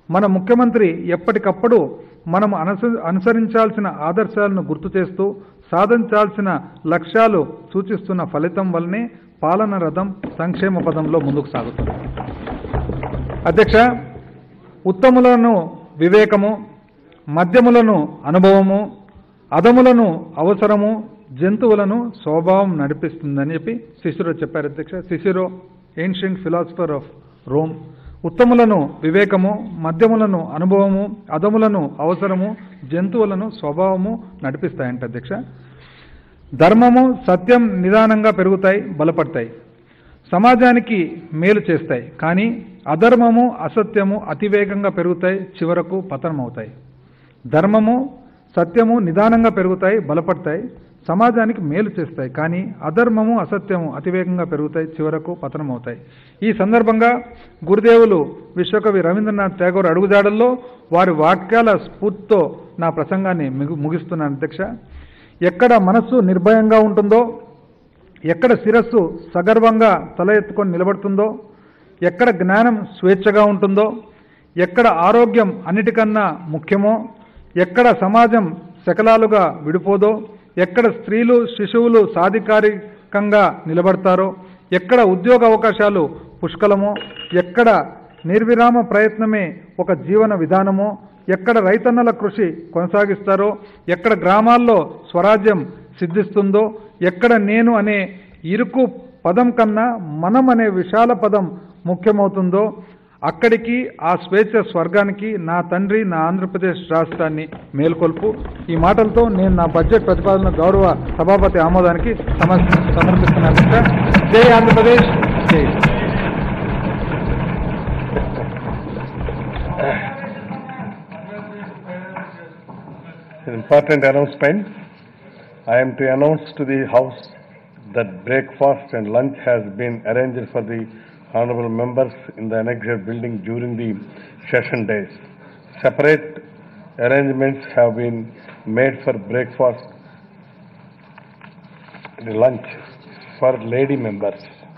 మన ముఖ్యమంత్రి ఎప్పటికప్పుడు మనం అనస అనుసరించాల్సిన ఆదర్శాలను గుర్తు చేస్తూ సాధించాల్సిన లక్ష్యాలు సూచిస్తున్న ఫలితం వల్లనే పాలన రథం సంక్షేమ పదంలో ముందుకు సాగుతుంది అధ్యక్ష ఉత్తములను వివేకము మధ్యములను అనుభవము అదములను అవసరము జంతువులను స్వభావం నడిపిస్తుందని చెప్పి శిశిరో చెప్పారు అధ్యక్ష Cicero ancient philosopher of Rome ఉత్తములను వివేకము మధ్యములను అనుభవము అదములను అవసరము జంతువులను స్వభావము నడిపిస్తాయంట అధ్యక్ష ధర్మము సత్యం నిదానంగా పెరుగుతాయి బలపడతాయి సమాజానికి మేలు చేస్తాయి కానీ అధర్మము అసత్యము అతివేగంగా పెరుగుతాయి చివరకు పతనమవుతాయి ధర్మము సత్యము నిదానంగా పెరుగుతాయి బలపడతాయి సమాజానికి మేలు చేస్తాయి కానీ అధర్మము అసత్యము అతివేగంగా పెరుగుతాయి చివరకు పతనమవుతాయి ఈ సందర్భంగా గురుదేవులు విశ్వకవి రవీంద్రనాథ్ ఠాగూర్ అడుగుజాడల్లో వారి వాక్యాల స్ఫూర్తితో నా ప్రసంగాన్ని మిగు- ముగిస్తున్నాను అధ్యక్ష ఎక్కడ మనస్సు నిర్భయంగా ఉంటుందో ఎక్కడ శిరస్సు సగర్వంగా తల ఎత్తుకొని నిలబడుతుందో ఎక్కడ జ్ఞానం స్వేచ్ఛగా ఉంటుందో ఎక్కడ ఆరోగ్యం అన్నిటికన్నా ముఖ్యమో ఎక్కడ సమాజం శకలాలుగా విడిపోదో ఎక్కడ స్త్రీలు శిశువులు సాధికారికంగా నిలబడతారో ఎక్కడ ఉద్యోగ అవకాశాలు పుష్కలమో ఎక్కడ నిర్విరామ ప్రయత్నమే ఒక జీవన విధానమో ఎక్కడ రైతన్నల కృషి కొనసాగిస్తారో ఎక్కడ గ్రామాల్లో స్వరాజ్యం సిద్ధిస్తుందో ఎక్కడ నేను అనే ఇరుకు పదం కన్నా మనం అనే విశాల పదం ముఖ్యమవుతుందో అక్కడికి ఆ స్వేచ్ఛ స్వర్గానికి నా తండ్రి నా ఆంధ్రప్రదేశ్ రాష్ట్రాన్ని మేల్కొల్పు ఈ మాటలతో నేను నా బడ్జెట్ ప్రతిపాదన గౌరవ సభాపతి ఆమోదానికి సమర్ సమర్పిస్తున్నాను సార్. జై ఆంధ్రప్రదేశ్ జై An important announcement. I am to announce to the House that breakfast and lunch has been arranged for the honorable members in the annexed building during the session days. Separate arrangements have been made for breakfast and lunch for lady members.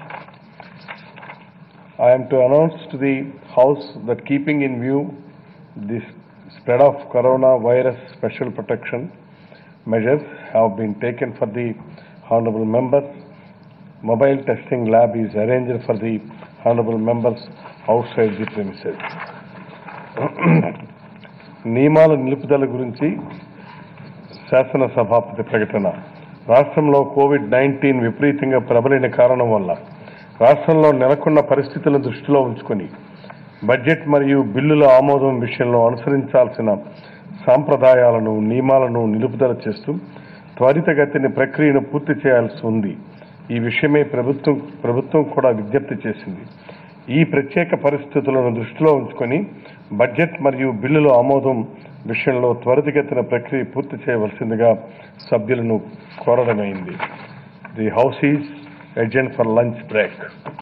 I am to announce to the House that keeping in view the spread of coronavirus special protection measures have been taken for the honorable members. Mobile testing lab is arranged for the honorable members outside the premises. నియమాల నిలుపుదల గురించి శాసనసభాపతి ప్రకటన రాష్ట్రంలో Covid nineteen విపరీతంగా ప్రబలిన కారణం వల్ల రాష్ట్రంలో నెలకొన్న పరిస్థితులను దృష్టిలో ఉంచుకొని బడ్జెట్ మరియు బిల్లుల ఆమోదం విషయంలో అనుసరించాల్సిన సాంప్రదాయాలను నియమాలను నిలుపుదల చేస్తూ త్వరితగతిని ప్రక్రియను పూర్తి చేయాల్సి ఉంది ఈ విషయమై ప్రభుత్వం ప్రభుత్వం కూడా విజ్ఞప్తి చేసింది ఈ ప్రత్యేక పరిస్థితులను దృష్టిలో ఉంచుకొని బడ్జెట్ మరియు బిల్లుల ఆమోదం విషయంలో త్వరితగతిన ప్రక్రియ పూర్తి చేయవలసిందిగా సభ్యులను కోరడమైంది the house is adjourned for lunch break